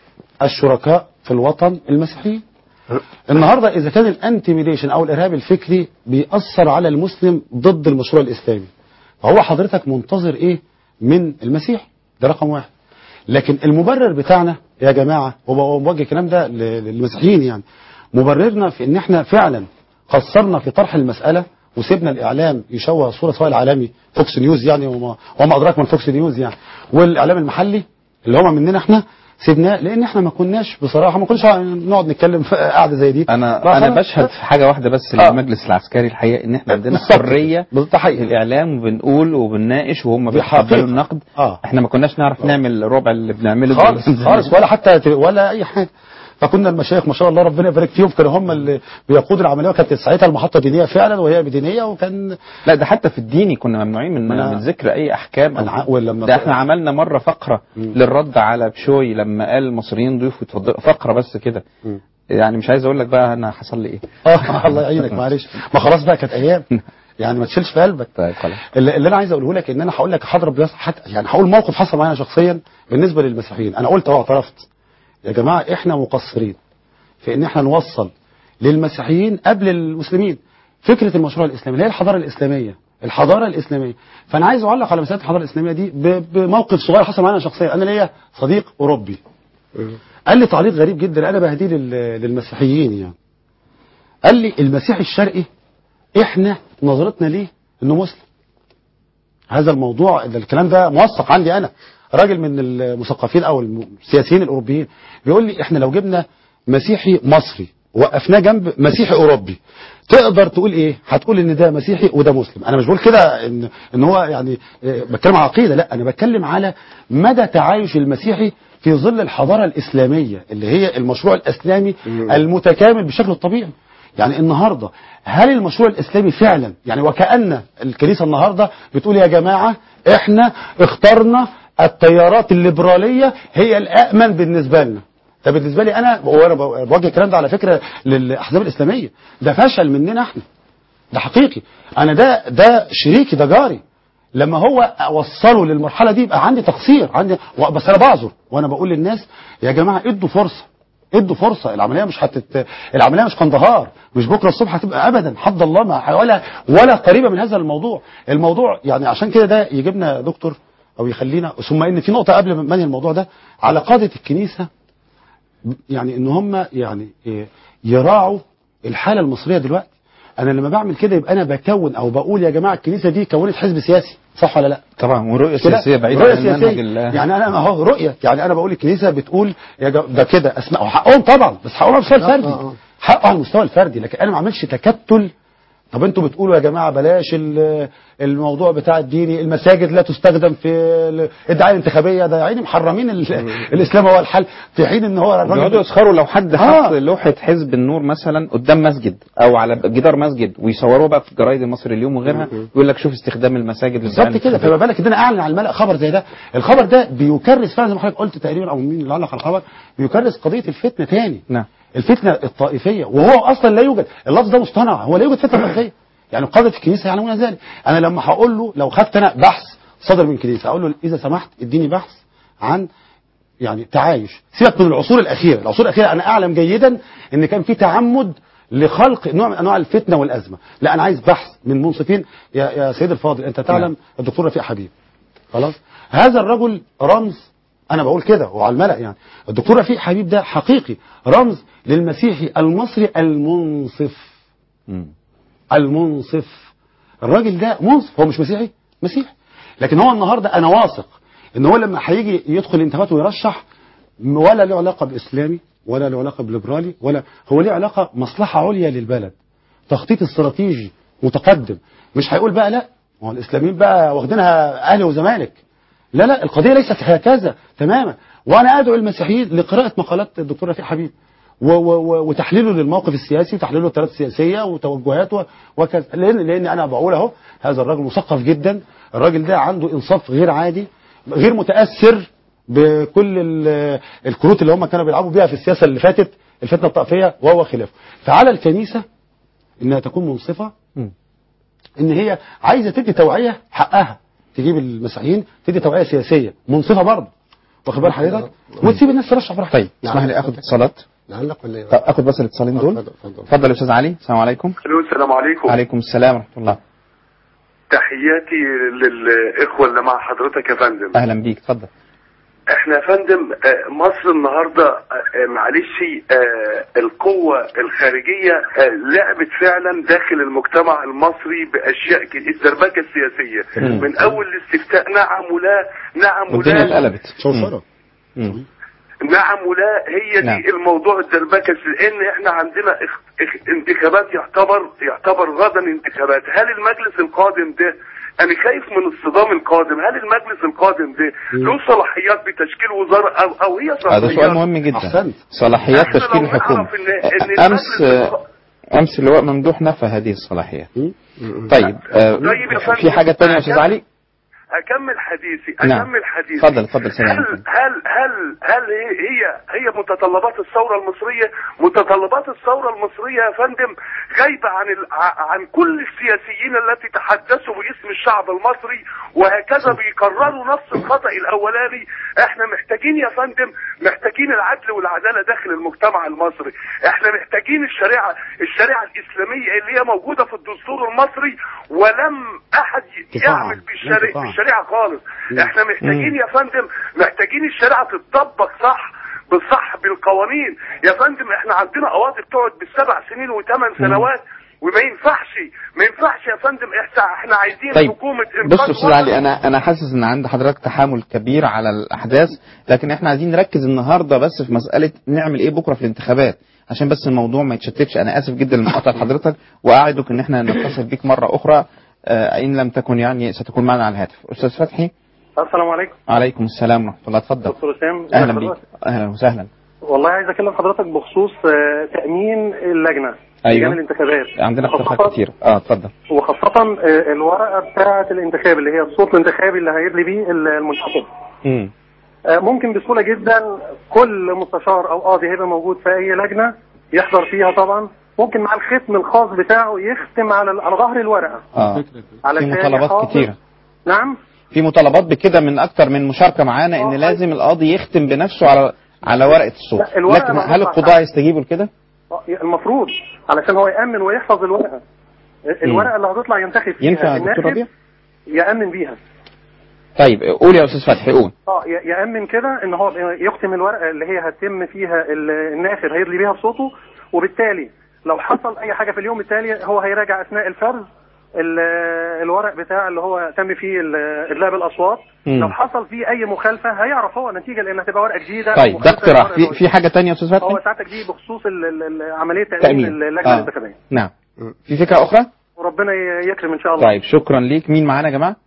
I: الشركاء في الوطن المسيحيين النهارده اذا كان الانتيميديشن او الارهاب الفكري بيأثر على المسلم ضد المشروع الاسلامي فهو حضرتك منتظر ايه من المسيح ده رقم واحد لكن المبرر بتاعنا يا جماعه وبوجه الكلام ده ل- للمسيحيين يعني مبررنا في ان احنا فعلا قصرنا في طرح المساله وسيبنا الاعلام يشوه الصوره سواء العالمي فوكس نيوز يعني وما, وما ادراك من فوكس نيوز يعني والاعلام المحلي اللي هم مننا احنا سيبناه لان احنا ما كناش بصراحه ما كناش نقعد نتكلم في قعده زي دي
B: انا
I: بقى
B: انا
I: خلاص.
B: بشهد في حاجه واحده بس
I: آه.
B: للمجلس العسكري الحقيقه ان احنا عندنا
I: بالظبط.
B: حريه
I: بالظبط حقيقي.
B: في الاعلام وبنقول وبنناقش وهم
I: دي
B: بيتقبلوا
I: حقيقة.
B: النقد
I: آه.
B: احنا ما كناش نعرف نعمل ربع اللي بنعمله
I: خالص
B: دلوقتي.
I: خالص ولا حتى ت- ولا اي حاجه فكنا المشايخ ما شاء الله ربنا يبارك فيهم كانوا هم اللي بيقودوا العمليه وكانت ساعتها المحطه دينيه فعلا وهي بدينيه وكان
B: لا ده حتى في الديني كنا ممنوعين من,
I: ما أنا-
B: من ذكر اي احكام
I: أنا ع- ولما
B: ده احنا عملنا مره فقره للرد على بشوي لما قال المصريين ضيوف يتفضلوا فقره بس كده
I: مم.
B: يعني مش عايز اقول لك بقى انا حصل لي ايه
I: اه الله يعينك معلش ما خلاص بقى كانت ايام يعني ما تشيلش في قلبك
B: طيب خلاص
I: اللي, اللي انا عايز اقوله لك ان انا هقول لك حضرب بس حتى يعني هقول موقف حصل معايا شخصيا بالنسبه للمسيحيين انا قلت واعترفت يا جماعه احنا مقصرين في ان احنا نوصل للمسيحيين قبل المسلمين فكره المشروع الاسلامي اللي هي الحضاره الاسلاميه الحضاره الاسلاميه فانا عايز اعلق على مساله الحضاره الاسلاميه دي ب- بموقف صغير حصل معايا شخصيا انا ليا صديق اوروبي قال لي تعليق غريب جدا انا بهديه لل- للمسيحيين يعني قال لي المسيحي الشرقي احنا نظرتنا ليه انه مسلم هذا الموضوع ده الكلام ده موثق عندي انا راجل من المثقفين او السياسيين الاوروبيين بيقول لي احنا لو جبنا مسيحي مصري وقفناه جنب مسيحي اوروبي تقدر تقول ايه هتقول ان ده مسيحي وده مسلم انا مش بقول كده ان ان هو يعني إيه، بتكلم على عقيده لا انا بتكلم على مدى تعايش المسيحي في ظل الحضاره الاسلاميه اللي هي المشروع الاسلامي المتكامل بشكل الطبيعي يعني النهارده هل المشروع الاسلامي فعلا يعني وكأن الكنيسه النهارده بتقول يا جماعه احنا اخترنا التيارات الليبراليه هي الامن بالنسبه لنا ده بالنسبه لي انا وانا بوجه الكلام ده على فكره للاحزاب الاسلاميه ده فشل مننا احنا ده حقيقي انا ده ده شريكي ده جاري لما هو وصله للمرحله دي يبقى عندي تقصير عندي و- بس انا بعذر وانا بقول للناس يا جماعه ادوا فرصه ادوا فرصه العمليه مش هتت العمليه مش قندهار مش بكره الصبح هتبقى ابدا حد الله ما ولا ولا قريبه من هذا الموضوع الموضوع يعني عشان كده ده يجيبنا يا دكتور او يخلينا ثم ان في نقطه قبل ما انهي الموضوع ده على قاده الكنيسه يعني ان هم يعني إيه، يراعوا الحاله المصريه دلوقتي انا لما بعمل كده يبقى انا بكون او بقول يا جماعه الكنيسه دي كونت حزب سياسي صح ولا لا
B: طبعا ورؤيه
I: كده؟
B: سياسيه بعيده
I: رؤية
B: عن المنهج
I: سياسية.
B: ال-
I: يعني انا اهو رؤيه يعني انا بقول الكنيسه بتقول يا جا- ده كده اسماء وحقهم طبعا بس حقهم على المستوى الفردي حقه على المستوى الفردي لكن انا ما اعملش تكتل طب انتوا بتقولوا يا جماعه بلاش ال- الموضوع بتاع الديني المساجد لا تستخدم في ال- الدعايه الانتخابيه ده يا عيني محرمين ال- الاسلام هو الحل في حين ان هو الراجل-
B: بيقعدوا يسخروا لو حد
I: آه.
B: حط لوحه حزب النور مثلا قدام مسجد او على جدار مسجد ويصوروها بقى في جرايد المصري اليوم وغيرها يقول لك شوف استخدام المساجد
I: بالظبط كده فما بالك ان انا اعلن على الملأ خبر زي ده الخبر ده بيكرس فعلا زي ما حضرتك قلت تقريبا او مين اللي علق على الخبر بيكرس قضيه الفتنه تاني
B: نعم
I: الفتنه الطائفيه وهو اصلا لا يوجد اللفظ ده مصطنع هو لا يوجد فتنه طائفيه يعني قاده الكنيسه يعلمون ذلك انا لما هقول له لو خدت انا بحث صدر من كنيسه اقول له اذا سمحت اديني بحث عن يعني تعايش سيبك من العصور الاخيره العصور الاخيره انا اعلم جيدا ان كان في تعمد لخلق نوع من انواع الفتنه والازمه لا انا عايز بحث من منصفين يا يا سيد الفاضل انت تعلم الدكتور رفيق حبيب خلاص هذا الرجل رمز انا بقول كده وعلى الملأ يعني الدكتور رفيق حبيب ده حقيقي رمز للمسيحي المصري المنصف المنصف الراجل ده منصف هو مش مسيحي مسيحي لكن هو النهارده انا واثق ان هو لما هيجي يدخل الانتخابات ويرشح ولا له علاقه باسلامي ولا له علاقه بليبرالي ولا هو له علاقه مصلحه عليا للبلد تخطيط استراتيجي متقدم مش هيقول بقى لا هو الاسلاميين بقى واخدينها اهلي وزمالك لا لا القضيه ليست هكذا تماما وانا ادعو المسيحيين لقراءه مقالات الدكتور رفيق حبيب و و و وتحليله للموقف السياسي وتحليله للتيارات السياسيه وتوجهاته وكذا لان لان انا بقول اهو هذا الراجل مثقف جدا الراجل ده عنده انصاف غير عادي غير متاثر بكل ال- الكروت اللي هم كانوا بيلعبوا بيها في السياسه اللي فاتت الفتنه الطائفيه وهو خلافه فعلى الكنيسه انها تكون منصفه ان هي عايزه تدي توعيه حقها تجيب المسيحيين تدي توعيه سياسيه منصفه برضه واخد بال حضرتك وتسيب الناس ترشح براحتها
B: طيب اسمح لي اخد اتصالات
F: نعلق ولا ايه؟
B: طب اخد بس الاتصالين دول اتفضل يا استاذ علي السلام عليكم
K: الو السلام عليكم
B: عليكم السلام ورحمه الله
K: تحياتي للاخوه اللي مع حضرتك يا فندم
B: اهلا بيك اتفضل
K: احنا يا فندم آه، مصر النهارده آه، معلش آه، القوه الخارجيه آه، لعبت فعلا داخل المجتمع المصري باشياء كتير الدربكه السياسيه
B: مم.
K: من اول الاستفتاء نعم ولا نعم
B: والدنيا
K: ولا
B: اتقلبت
F: شوشره
B: مم.
K: نعم ولا هي دي
B: نعم.
K: الموضوع الدربكه لان احنا عندنا اخ... اخ... انتخابات يعتبر يعتبر غدا انتخابات هل المجلس القادم ده انا خايف من الصدام القادم هل المجلس القادم ده له صلاحيات بتشكيل وزاره او او هي
B: هذا
K: صلاحيات
B: سؤال مهم جدا
F: أحسنت.
B: صلاحيات
K: إحنا
B: تشكيل
K: لو
B: الحكومه
K: نعرف إن- إن
B: امس
K: المجلس
B: امس اللواء ممدوح نفى هذه الصلاحيات طيب آه،
K: طيب يا فندم.
B: في حاجه ثانيه يا استاذ علي
K: اكمل حديثي
B: نعم.
K: اكمل حديثي
B: اتفضل اتفضل سلام
K: هل هل هل هل هي هي متطلبات الثوره المصريه متطلبات الثوره المصريه يا فندم غايبه عن ال... ع- عن كل السياسيين التي تحدثوا باسم الشعب المصري وهكذا بيكرروا نفس الخطا الاولاني احنا محتاجين يا فندم محتاجين العدل والعداله داخل المجتمع المصري احنا محتاجين الشريعه الشريعه الاسلاميه اللي هي موجوده في الدستور المصري ولم احد
F: تفعل.
K: يعمل بالشريعه
F: تفعل.
K: بالشريعه خالص احنا محتاجين يا فندم محتاجين الشريعه تتطبق صح بالصح بالقوانين يا فندم احنا عندنا قواضي بتقعد بالسبع سنين وثمان سنوات وما ينفعش ما ينفعش يا فندم احنا احنا عايزين
B: طيب
K: حكومه
B: بص
K: إنقاذ
B: يا استاذ
K: وطن.
B: علي انا انا حاسس ان عند حضرتك تحامل كبير على الاحداث لكن احنا عايزين نركز النهارده بس في مساله نعمل ايه بكره في الانتخابات عشان بس الموضوع ما يتشتتش انا اسف جدا لمقاطعه حضرتك واعدك ان احنا نتصل بيك مره اخرى آه، ان لم تكن يعني ستكون معنا على الهاتف استاذ فتحي
G: السلام عليكم
B: عليكم السلام ورحمه الله اتفضل
G: دكتور اسام
B: اهلا بيك اهلا وسهلا
G: والله عايز اكلم حضرتك بخصوص آه، تامين اللجنه
B: أيوة.
G: لجان الانتخابات
B: عندنا اقتراحات
G: وخاصة-
B: كتير اه اتفضل
G: وخاصة آه، الورقة بتاعة الانتخاب اللي هي الصوت الانتخابي اللي هيدلي بيه المنتخب
B: مم.
G: آه، ممكن بسهولة جدا كل مستشار أو قاضي هيبقى موجود في أي لجنة يحضر فيها طبعا ممكن مع الختم الخاص بتاعه يختم على على ظهر الورقة
B: اه في
G: علشان
B: مطالبات
G: يحافظ-
B: كتيره
G: نعم
B: في مطالبات بكده من اكتر من مشاركه معانا ان
G: آه،
B: لازم القاضي يختم بنفسه على على ورقه الصوت
G: لا، الورقة
B: لكن
G: ما
B: هل
G: بتطلع
B: القضاء يستجيبوا لكده؟
G: آه، المفروض علشان هو يأمن ويحفظ الورقة الورقة اللي هتطلع ينتخب فيها
B: ينفع يا دكتور
G: الناخب
B: ربيع؟
G: يأمن بيها
B: طيب قول يا استاذ فتحي قول
G: اه ي- يأمن كده ان هو يختم الورقه اللي هي هتتم فيها ال- الناخب هيدلي بيها بصوته وبالتالي لو حصل اي حاجه في اليوم التالي هو هيراجع اثناء الفرز ال- الورق بتاع اللي هو تم فيه ال- ادلاء بالاصوات
B: مم.
G: لو حصل فيه اي مخالفه هيعرف هو نتيجه لان هتبقى ورقه جديده
B: طيب ده
G: مخالفة
B: اقتراح
G: للورقة
B: في
G: الأولى.
B: في حاجه تانية يا استاذ
G: هو
B: فتحي؟
G: ساعتك دي بخصوص ال- ال- ال- عمليه تامين
B: تأمين
G: اللجنه
B: آه.
G: الانتخابيه
B: نعم في فكره اخرى؟
G: وربنا ي- يكرم ان شاء الله
B: طيب شكرا ليك مين معانا يا جماعه؟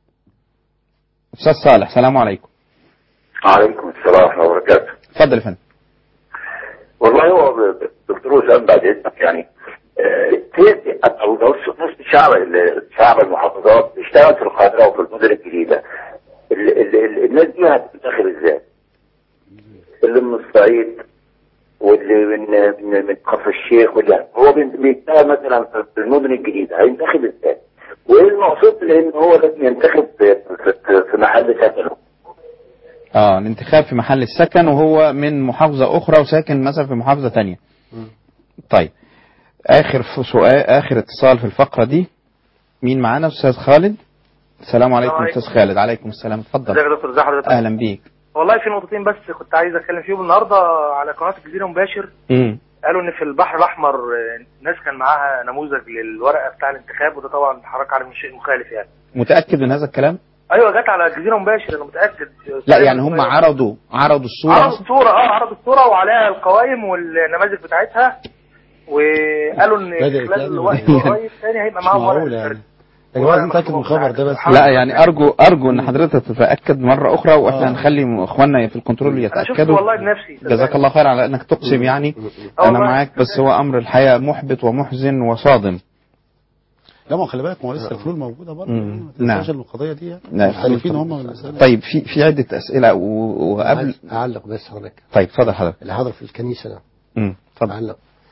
B: استاذ صالح سلام عليكم
L: عليكم السلام ورحمة الله وبركاته
B: اتفضل يا فندم
L: والله هو ب- ب- دكتور وسام بعد اذنك يعني آه، كيف او نص نص الشعب ال- شعب المحافظات بيشتغل في القاهرة وفي المدن الجديدة ال ال ال الناس دي هتنتخب ازاي؟ اللي من الصعيد واللي من من, من كفر الشيخ واللي هو بين- بيشتغل مثلا في في المدن الجديدة هينتخب ازاي؟ وايه المقصود لان هو لازم ينتخب في, في, في محل سكنه
B: اه الانتخاب في محل السكن وهو من محافظة أخرى وساكن مثلا في محافظة تانية طيب آخر ف- سؤال آخر اتصال في الفقرة دي مين معانا أستاذ خالد السلام عليكم
M: عليكم.
B: أستاذ خالد عليكم السلام اتفضل
M: ازيك يا دكتور ازي حضرتك
B: أهلا بيك
M: والله في نقطتين بس كنت عايز اتكلم فيهم النهارده على قناه الجزيره مباشر
B: مم.
M: قالوا ان في البحر الاحمر آه، ناس كان معاها نموذج للورقه بتاع الانتخاب وده طبعا حضرتك عارف مش شيء مخالف يعني
B: متأكد من هذا الكلام؟
M: ايوه جت على الجزيره مباشر انا متاكد
B: لا يعني هم عرضوا عرضوا الصورة
M: عرضوا الصوره اه عرضوا الصوره وعليها القوائم والنماذج بتاعتها وقالوا ان
I: بدأت
M: خلال
I: يعني.
M: الوقت القريب تاني هيبقى
I: مش
M: معاهم ورقه
I: معقول يعني
M: الفرد.
I: يا جماعه لازم نتاكد من الخبر ده بس
B: لا يعني أرجو أرجو إن حضرتك تتأكد مرة أخرى وإحنا هنخلي إخواننا في الكنترول
M: انا شفت
B: يتأكدوا
M: والله بنفسي
B: جزاك الله خير على انك تقسم يعني
M: آه
B: انا
M: والله.
B: معاك بس هو امر الحقيقه محبط ومحزن وصادم
I: لا ما هو خلي بالك ما هو لسه الفلول موجوده برضه
B: مم.
I: يعني ما
B: نعم.
I: تنساش القضيه دي يعني
B: نعم.
I: مختلفين هم من المساله
B: طيب في في عده اسئله و- وقبل
F: عايز اعلق بس حضرتك
B: طيب اتفضل حضرتك
F: اللي حاضر في الكنيسه ده
B: مم، اتفضل
F: اعلق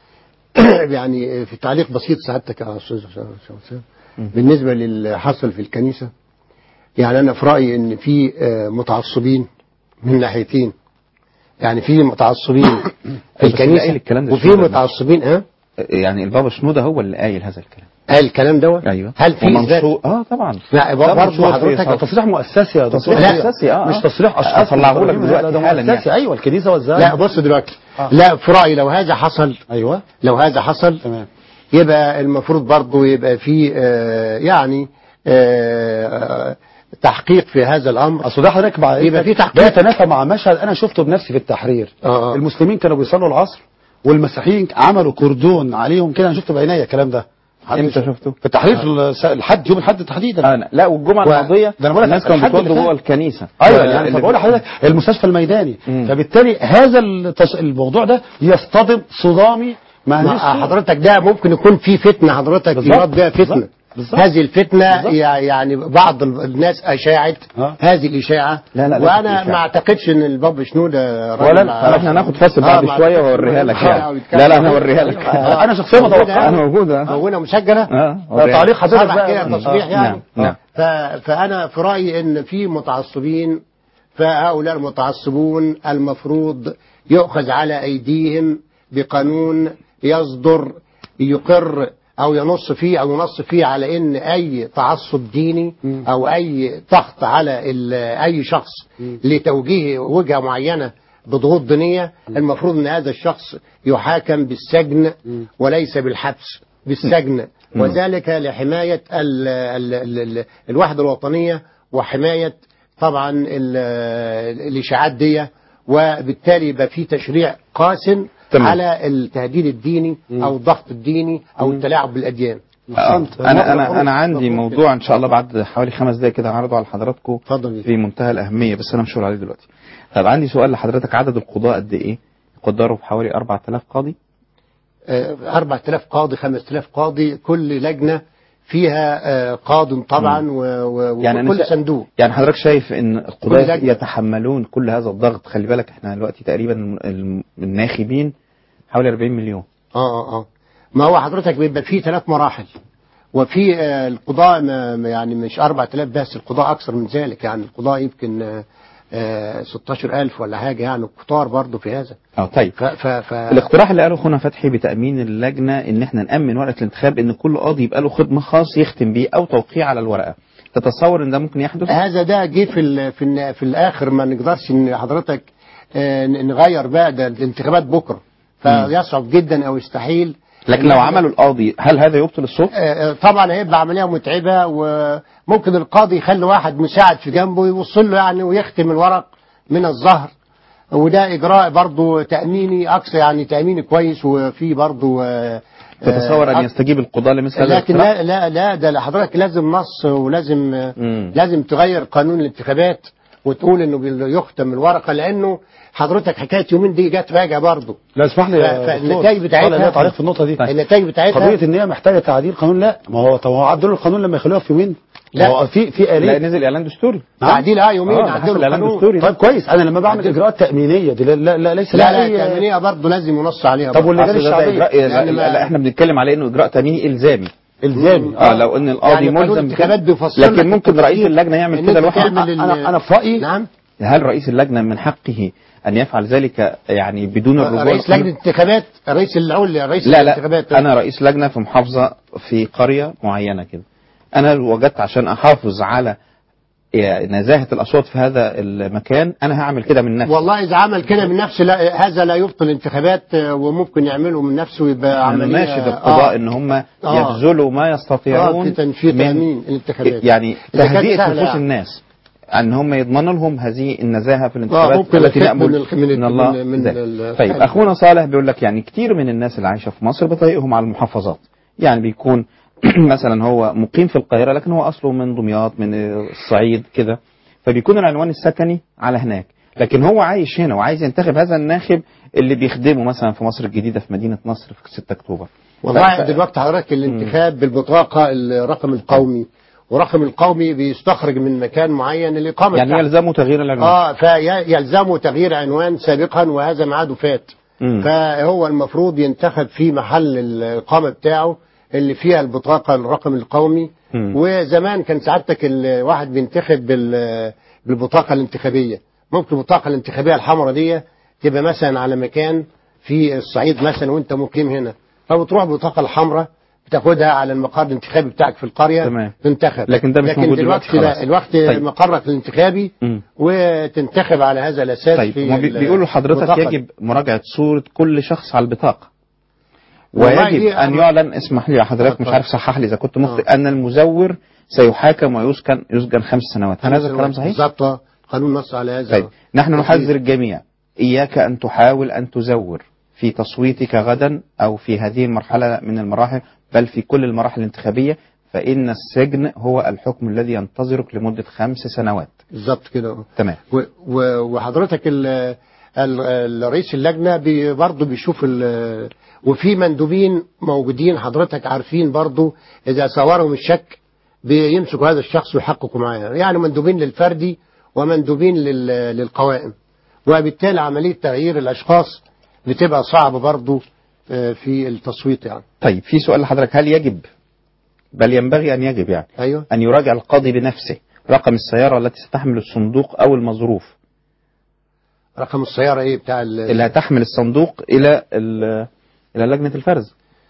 F: يعني في تعليق بسيط سعادتك يا استاذ حسام بالنسبه للي حصل في الكنيسه يعني انا في رايي ان في آه، متعصبين من ناحيتين يعني في متعصبين في
B: بس اللي قايل
F: الكنيسه
B: الكلام ده
F: وفي
B: شنودة.
F: متعصبين ها
B: يعني البابا شنوده هو اللي قايل هذا الكلام
F: قال الكلام ده
B: ايوه
F: هل في اثبات
B: ومنشور اه طبعا
F: لا
B: ده
F: برضه
B: منشور في
F: حضرتك
B: صوت.
I: تصريح مؤسسي يا دكتور
B: تصريح
I: لا،
B: مؤسسي، آه،
I: مش
B: آه.
I: تصريح اشخاص
B: أطلعه لك
I: مقربين،
B: دلوقتي
I: لا، ده
B: حالا
I: مؤسسي
B: يعني.
I: ايوه الكنيسه والزواج
F: لا بص دلوقتي
I: آه.
F: لا في رايي لو هذا حصل
I: ايوه
F: لو هذا حصل
I: تمام
F: يبقى المفروض برضه يبقى في آه، يعني آه، آه، تحقيق في هذا الامر
I: اصل ده حضرتك مع
F: يبقى في
I: ده
F: تحقيق
I: يتنافى مع مشهد انا شفته بنفسي في التحرير
F: آه، آه.
I: المسلمين كانوا بيصلوا العصر والمسيحيين عملوا كردون عليهم كده انا شفته بعينيا الكلام ده
B: امتى شفته؟
I: في التحرير في الس- الحد يوم الحد تحديدا
B: آه لا والجمعه
I: و-
B: الماضيه
I: ده أنا بقول لك
B: الناس كانوا
I: الحد اللي
B: بيتوضوا
I: فات.
B: جوه الكنيسه
I: ايوه
B: اللي-
I: يعني
B: اللي-
I: فبقول لحضرتك المستشفى الميداني
B: مم.
I: فبالتالي هذا التص... الموضوع ده يصطدم صدامي مع هذه
F: مع
I: الصورة.
F: حضرتك ده ممكن يكون في فتنه حضرتك
I: بالظبط،
F: يراد بها فتنه
I: بالظبط، بالظبط.
F: هذه الفتنه
I: بالظبط.
F: يع- يعني بعض ال- الناس اشاعت
I: آه.
F: هذه الاشاعه
B: لا، لا، لا،
F: وانا
B: الإشاعة.
F: ما اعتقدش ان الباب شنوده راجل
B: ولا
F: مع-
B: احنا هناخد فاصل
F: آه،
B: بعد
F: ما
B: شويه
F: أعتقدش
B: واوريها
F: إنه
B: لك
F: يتكلم
B: يعني
F: ويتكلم.
B: لا لا انا اوريها لك
F: آه.
I: انا شخصيا
F: موجودة
I: متوقع
B: انا موجوده
F: موجوده مسجله
B: اه أوريها
I: تعليق
B: لك.
I: حضرتك
F: صرح
I: بقى
F: كده تصريح
B: آه،
F: يعني
B: نعم، نعم.
F: ف... فأنا في رأيي أن في متعصبين فهؤلاء المتعصبون المفروض يؤخذ على أيديهم بقانون يصدر يقر أو ينص فيه أو ينص فيه على أن أي تعصب ديني أو أي ضغط على ال- أي شخص لتوجيه وجهة معينة بضغوط دينية المفروض أن هذا الشخص يحاكم بالسجن وليس بالحبس بالسجن وذلك لحماية ال ال ال ال الوحدة الوطنية وحماية طبعا ال- الإشاعات دي وبالتالي يبقى في تشريع قاسم
B: تمام.
F: على التهديد الديني أو الضغط الديني أو التلاعب بالأديان
B: آه.
I: أحسنت.
B: انا انا انا عندي
F: مفروض
B: موضوع ان شاء الله بعد حوالي خمس دقايق كده هعرضه على حضراتكم
F: اتفضل
B: في منتهى الاهميه بس انا مش هقول عليه دلوقتي طب عندي سؤال لحضرتك عدد القضاء قد ايه يقدروا بحوالي 4000 قاضي
F: آه، 4000 قاضي 5000 قاضي كل لجنة فيها آه، قاض طبعا و- و-
B: يعني أنا
F: وكل
B: شا-
F: صندوق
B: يعني حضرتك شايف ان
F: كل
B: القضاة
F: لجنة.
B: يتحملون كل هذا الضغط خلي بالك احنا دلوقتي تقريبا الم- الناخبين حوالي 40 مليون
F: اه اه اه ما هو حضرتك بيبقى فيه ثلاث مراحل وفي آه، القضاء ما ما يعني مش 4000 بس القضاء أكثر من ذلك يعني القضاء يمكن آه، آه، 16000 ولا حاجة يعني كتار برضه في هذا
B: اه طيب
F: ف ف ف
B: الاقتراح اللي قاله اخونا فتحي بتامين اللجنه ان احنا نامن ورقه الانتخاب ان كل قاضي يبقى له خدمه خاص يختم بيه او توقيع على الورقه تتصور ان ده ممكن يحدث
F: هذا ده جه في ال في, ال في الآخر ما نقدرش إن حضرتك آه، نغير بقى ده الانتخابات بكرة فيصعب جدا أو يستحيل
B: لكن لو عملوا القاضي هل هذا يبطل الصوت
F: آه، آه، طبعا هيبقى عمليه متعبه وممكن القاضي يخلي واحد مساعد في جنبه يوصل له يعني ويختم الورق من الظهر وده اجراء برضه تاميني اقصى يعني تاميني كويس وفي برضه آه،
B: تتصور ان
F: آه،
B: يستجيب القضاء لمثل هذا
F: لكن
B: الاقتراح؟
F: لا لا لا ده لحضرتك لازم نص ولازم آه،
B: مم.
F: لازم تغير قانون الانتخابات وتقول انه بال- يختم الورقه لانه حضرتك حكايه يومين دي جت راجعه برضه
I: لا اسمح لي
F: ف-
I: يا
F: فالنتائج
I: دكتور.
F: بتاعتها-
I: طالع ليا تعليق في النقطه دي
F: النتائج بتاعتها
I: قضيه ان هي محتاجه تعديل قانون لا ما هو طب هو عدلوا القانون لما يخلوها في يومين
F: لا.
I: هو في في
B: لا
I: اليه
B: نزل اعلان دستوري
I: نعم.
F: تعديل اه يومين
B: آه، ده
F: عدلوا
B: حصل إعلان
F: القانون.
B: دستوري.
I: طيب كويس انا لما بعمل اجراءات تامينيه دي لا لا, لا ليس
F: لا
I: لها
F: لا
I: أي-
F: التأمينية برضه لازم ينص عليها
I: طب
F: برضه.
I: واللجان
B: أصل ده- ده
I: الشعبيه
B: إجراء- لا,
F: يعني
B: لا,
F: ما-
B: لا احنا بنتكلم عليه انه اجراء تاميني الزامي
I: الزامي
B: اه لو ان القاضي
F: يعني قانون
B: ملزم
F: الانتخابات
B: بكده
F: بيفصل لك
B: لكن ممكن رئيس
F: التفصيل
B: اللجنه يعمل
F: إن
B: كده
F: أنت
B: لوحده
F: تعمل ال-
I: انا انا في رايي
F: نعم
B: هل رئيس اللجنة من حقه أن يفعل ذلك يعني بدون الرجوع
F: رئيس
B: للقانون؟
F: لجنة انتخابات رئيس العليا رئيس
B: لا
F: الانتخابات
B: لا أنا رئيس لجنة في محافظة في قرية معينة كده أنا وجدت عشان أحافظ على نزاهة الأصوات في هذا المكان أنا هعمل كده من نفسي
F: والله إذا عمل كده من نفسه لا هذا لا يبطل الانتخابات آه، وممكن يعمله من نفسه يبقى
B: أنا
F: عملية
B: ناشد القضاء
F: آه.
B: إن هم
F: آه.
B: يبذلوا ما
F: آه
B: يستطيعون
F: في تنشيط
B: من
F: أمين الانتخابات
B: يعني
F: إذا كانت
B: تهدئة
F: سهلة
B: نفوس
F: يعني.
B: الناس ان هم يضمنوا لهم هذه النزاهه في
F: آه
B: الانتخابات
F: ممكن
B: التي
F: الخدمة
B: نامل
F: من الخ- من
B: من الله
F: من, من
B: ذلك.
F: ال-
B: طيب اخونا صالح بيقول لك يعني كتير من الناس اللي عايشه في مصر بطريقهم على المحافظات يعني بيكون مثلا هو مقيم في القاهره لكن هو اصله من دمياط من الصعيد كده فبيكون العنوان السكني على هناك لكن هو عايش هنا وعايز ينتخب هذا الناخب اللي بيخدمه مثلا في مصر الجديده في مدينه نصر في 6 اكتوبر
F: والله
B: ف-
F: دلوقتي حضرتك الانتخاب بالبطاقة الرقم القومي ورقم القومي بيستخرج من مكان معين الإقامة
B: يعني
F: بتاعته.
B: يلزمه تغيير العنوان
F: اه فيلزمه تغيير عنوان سابقا وهذا ميعاده فات
B: مم.
F: فهو المفروض ينتخب في محل الإقامة بتاعه اللي فيها البطاقة الرقم القومي
B: مم.
F: وزمان كان سعادتك الواحد بينتخب بال- بالبطاقة الانتخابية ممكن البطاقة الانتخابية الحمراء دي تبقى مثلا على مكان في الصعيد مثلا وانت مقيم هنا فبتروح بالبطاقة الحمراء بتاخدها على المقر الانتخابي بتاعك في القرية
B: تمام.
F: تنتخب
B: لكن ده مش
F: لكن
B: موجود
F: دلوقتي
B: دلوقتي
F: لا
B: خلاص.
F: الوقت
B: طيب.
F: مقرك الانتخابي
B: مم.
F: وتنتخب على هذا الاساس
B: طيب
F: في
B: هما بي-
F: ال-
B: بيقولوا حضرتك
F: البطاقة.
B: يجب مراجعة صورة كل شخص على البطاقة
F: والله
B: ويجب
F: دي
B: أن
F: أنا-
B: يعلن اسمح لي يا حضرتك مش عارف صحح لي إذا كنت مخطئ أن المزور سيحاكم ويسكن يسجن خمس سنوات هل هذا الكلام صحيح؟
F: بالظبط آه. قانون نص على هذا
B: طيب نحن
F: أكيد.
B: نحذر الجميع إياك أن تحاول أن تزور في تصويتك غدا أو في هذه المرحلة من المراحل بل في كل المراحل الانتخابية فإن السجن هو الحكم الذي ينتظرك لمدة خمس سنوات
F: بالظبط كده
B: تمام
F: و- و- وحضرتك ال- ال- الرئيس اللجنه بي برضه بيشوف ال- وفي مندوبين موجودين حضرتك عارفين برضه اذا صورهم الشك بيمسكوا هذا الشخص ويحققوا معاه يعني مندوبين للفردي ومندوبين لل- للقوائم وبالتالي عمليه تغيير الاشخاص بتبقى صعبه برضه آه، في التصويت يعني
B: طيب في سؤال لحضرتك هل يجب بل ينبغي أن يجب يعني
F: ايوه
B: أن يراجع القاضي بنفسه رقم السيارة التي ستحمل الصندوق أو المظروف
F: رقم السياره ايه بتاع ال-
B: اللي هتحمل الصندوق إلى ال- إلى لجنة الفرز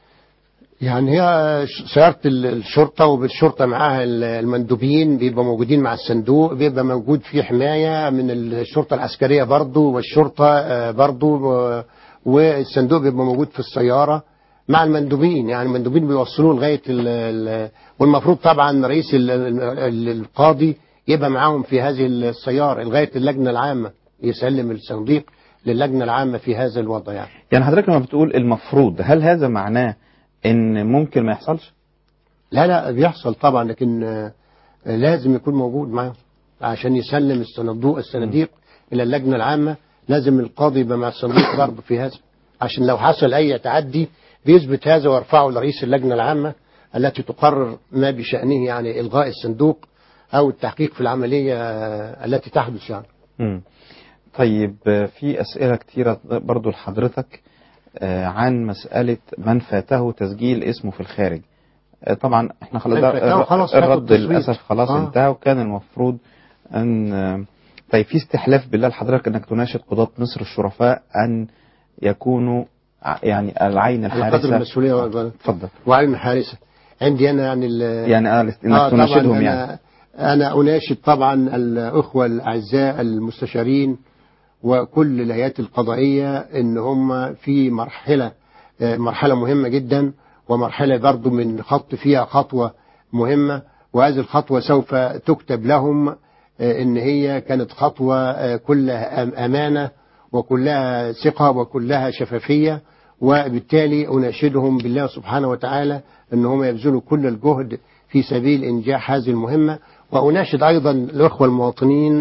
F: يعني هي ش- سيارة ال- الشرطة وبالشرطة معاها ال- المندوبين بيبقى موجودين مع الصندوق بيبقى موجود في حماية من الشرطة العسكرية برضو والشرطة آه، برضو و- والصندوق بيبقى موجود في السيارة مع المندوبين يعني المندوبين بيوصلوه لغاية ال- ال- والمفروض طبعا رئيس ال- ال- ال- القاضي يبقى معاهم في هذه السيارة لغاية اللجنة العامة يسلم الصندوق للجنة العامة في هذا الوضع يعني
B: يعني حضرتك لما بتقول المفروض هل هذا معناه ان ممكن ما يحصلش
F: لا لا بيحصل طبعا لكن آه، لازم يكون موجود معاهم عشان يسلم الصندوق الصناديق الى اللجنه العامه لازم القاضي يبقى مع الصندوق برضه في هذا عشان لو حصل اي تعدي بيثبت هذا ويرفعه لرئيس اللجنه العامه التي تقرر ما بشانه يعني الغاء الصندوق او التحقيق في العمليه آه، التي تحدث يعني
B: مم. طيب آه، في أسئلة كتيرة برضو لحضرتك آه، عن مسألة من فاته تسجيل اسمه في الخارج آه، طبعا احنا خلاص
F: من
B: ده
F: فاته خلاص فاته
B: الرد
F: التصويت.
B: للأسف خلاص
F: آه.
B: انتهى وكان المفروض أن آه، طيب في استحلاف بالله لحضرتك أنك تناشد قضاة مصر الشرفاء أن يكونوا ع- يعني العين
F: على قدر
B: الحارسة
F: المسؤوليه
B: آه،
F: والبلد.
B: اتفضل
F: وعلم الحارسه عندي انا يعني ال-
B: يعني آه، انك
F: آه، طبعاً
B: تناشدهم
F: أنا
B: يعني
F: أنا أناشد طبعا الأخوة الأعزاء المستشارين وكل الهيئات القضائية إن هم في مرحلة آه، مرحلة مهمة جدا ومرحلة برضو من خط فيها خطوة مهمة وهذه الخطوة سوف تكتب لهم آه، إن هي كانت خطوة آه، كلها أم- أمانة وكلها ثقة وكلها شفافية وبالتالي أناشدهم بالله سبحانه وتعالى أن هم يبذلوا كل الجهد في سبيل إنجاح هذه المهمة وأناشد أيضا الأخوة المواطنين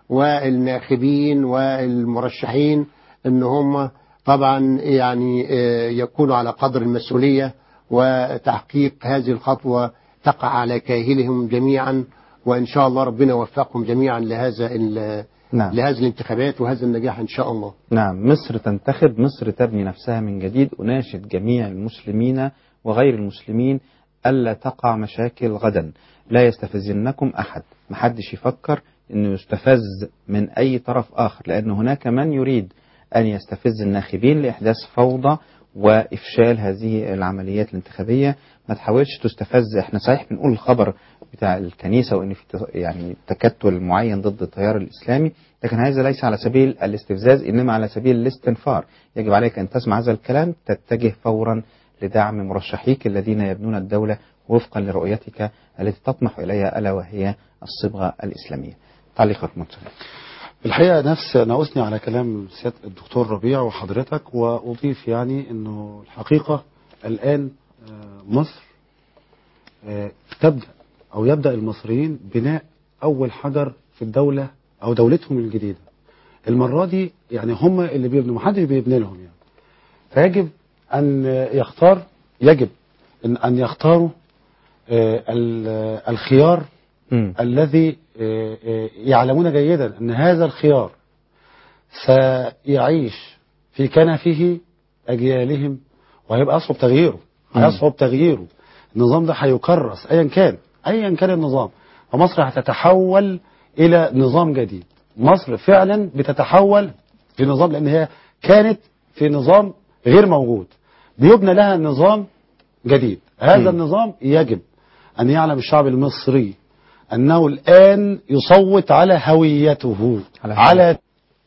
F: والناخبين والمرشحين أن هم طبعا يعني آه، يكونوا على قدر المسؤولية وتحقيق هذه الخطوة تقع على كاهلهم جميعا وإن شاء الله ربنا يوفقهم جميعا لهذا ال-
B: نعم.
F: لهذه الانتخابات وهذا النجاح إن شاء الله
B: نعم مصر تنتخب مصر تبني نفسها من جديد أناشد جميع المسلمين وغير المسلمين ألا تقع مشاكل غدا لا يستفزنكم أحد محدش يفكر أنه يستفز من أي طرف آخر لأن هناك من يريد أن يستفز الناخبين لإحداث فوضى وإفشال هذه العمليات الانتخابية ما تحاولش تستفز احنا صحيح بنقول الخبر بتاع الكنيسة وإن في ت- يعني تكتل معين ضد التيار الإسلامي لكن هذا ليس على سبيل الاستفزاز إنما على سبيل الاستنفار يجب عليك أن تسمع هذا الكلام تتجه فورا لدعم مرشحيك الذين يبنون الدولة وفقا لرؤيتك التي تطمح إليها ألا وهي الصبغة الإسلامية تعليقك منتهى
I: الحقيقة نفس أنا أثني على كلام سيادة الدكتور ربيع وحضرتك وأضيف يعني أنه الحقيقة الآن آه، مصر آه، تبدأ أو يبدأ المصريين بناء أول حجر في الدولة أو دولتهم الجديدة المرة دي يعني هم اللي بيبنوا محدش بيبني لهم يعني فيجب أن يختار يجب أن أن يختاروا آه، ال- الخيار الذي آه، آه، يعلمون جيدا أن هذا الخيار سيعيش في كنفه أجيالهم وهيبقى أصعب تغييره هيصعب تغييره النظام ده هيكرس أيا كان أيا كان النظام فمصر هتتحول إلى نظام جديد مصر فعلا بتتحول في نظام لأن هي كانت في نظام غير موجود بيبنى لها نظام جديد هذا النظام يجب أن يعلم الشعب المصري أنه الآن يصوت على هويته على, على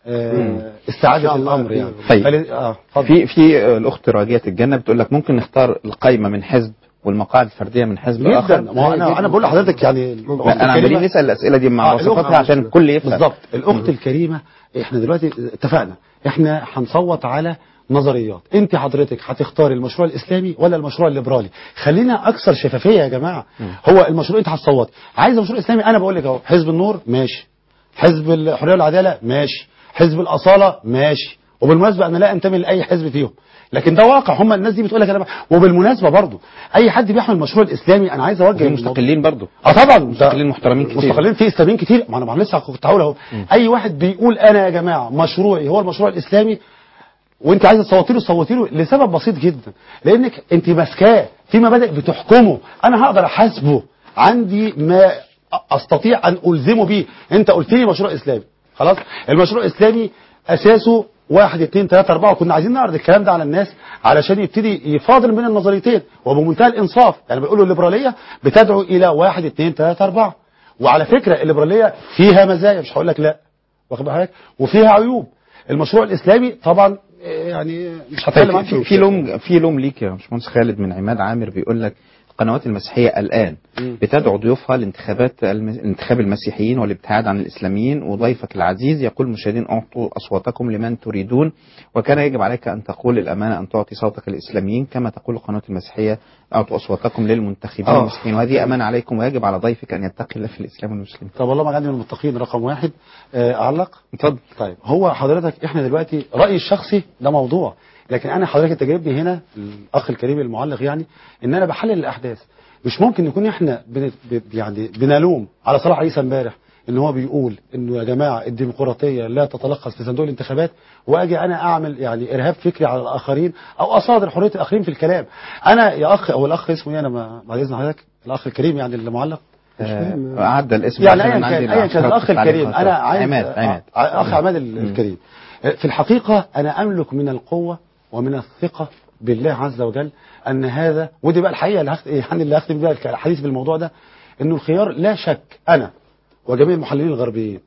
I: آه استعادة الأمر يعني
B: طيب
I: فل- آه، اتفضل.
B: في في الأخت راجية الجنة بتقول لك ممكن نختار القائمة من حزب والمقاعد الفردية من حزب
I: جدا
B: آخر
I: ما هو انا انا بقول لحضرتك يعني
B: لا، أنا عمالين نسأل الأسئلة دي مع
I: آه،
B: وصفاتها
I: الأخت-
B: عشان الكل يفهم
I: بالظبط الاخت الكريمه احنا دلوقتي اتفقنا احنا هنصوت على نظريات انت حضرتك هتختاري المشروع الاسلامي ولا المشروع الليبرالي خلينا اكثر شفافيه يا جماعه هو المشروع انت هتصوت عايز المشروع الاسلامي انا بقول لك اهو حزب النور ماشي حزب الحريه والعداله ماشي حزب الاصاله ماشي وبالمناسبه انا لا انتمي لاي حزب فيهم لكن ده واقع هم الناس دي بتقول لك انا وبالمناسبه برضو اي حد بيحمل المشروع الاسلامي انا عايز اوجه
B: في مستقلين برضو
I: اه طبعا
B: مستقلين محترمين كتير
I: مستقلين في اسلاميين كتير ما انا ما أنا لسه كنت هقول اهو اي واحد بيقول انا يا جماعه مشروعي هو المشروع الاسلامي وانت عايز تصوتي له صوتي له لسبب بسيط جدا لانك انت ماسكاه في مبادئ بتحكمه انا هقدر احاسبه عندي ما استطيع ان الزمه بيه انت قلت لي مشروع اسلامي خلاص المشروع الاسلامي اساسه واحد اتنين تلاته اربعه وكنا عايزين نعرض الكلام ده على الناس علشان يبتدي يفاضل بين النظريتين وبمنتهى الانصاف يعني بيقولوا الليبراليه بتدعو الى واحد اتنين تلاته اربعه وعلى فكره الليبراليه فيها مزايا مش هقول لك لا واخد بالك وفيها عيوب المشروع الاسلامي طبعا آه، يعني مش هتكلم
B: طيب
I: عنه
B: في, في لوم في لوم ليك يا باشمهندس خالد من عماد عامر بيقول لك القنوات المسيحية الآن بتدعو ضيوفها لانتخابات الم- انتخاب المسيحيين والابتعاد عن الإسلاميين وضيفك العزيز يقول مشاهدين أعطوا أصواتكم لمن تريدون وكان يجب عليك أن تقول الأمانة أن تعطي صوتك للإسلاميين كما تقول القناة المسيحية أعطوا أصواتكم للمنتخبين
I: آه.
B: المسيحيين وهذه أمانة عليكم ويجب على ضيفك أن يتقي الله في الإسلام والمسلمين
I: طب والله ما عندي من المتقين رقم واحد آه، اعلق
B: اتفضل
I: طيب هو حضرتك احنا دلوقتي رايي الشخصي ده موضوع لكن انا حضرتك انت جايبني هنا الاخ الكريم المعلق يعني ان انا بحلل الاحداث مش ممكن نكون احنا بن ب- يعني بنلوم على صلاح عيسى امبارح ان هو بيقول انه يا جماعه الديمقراطيه لا تتلخص في صندوق الانتخابات واجي انا اعمل يعني ارهاب فكري على الاخرين او اصادر حريه الاخرين في الكلام انا يا اخ او الاخ اسمه ايه انا ما- بعد اذن حضرتك الاخ الكريم يعني اللي معلق
B: آه، عدى الاسم
I: يعني
B: عشان
I: ايا
B: أنا عندي
I: كان ايا كان
B: العشرات
I: الاخ الكريم
B: التعليقات.
I: انا عايز
B: عماد عماد
I: آه، اخ عماد ال- الكريم آه، في الحقيقه انا املك من القوه ومن الثقه بالله عز وجل ان هذا ودي بقى الحقيقه اللي هخت... يعني اللي هختم بيها الحديث بالموضوع ده انه الخيار لا شك انا وجميع المحللين الغربيين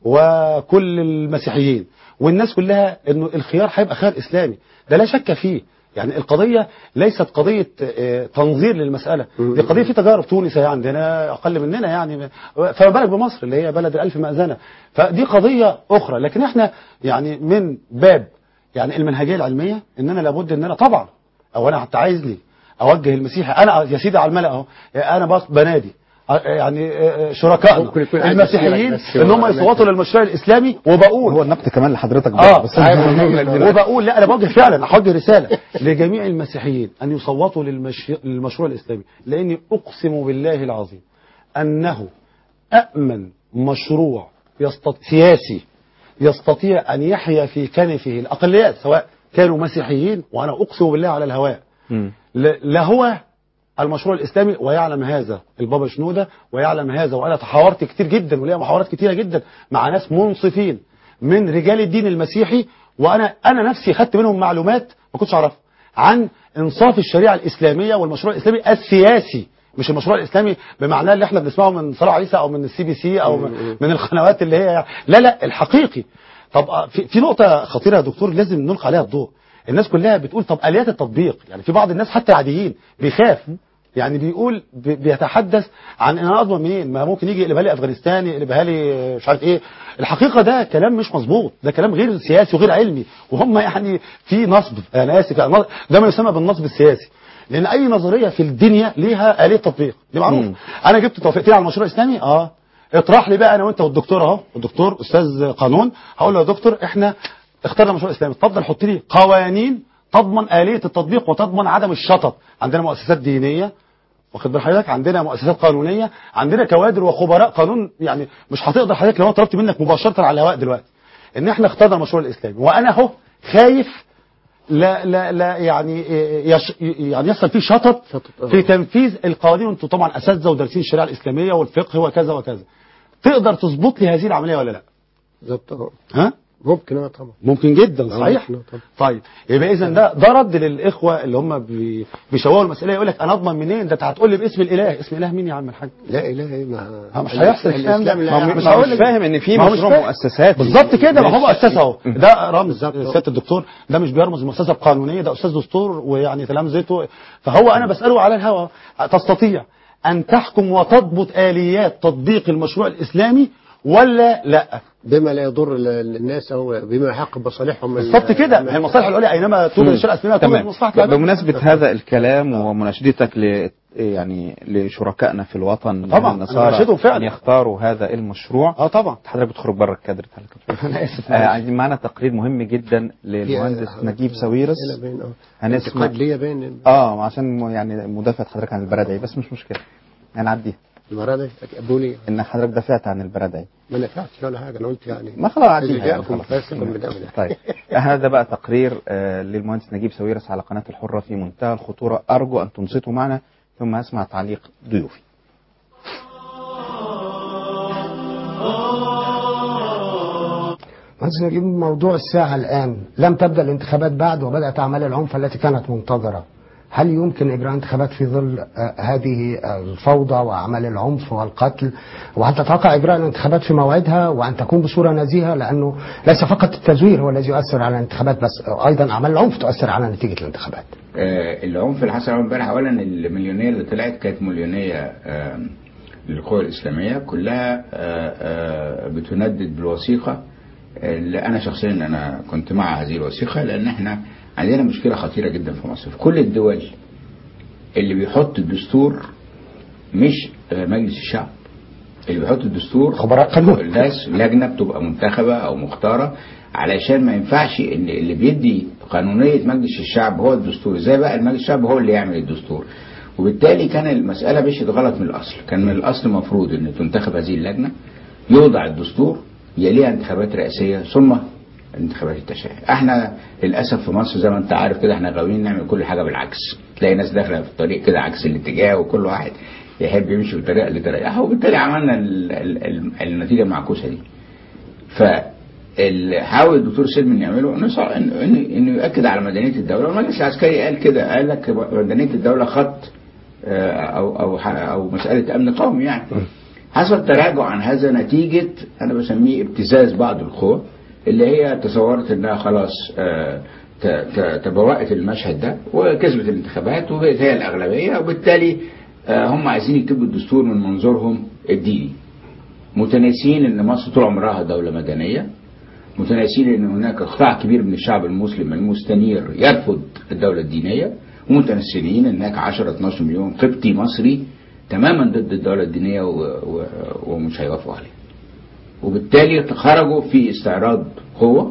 I: وكل المسيحيين والناس كلها انه الخيار هيبقى خيار اسلامي ده لا شك فيه يعني القضية ليست قضية آه، تنظير للمسألة دي قضية في تجارب تونس هي عندنا أقل مننا يعني فما بالك بمصر اللي هي بلد الألف مأذنة فدي قضية أخرى لكن احنا يعني من باب يعني المنهجية العلمية إن أنا لابد إن أنا طبعا أو أنا حتى عايزني أوجه المسيحي أنا يا سيدي على الملأ أهو أنا بص بنادي آه، يعني آه، شركائنا
F: ممكن يكون عايز
I: المسيحيين
F: يسيرك بس
I: ان هم
F: هو-
I: يصوتوا للمشروع الاسلامي وبقول
B: هو النقد كمان لحضرتك
I: اه
B: بس
I: وبقول لا انا بوجه فعلا هوجه رساله لجميع المسيحيين ان يصوتوا للمش... للمشروع الاسلامي لاني اقسم بالله العظيم انه امن مشروع يستط... سياسي يستطيع ان يحيا في كنفه الاقليات سواء كانوا مسيحيين وانا اقسم بالله على الهواء لا لا هو المشروع الاسلامي ويعلم هذا البابا شنوده ويعلم هذا وانا تحاورت كتير جدا وليا محاورات كتيره جدا مع ناس منصفين من رجال الدين المسيحي وانا انا نفسي خدت منهم معلومات ما كنتش اعرفها عن انصاف الشريعه الاسلاميه والمشروع الاسلامي السياسي مش المشروع الاسلامي بمعناه اللي احنا بنسمعه من صلاح عيسى او من السي بي سي او من من القنوات اللي هي لا لا الحقيقي طب آه، في, في نقطه خطيره يا دكتور لازم نلقي عليها الضوء الناس كلها بتقول طب اليات التطبيق يعني في بعض الناس حتى العاديين بيخاف يعني بيقول بي- بيتحدث عن ان انا اضمن منين ما ممكن يجي يقلبها لي افغانستان يقلبها لي مش عارف ايه الحقيقه ده كلام مش مظبوط ده كلام غير سياسي وغير علمي وهم يعني في نصب انا اسف يعني نصب- ده ما يسمى بالنصب السياسي لان اي نظريه في الدنيا ليها اليه تطبيق دي معروف انا جبت توافقتين على المشروع الاسلامي اه اطرح لي بقى انا وانت والدكتور اهو الدكتور استاذ قانون هقول له يا دكتور احنا اخترنا مشروع اسلامي اتفضل حط لي قوانين تضمن اليه التطبيق وتضمن عدم الشطط عندنا مؤسسات دينيه واخد بال حضرتك عندنا مؤسسات قانونيه عندنا كوادر وخبراء قانون يعني مش هتقدر حضرتك لو أنا طلبت منك مباشره على الهواء دلوقتي ان احنا اخترنا المشروع الاسلامي وانا اهو خايف لا لا لا يعني يش يعني يحصل فيه شطط في تنفيذ القوانين وانتم طبعا اساتذه ودارسين الشريعه الاسلاميه والفقه وكذا وكذا تقدر تظبط لي هذه العمليه ولا لا؟
F: بالظبط أهو.
I: ها؟
F: ممكن اه طبعا
I: ممكن جدا صحيح
F: آه، طبعا.
I: طيب يبقى اذا ده ده رد للاخوه اللي هم بي- بيشوهوا المساله يقول لك انا اضمن منين ده انت هتقول لي باسم الاله اسم اله مين يا عم الحاج
F: لا اله ايه ما
I: ها مش هيحصل الكلام ده
F: الإسلام لا
I: ما هو
F: يعمل-
I: مش
B: ما هو
I: هقول
B: مش
I: لك-
B: فاهم ان في
I: ما هو مش
B: مشروع
I: فاهم.
B: مؤسسات
I: بالظبط كده ما هو
B: مش-
I: مؤسسه اهو ده رمز سياده الدكتور ده مش بيرمز المؤسسه القانونيه ده استاذ دستور ويعني تلامذته فهو انا بساله على الهوى تستطيع ان تحكم وتضبط اليات تطبيق المشروع الاسلامي ولا لا
F: بما لا يضر ال- الناس او بما يحقق مصالحهم
I: بالظبط كده ما هي المصالح العليا اينما توجد الشريعه الاسلاميه توجد
B: تمام
I: مصلحه العباد.
B: بمناسبة هذا الكلام ومناشدتك ل يعني لشركائنا في الوطن من
I: طبعا، أنا
B: النصارى
I: بناشدهم فعلا.
B: أن يختاروا هذا المشروع
I: اه طبعا
B: حضرتك بتخرج بره الكادر بتاعك
I: انا اسف
B: آه عايزين معانا تقرير مهم جدا للمهندس نجيب سويرس
F: هنا بين اه
B: هنسمع
F: انتقاد ليا بين
B: اه عشان م- يعني مدافعة حضرتك عن البرادعي بس مش مشكلة هنعديها
F: المرة ابوني
B: ان حضرتك دافعت عن البرادعي
F: ما نفعتش ولا حاجه انا قلت يعني
B: ما خلاص عديها
F: إذا
B: يعني
F: جاءكم
B: خلاص.
F: فاسق بنبأ
B: طيب هذا بقى تقرير آه، للمهندس نجيب سويرس على قناة الحرة في منتهى الخطورة أرجو أن تنصتوا معنا ثم أسمع تعليق ضيوفي
N: مهندس نجيب موضوع الساعة الآن لم تبدأ الانتخابات بعد وبدأت أعمال العنف التي كانت منتظرة هل يمكن إجراء انتخابات في ظل آه، هذه الفوضى وأعمال العنف والقتل وهل تتوقع إجراء الانتخابات في موعدها وأن تكون بصورة نزيهة لأنه ليس فقط التزوير هو الذي يؤثر على الانتخابات بس أيضا أعمال العنف تؤثر على نتيجة الانتخابات
O: آه، العنف اللي حصل أول امبارح اولا المليونيه اللي طلعت كانت مليونيه آه، للقوى الاسلاميه كلها آه، آه، بتندد بالوثيقه آه، اللي انا شخصيا انا كنت مع هذه الوثيقه لان احنا عندنا مشكله خطيره جدا في مصر في كل الدول اللي بيحط الدستور مش آه، مجلس الشعب اللي بيحط الدستور
N: خبراء قانون
O: ناس لجنه بتبقى منتخبه او مختاره علشان ما ينفعش ان اللي بيدي قانونيه مجلس الشعب هو الدستور ازاي بقى المجلس الشعب هو اللي يعمل الدستور وبالتالي كان المساله مشيت غلط من الاصل كان من الاصل المفروض ان تنتخب هذه اللجنه يوضع الدستور يليها انتخابات رئاسيه ثم انتخابات التشريع احنا للاسف في مصر زي ما انت عارف كده احنا غاويين نعمل كل حاجه بالعكس تلاقي ناس داخله في الطريق كده عكس الاتجاه وكل واحد يحب يمشي بالطريقه اللي تريحه وبالتالي عملنا ال ال ال النتيجه المعكوسه دي ف اللي حاول الدكتور سلمي انه يعمله انه صار- انه إنه- إنه يؤكد على مدنيه الدوله والمجلس العسكري قال كده قال لك مدنيه الدوله خط آه، او او ح- او مساله امن قومي يعني حصل تراجع عن هذا نتيجه انا بسميه ابتزاز بعض القوى اللي هي تصورت انها خلاص آه، ت- ت- تبوأت المشهد ده وكسبت الانتخابات وبقت هي الاغلبيه وبالتالي آه، هم عايزين يكتبوا الدستور من منظورهم الديني متناسين ان مصر طول عمرها دوله مدنيه متناسين ان هناك قطاع كبير من الشعب المسلم المستنير يرفض الدوله الدينيه ومتناسين ان هناك 10 12 مليون قبطي مصري تماما ضد الدوله الدينيه و... و... ومش هيوافقوا عليها وبالتالي خرجوا في استعراض قوه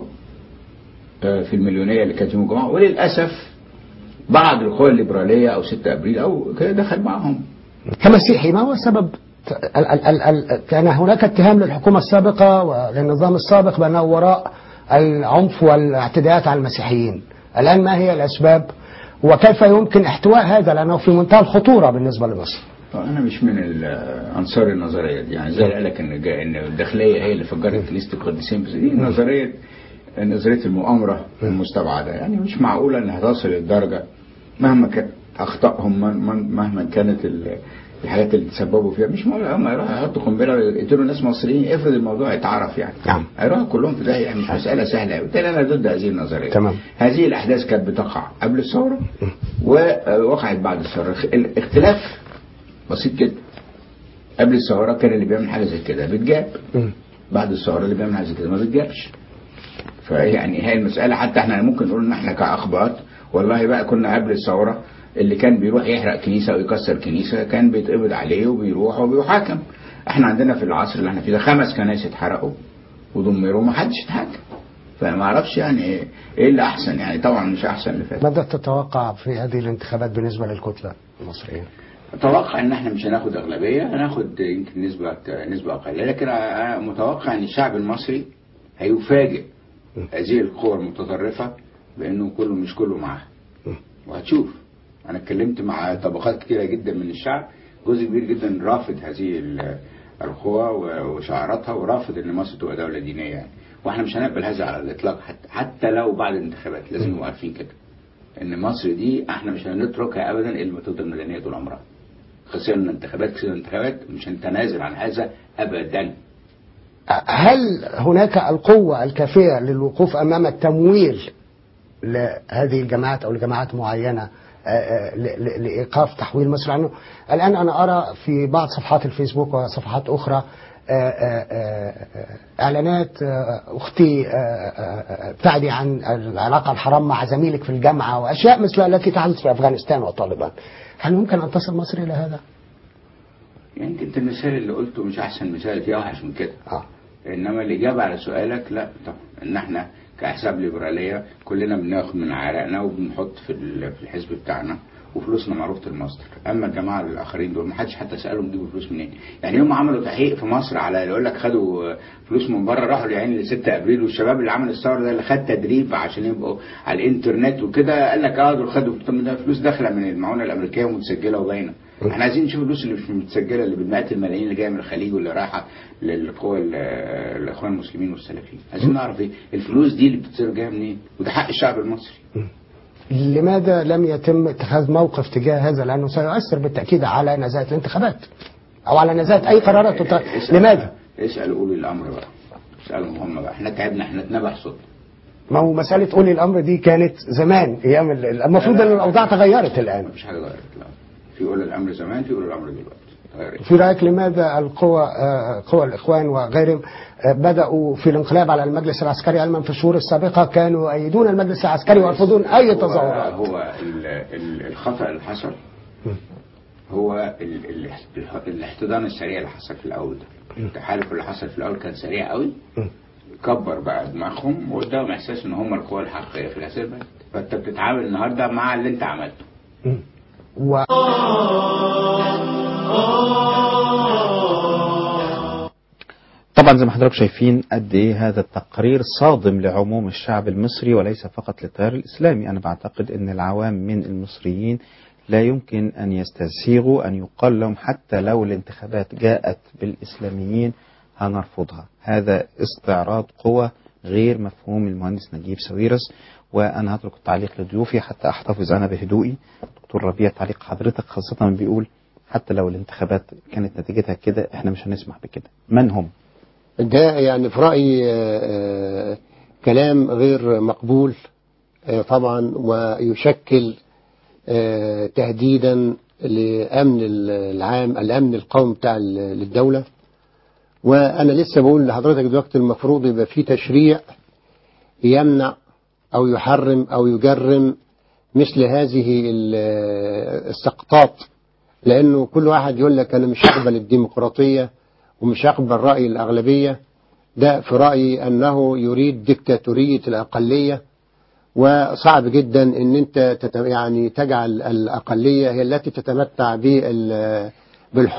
O: آه، في المليونيه اللي كانت يوم الجمعه وللاسف بعض القوى الليبراليه او 6 ابريل او كده دخل معهم
N: كمسيحي ما هو سبب ال ال ال ال كان هناك اتهام للحكومة السابقة وللنظام السابق بأنه وراء العنف والاعتداءات على المسيحيين الآن ما هي الأسباب وكيف يمكن احتواء هذا لأنه في منتهى الخطورة بالنسبة لمصر
O: انا مش من ال- انصار النظريه دي يعني زي اللي قال لك ان جا- ان الداخليه هي اللي فجرت كنيسه القديسين بس دي نظريه نظريه المؤامره المستبعده يعني مش معقوله انها تصل للدرجه مهما كانت اخطائهم من- من- مهما كانت ال- الحاجات اللي تسببوا فيها مش معقول هم يروحوا يحطوا قنبله ويقتلوا ناس مصريين افرض الموضوع اتعرف يعني
N: نعم.
O: هيروحوا كلهم في داهيه يعني مش مساله سهله بالتالي انا ضد هذه النظريه
N: تمام.
O: هذه الاحداث كانت بتقع قبل الثوره ووقعت بعد الثوره الاختلاف بسيط جدا قبل الثوره كان اللي بيعمل حاجه زي كده بيتجاب بعد الثوره اللي بيعمل حاجه زي كده ما بيتجابش فيعني هي المساله حتى احنا ممكن نقول ان احنا كاخبار والله بقى كنا قبل الثوره اللي كان بيروح يحرق كنيسه او يكسر كنيسه كان بيتقبض عليه وبيروح وبيحاكم احنا عندنا في العصر اللي احنا فيه ده خمس كنائس اتحرقوا ودمروا ما حدش اتحاكم فما اعرفش يعني ايه إيه اللي احسن يعني طبعا مش احسن اللي فات
N: ماذا تتوقع في هذه الانتخابات بالنسبة للكتلة المصرية
O: اتوقع ان احنا مش هناخد اغلبيه هناخد يمكن نسبه نسبه اقل لكن أنا متوقع ان الشعب المصري هيفاجئ هذه القوى المتطرفه بانه كله مش كله معاها وهتشوف انا اتكلمت مع طبقات كتيره جدا من الشعب جزء كبير جدا رافض هذه ال- القوى و- وشعاراتها ورافض ان مصر تبقى دوله دينيه يعني واحنا مش هنقبل هذا على الاطلاق حتى, حتى لو بعد الانتخابات لازم نبقى عارفين كده ان مصر دي احنا مش هنتركها ابدا الا ما تفضل مدنيه طول عمرها خسرنا انتخابات خسرنا انتخابات مش هنتنازل عن هذا ابدا
N: هل هناك القوة الكافية للوقوف أمام التمويل لهذه الجماعات أو لجماعات معينة آه، آه، ل- ل- لإيقاف تحويل مصر عنه الآن أنا أرى في بعض صفحات الفيسبوك وصفحات أخرى آه، آه، آه، إعلانات آه، أختي آه، آه، آه، ابتعدي عن العلاقة الحرام مع زميلك في الجامعة وأشياء مثل التي تحدث في أفغانستان وطالبان هل ممكن أن تصل مصر إلى هذا؟
O: يعني يمكن المثال اللي قلته مش احسن مثال في اوحش من كده
N: آه.
O: انما الاجابه على سؤالك لا طبعا ان احنا كاحزاب ليبراليه كلنا بناخد من عرقنا وبنحط في ال- في الحزب بتاعنا وفلوسنا معروفه المصدر اما الجماعه الاخرين دول ما حدش حتى سالهم جيبوا فلوس منين يعني هم عملوا تحقيق في مصر على يقول لك خدوا فلوس من بره راحوا يعني ل 6 ابريل والشباب اللي عمل الثوره ده اللي خد تدريب عشان يبقوا على الانترنت وكده قال لك اه دول خدوا طب ده فلوس داخله من المعونه الامريكيه ومتسجله وباينه احنا عايزين نشوف الفلوس اللي مش متسجله اللي بالمئات الملايين اللي جايه من الخليج واللي رايحه للقوى ال- الاخوان المسلمين والسلفيين عايزين نعرف ايه الفلوس دي اللي بتصير جايه منين وده حق الشعب المصري
N: لماذا لم يتم اتخاذ موقف تجاه هذا لأنه سيؤثر بالتأكيد على نزاهة الانتخابات أو على نزاهة أي قرارات تت...
O: اسأل-
N: لماذا؟
O: اسال اولي الامر بقى اسالهم هم بقى احنا تعبنا احنا اتنبح صوت
N: ما هو مسألة أولي الأمر دي كانت زمان أيام ال- المفروض أن الأوضاع تغيرت الآن
O: مفيش حاجه اتغيرت لا في اولي الامر زمان في اولي الامر دلوقتي اتغيرت
N: في رأيك لماذا القوى آه، قوى الإخوان وغيرهم آه، بدأوا في الانقلاب على المجلس العسكري علما في الشهور السابقة كانوا يؤيدون المجلس العسكري ويرفضون أي تظاهرات
O: هو, هو ال- ال- الخطا اللي حصل هو ال- ال- الاحتضان السريع اللي حصل في الاول ده التحالف اللي حصل في الاول كان سريع قوي كبر بقى دماغهم واداهم احساس ان هم القوى الحقيقيه في الاساس بس. فانت بتتعامل النهارده مع اللي انت عملته
N: و...
B: طبعا زي ما حضراتكم شايفين قد ايه هذا التقرير صادم لعموم الشعب المصري وليس فقط للتيار الاسلامي انا بعتقد ان العوام من المصريين لا يمكن ان يستسيغوا ان يقال لهم حتى لو الانتخابات جاءت بالاسلاميين هنرفضها هذا استعراض قوى غير مفهوم المهندس نجيب ساويرس وانا هترك التعليق لضيوفي حتى احتفظ انا بهدوئي دكتور ربيع تعليق حضرتك خاصه بيقول حتى لو الانتخابات كانت نتيجتها كده احنا مش هنسمح بكده من هم
F: ده يعني في رأيي آه، آه، كلام غير مقبول آه، طبعا ويشكل آه، تهديدا لأمن العام الأمن القومي بتاع ال- الدولة وأنا لسه بقول لحضرتك دلوقتي المفروض يبقى في تشريع يمنع أو يحرم أو يجرم مثل هذه ال- السقطات لأنه كل واحد يقول لك أنا مش هقبل الديمقراطية ومش هقبل رأي الأغلبية ده في رأيي أنه يريد ديكتاتورية الأقلية وصعب جدا أن أنت تت- يعني تجعل الأقلية هي التي تتمتع بال- بالحكم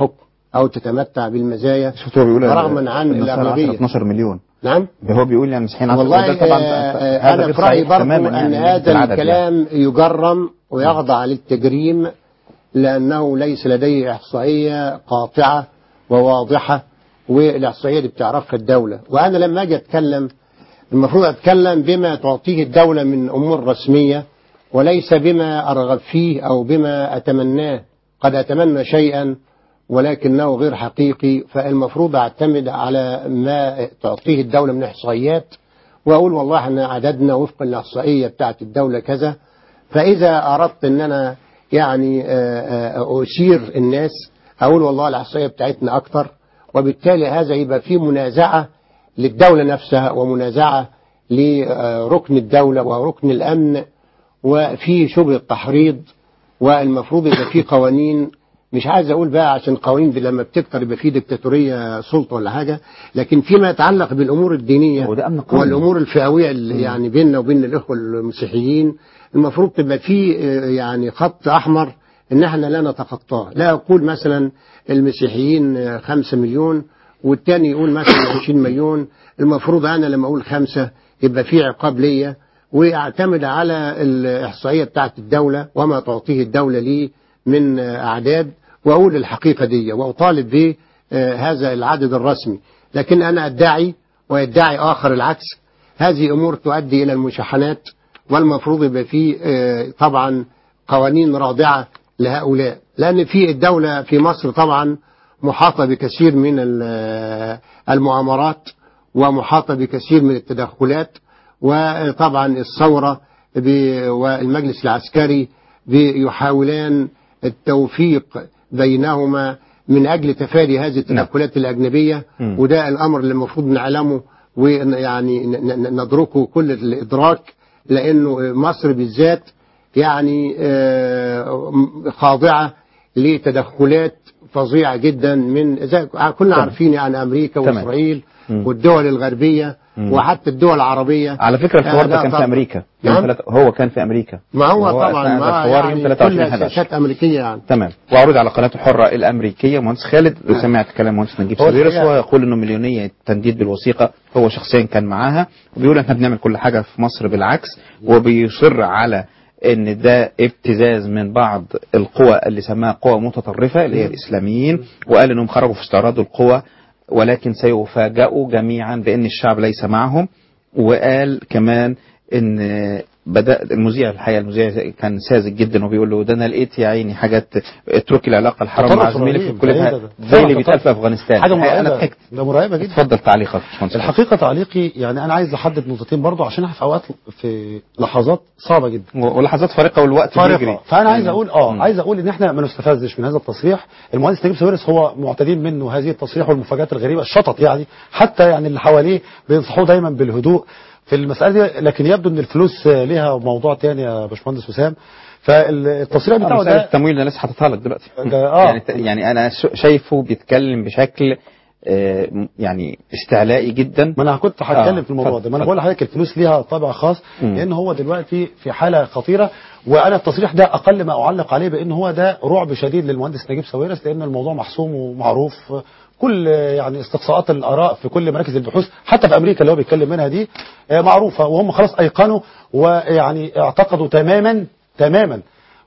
F: أو تتمتع بالمزايا
B: شفت هو بيقول
F: رغما عن
B: النصارى 10
F: الأغلبية
B: 12 مليون
F: نعم
B: هو بيقول يعني المسيحيين 10
F: والله
B: وده طبعا
F: آه، آه،
B: هذا
F: أنا
B: غير
F: في رأيي
B: صحيح
F: برضو
B: تماما
F: أن
B: يعني
F: هذا
B: العدد يعني.
F: الكلام يجرم ويخضع للتجريم لأنه ليس لديه إحصائية قاطعة وواضحة والإحصائية دي بتعرفها الدولة وأنا لما أجي أتكلم المفروض أتكلم بما تعطيه الدولة من أمور رسمية وليس بما أرغب فيه أو بما أتمناه قد أتمنى شيئا ولكنه غير حقيقي فالمفروض أعتمد على ما تعطيه الدولة من إحصائيات وأقول والله احنا عددنا وفقا للإحصائية بتاعت الدولة كذا فإذا أردت أن أنا يعني آه، آه، أشير الناس أقول والله الإحصائية بتاعتنا أكتر وبالتالي هذا يبقى فيه منازعة للدولة نفسها ومنازعة لركن الدولة وركن الأمن وفي شبه التحريض والمفروض يبقى في قوانين مش عايز اقول بقى عشان قوانين دي لما بتكتر يبقى في ديكتاتوريه سلطه ولا حاجه لكن فيما يتعلق بالامور الدينيه
B: قومي.
F: والامور الفئويه اللي يعني بيننا وبين الاخوه المسيحيين المفروض تبقى في آه، يعني خط احمر ان احنا لا نتخطاه لا اقول مثلا المسيحيين آه، خمسة مليون والتاني يقول مثلا 20 مليون المفروض انا لما اقول خمسة يبقى في عقاب ليا ويعتمد على الإحصائية بتاعت الدولة وما تعطيه الدولة لي من أعداد وأقول الحقيقة دي وأطالب بهذا العدد الرسمي لكن أنا أدعي ويدعي آخر العكس هذه أمور تؤدي إلى المشاحنات والمفروض يبقى في آه، طبعا قوانين رادعة لهؤلاء لأن في الدولة في مصر طبعا محاطة بكثير من ال- المؤامرات ومحاطة بكثير من التدخلات وطبعا الثورة ب- والمجلس العسكري بيحاولان التوفيق بينهما من أجل تفادي هذه التدخلات الأجنبية
B: مم.
F: وده الأمر اللي المفروض نعلمه ويعني ن- ن- ندركه كل الإدراك لأنه مصر بالذات يعني آه، خاضعة لتدخلات فظيعة جدا من زي كنا عارفين يعني أمريكا
B: تمام.
F: وإسرائيل
B: مم.
F: والدول الغربية
B: مم.
F: وحتى الدول العربية
B: على فكرة الحوار
F: آه،
B: ده
F: لا
B: كان في
F: طبعا.
B: أمريكا يوم
F: نعم؟
B: ثلاثة- هو كان في أمريكا
F: ما هو
B: وهو
F: طبعا
B: أثناء
F: ما
B: الحوار يوم
F: يعني
B: 23
F: كلها
B: 11
F: سياسات أمريكية يعني
B: تمام وأعرض على قناة الحرة الأمريكية مهندس خالد وسمعت كلام مهندس نجيب
F: هو
B: ساويرس
F: الحقيقة-
B: وهو يقول إنه مليونية تنديد بالوثيقة هو شخصيا كان معاها وبيقول إحنا بنعمل كل حاجة في مصر بالعكس وبيصر على إن ده ابتزاز من بعض القوى اللي سماها قوى متطرفة اللي هي الإسلاميين وقال إنهم خرجوا في استعراض القوى ولكن سيفاجئوا جميعا بأن الشعب ليس معهم وقال كمان ان بدا المذيع الحقيقه المذيع كان ساذج جدا وبيقول له ده انا لقيت يا عيني حاجات اتركي العلاقه الحرام مع
I: تطرف
B: زميلك في
I: رهيب،
B: الكليه
I: بعيدة
B: ده-
I: ده.
B: زي اللي
I: فعلا
B: بيتقال في
I: تطرف.
B: افغانستان
I: حاجة
B: الحقيقة انا
I: مرعبة.
B: ضحكت
I: ده مرعبة جدا
B: اتفضل تعليقك يا باشمهندس
I: الحقيقة تعليقي يعني أنا عايز أحدد نقطتين برضو عشان احنا في أوقات في لحظات صعبة جدا
B: ولحظات فارقه والوقت بيجري
I: فارقة فأنا عايز
B: يعني-
I: أقول آه
B: مم.
I: عايز أقول إن إحنا ما نستفزش من هذا التصريح المهندس نجيب ساويرس هو معتادين منه هذه التصريح والمفاجآت الغريبة الشطط يعني حتى يعني اللي حواليه بينصحوه دايما بالهدوء في المسألة دي لكن يبدو إن الفلوس آه، ليها موضوع تاني يا باشمهندس وسام فالتصريح بتاعه
B: مسألة
I: ده
B: التمويل انا لسه حاططها لك دلوقتي
I: ده- آه.
B: يعني يعني انا ش- شايفه بيتكلم بشكل آه، م- يعني استعلائي جدا
I: ما انا كنت هتكلم
B: آه،
I: في الموضوع
B: اتفضل،
I: ده ما انا
B: اتفضل.
I: بقول لحضرتك الفلوس ليها طابع خاص
B: مم.
I: لان هو دلوقتي في حاله خطيره وانا التصريح ده اقل ما اعلق عليه بان هو ده رعب شديد للمهندس نجيب ساويرس لان الموضوع محسوم ومعروف كل يعني استقصاءات الاراء في كل مراكز البحوث حتى في امريكا اللي هو بيتكلم منها دي آه، معروفه وهم خلاص ايقنوا ويعني اعتقدوا تماما تماما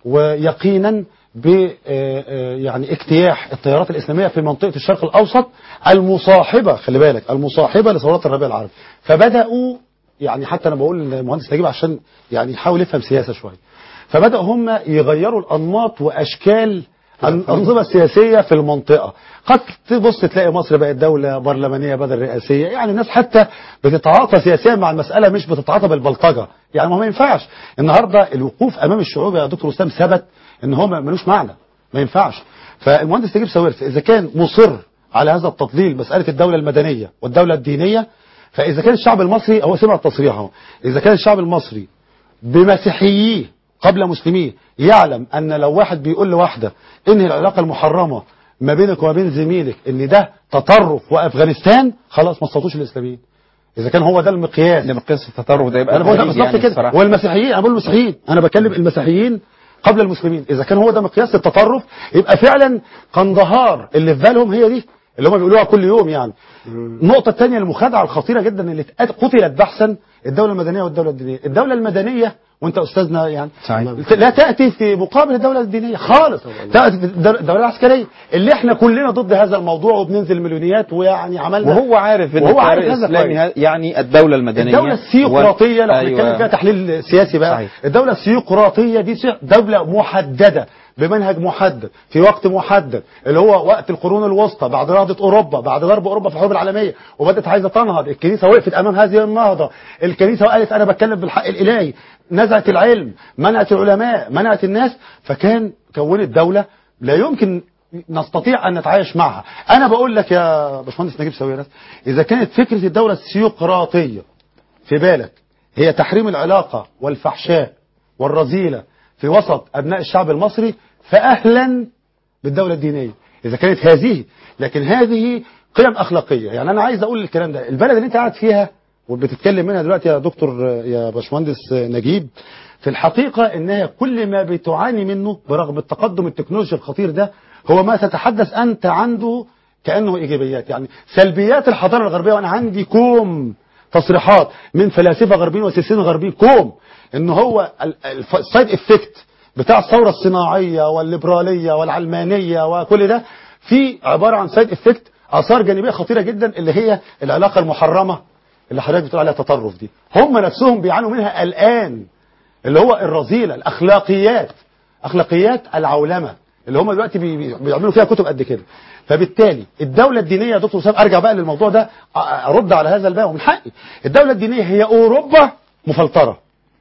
I: ويقينا ب آه، آه، يعني اجتياح التيارات الاسلاميه في منطقه الشرق الاوسط المصاحبه خلي بالك المصاحبه لثورات الربيع العربي فبداوا يعني حتى انا بقول للمهندس نجيب عشان يعني يحاول يفهم سياسه شويه فبداوا هم يغيروا الانماط واشكال الانظمه السياسيه في المنطقه قد تبص تلاقي مصر بقت دوله برلمانيه بدل رئاسيه يعني الناس حتى بتتعاطى سياسيا مع المساله مش بتتعاطى بالبلطجه يعني ما هو ما ينفعش النهارده الوقوف امام الشعوب يا دكتور اسلام ثبت ان هو ما- ملوش معنى ما ينفعش فالمهندس نجيب ساويرس اذا كان مصر على هذا التضليل مساله الدوله المدنيه والدوله الدينيه فاذا كان الشعب المصري هو سمع التصريح اهو اذا كان الشعب المصري بمسيحييه قبل مسلميه يعلم ان لو واحد بيقول لواحده انهي العلاقه المحرمه ما بينك وما بين زميلك ان ده تطرف وافغانستان خلاص ما استطاعوش الاسلاميين اذا كان هو ده المقياس
B: ده مقياس التطرف ده يبقى
I: انا بقول
B: غريب
I: بالظبط
B: يعني
I: كده
B: الصراحة.
I: والمسيحيين انا بقول المسيحيين انا بكلم المسيحيين قبل المسلمين اذا كان هو ده مقياس التطرف يبقى فعلا قندهار اللي في بالهم هي دي اللي هم بيقولوها كل يوم يعني النقطة الثانية المخادعة الخطيرة جدا اللي اتقت- قتلت بحثا الدولة المدنية والدولة الدينية الدولة المدنية وانت استاذنا يعني لا تأتي في مقابل الدولة الدينية خالص تأتي في الدولة الدولة العسكرية اللي احنا كلنا ضد هذا الموضوع وبننزل مليونيات ويعني عملنا
B: وهو عارف ان
I: وهو عارف
B: التيار
I: هذا
B: الاسلامي
I: كويس.
B: ه- يعني الدولة المدنية
I: الدولة السيقراطية لو
B: وال-
I: هنتكلم
B: أيوة.
I: فيها تحليل سياسي بقى
B: صحيح.
I: الدولة السيقراطية دي سي- دولة محددة بمنهج محدد في وقت محدد اللي هو وقت القرون الوسطى بعد نهضة أوروبا بعد غرب أوروبا في الحروب العالمية وبدأت عايزة تنهض الكنيسة وقفت أمام هذه النهضة الكنيسة قالت أنا بتكلم بالحق الإلهي نزعت العلم منعت العلماء منعت الناس فكان كونت دولة لا يمكن نستطيع أن نتعايش معها أنا بقول لك يا باشمهندس نجيب ساويرس إذا كانت فكرة الدولة السيقراطية في بالك هي تحريم العلاقة والفحشاء والرذيلة في وسط أبناء الشعب المصري فأهلا بالدولة الدينية إذا كانت هذه لكن هذه قيم أخلاقية يعني أنا عايز أقول الكلام ده البلد اللي أنت قاعد فيها وبتتكلم منها دلوقتي يا دكتور يا باشمهندس نجيب في الحقيقة إنها كل ما بتعاني منه برغم التقدم التكنولوجي الخطير ده هو ما تتحدث أنت عنده كأنه إيجابيات يعني سلبيات الحضارة الغربية وأنا عندي كوم تصريحات من فلاسفة غربيين وسياسيين غربيين كوم إن هو السايد افكت بتاع الثورة الصناعية والليبرالية والعلمانية وكل ده في عبارة عن سايد افكت آثار جانبية خطيرة جدا اللي هي العلاقة المحرمة اللي حضرتك بتقول عليها تطرف دي هم نفسهم بيعانوا منها الآن اللي هو الرذيلة الأخلاقيات أخلاقيات العولمة اللي هم دلوقتي بي- بي- بيعملوا فيها كتب قد كده فبالتالي الدولة الدينية يا دكتور سام أرجع بقى للموضوع ده أ- أرد على هذا الباب ومن حقي الدولة الدينية هي أوروبا مفلترة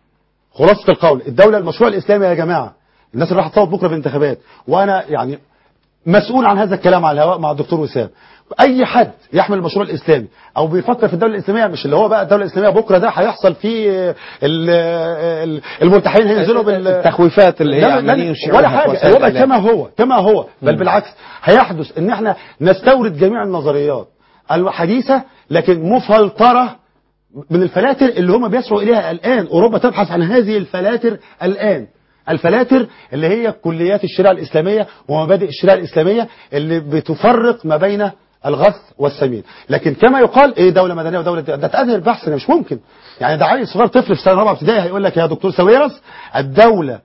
I: خلاصة القول الدولة المشروع الإسلامي يا جماعة الناس اللي راح تصوت بكرة في الانتخابات وأنا يعني مسؤول عن هذا الكلام على الهواء مع الدكتور وسام اي حد يحمل المشروع الاسلامي او بيفكر في الدوله الاسلاميه مش اللي هو بقى الدوله الاسلاميه بكره ده هيحصل فيه ال- ال- الملتحين هينزلوا بال
B: التخويفات اللي هي
I: لا- لا-
B: عمالين
I: لا-
B: يشيعوها
I: ولا
B: في
I: حاجه
B: وسائل
I: الوضع
B: الإعلام.
I: كما هو كما هو بل بالعكس هيحدث ان احنا نستورد جميع النظريات الحديثه لكن مفلتره من الفلاتر اللي هم بيسعوا اليها الان اوروبا تبحث عن هذه الفلاتر الان الفلاتر اللي هي كليات الشريعه الاسلاميه ومبادئ الشريعه الاسلاميه اللي بتفرق ما بين الغث والسمين لكن كما يقال ايه دوله مدنيه ودوله ده تأذن البحث أنا مش ممكن يعني ده عيل صغير طفل في سنه رابعه ابتدائي هيقول لك يا دكتور ساويرس الدوله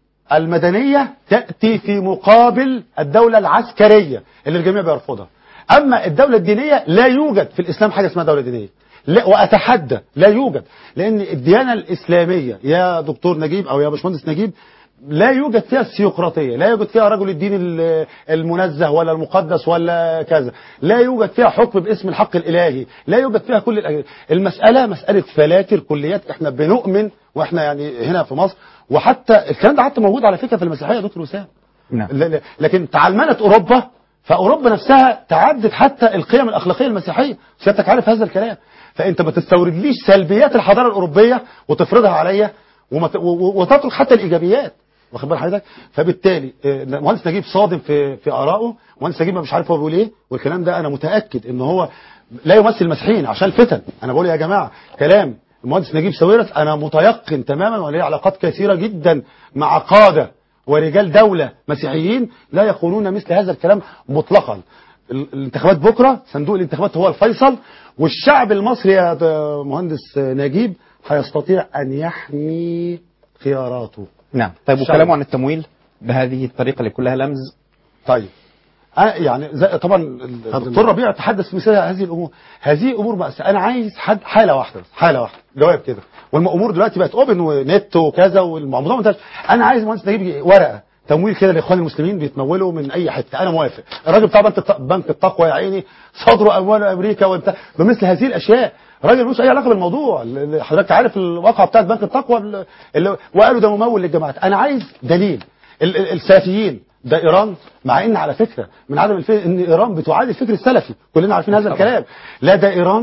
I: المدنية تأتي في مقابل الدولة العسكرية اللي الجميع بيرفضها أما الدولة الدينية لا يوجد في الإسلام حاجة اسمها دولة دينية لا وأتحدى لا يوجد لأن الديانة الإسلامية يا دكتور نجيب أو يا باشمهندس نجيب لا يوجد فيها السيقراطية لا يوجد فيها رجل الدين ال- المنزه ولا المقدس ولا كذا لا يوجد فيها حكم باسم الحق الإلهي لا يوجد فيها كل الأج- المسألة مسألة فلاتر كليات احنا بنؤمن واحنا يعني هنا في مصر وحتى الكلام ده حتى موجود على فكرة في المسيحية يا دكتور وسام
B: نعم
I: ل- ل- لكن تعلمنت أوروبا فأوروبا نفسها تعدت حتى القيم الأخلاقية المسيحية سيادتك عارف هذا الكلام فأنت ما تستوردليش سلبيات الحضارة الأوروبية وتفرضها عليا وما ت- و- و- وتترك حتى الإيجابيات واخد بال حضرتك فبالتالي آه، مهندس نجيب صادم في في آرائه مهندس نجيب مش عارف هو بيقول إيه والكلام ده أنا متأكد إن هو لا يمثل المسيحيين عشان الفتن أنا بقول يا جماعة كلام المهندس نجيب ساويرس أنا متيقن تماما وليه علاقات كثيرة جدا مع قادة ورجال دولة مسيحيين لا يقولون مثل هذا الكلام مطلقا ال- الانتخابات بكرة صندوق الانتخابات هو الفيصل والشعب المصري يا د- مهندس نجيب هيستطيع أن يحمي خياراته
B: نعم طيب
I: الشعب.
B: وكلامه عن التمويل بهذه الطريقة اللي كلها لمز
I: طيب أنا يعني زي طبعا الدكتور ربيع تحدث في مثل هذه الامور هذه امور مأساة انا عايز حد حاله واحده بس، حاله واحده جواب كده والامور دلوقتي بقت اوبن ونت وكذا والموضوع منتشر انا عايز مهندس نجيب ورقه تمويل كده لاخوان المسلمين بيتمولوا من اي حته انا موافق الراجل بتاع بنك الت- بنك التقوى يا عيني صدروا اموال امريكا وبتاع بمثل هذه الاشياء راجل ملوش اي علاقه بالموضوع ال- ال- حضرتك عارف الواقعه بتاعت بنك التقوى ال- اللي وقالوا ده ممول للجماعات انا عايز دليل ال- ال- السلفيين ده ايران مع ان على فكره من عدم الفكر ان ايران بتعادي الفكر السلفي كلنا عارفين هذا الكلام لا ده ايران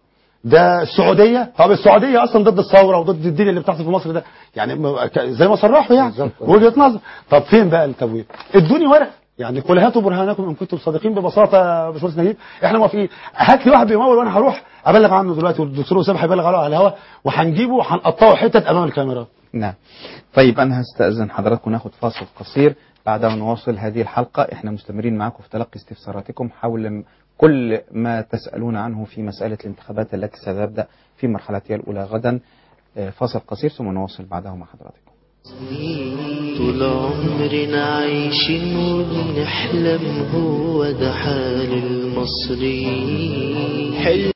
I: ده السعوديه طب السعوديه اصلا ضد الثوره وضد الدين اللي بتحصل في مصر ده يعني م- ك- زي ما صرحوا يعني وجهه نظر طب فين بقى التمويل ادوني ورق يعني قل هاتوا برهانكم ان كنتم صادقين ببساطه يا باشمهندس نجيب احنا موافقين هات لي واحد بيمول وانا هروح ابلغ عنه دلوقتي والدكتور اسامه هيبلغ عنه على الهواء وهنجيبه وهنقطعه حتت امام الكاميرا
B: نعم طيب أنا هستأذن حضراتكم ناخد فاصل قصير بعدها نواصل هذه الحلقة احنا مستمرين معكم في تلقي استفساراتكم حول م- كل ما تسألون عنه في مسألة الانتخابات التي ستبدأ في مرحلتها الأولى غدا آه، فاصل قصير ثم نواصل بعده مع حضراتكم
A: طول عمرنا عايشين وبنحلم هو ده حال المصريين حلم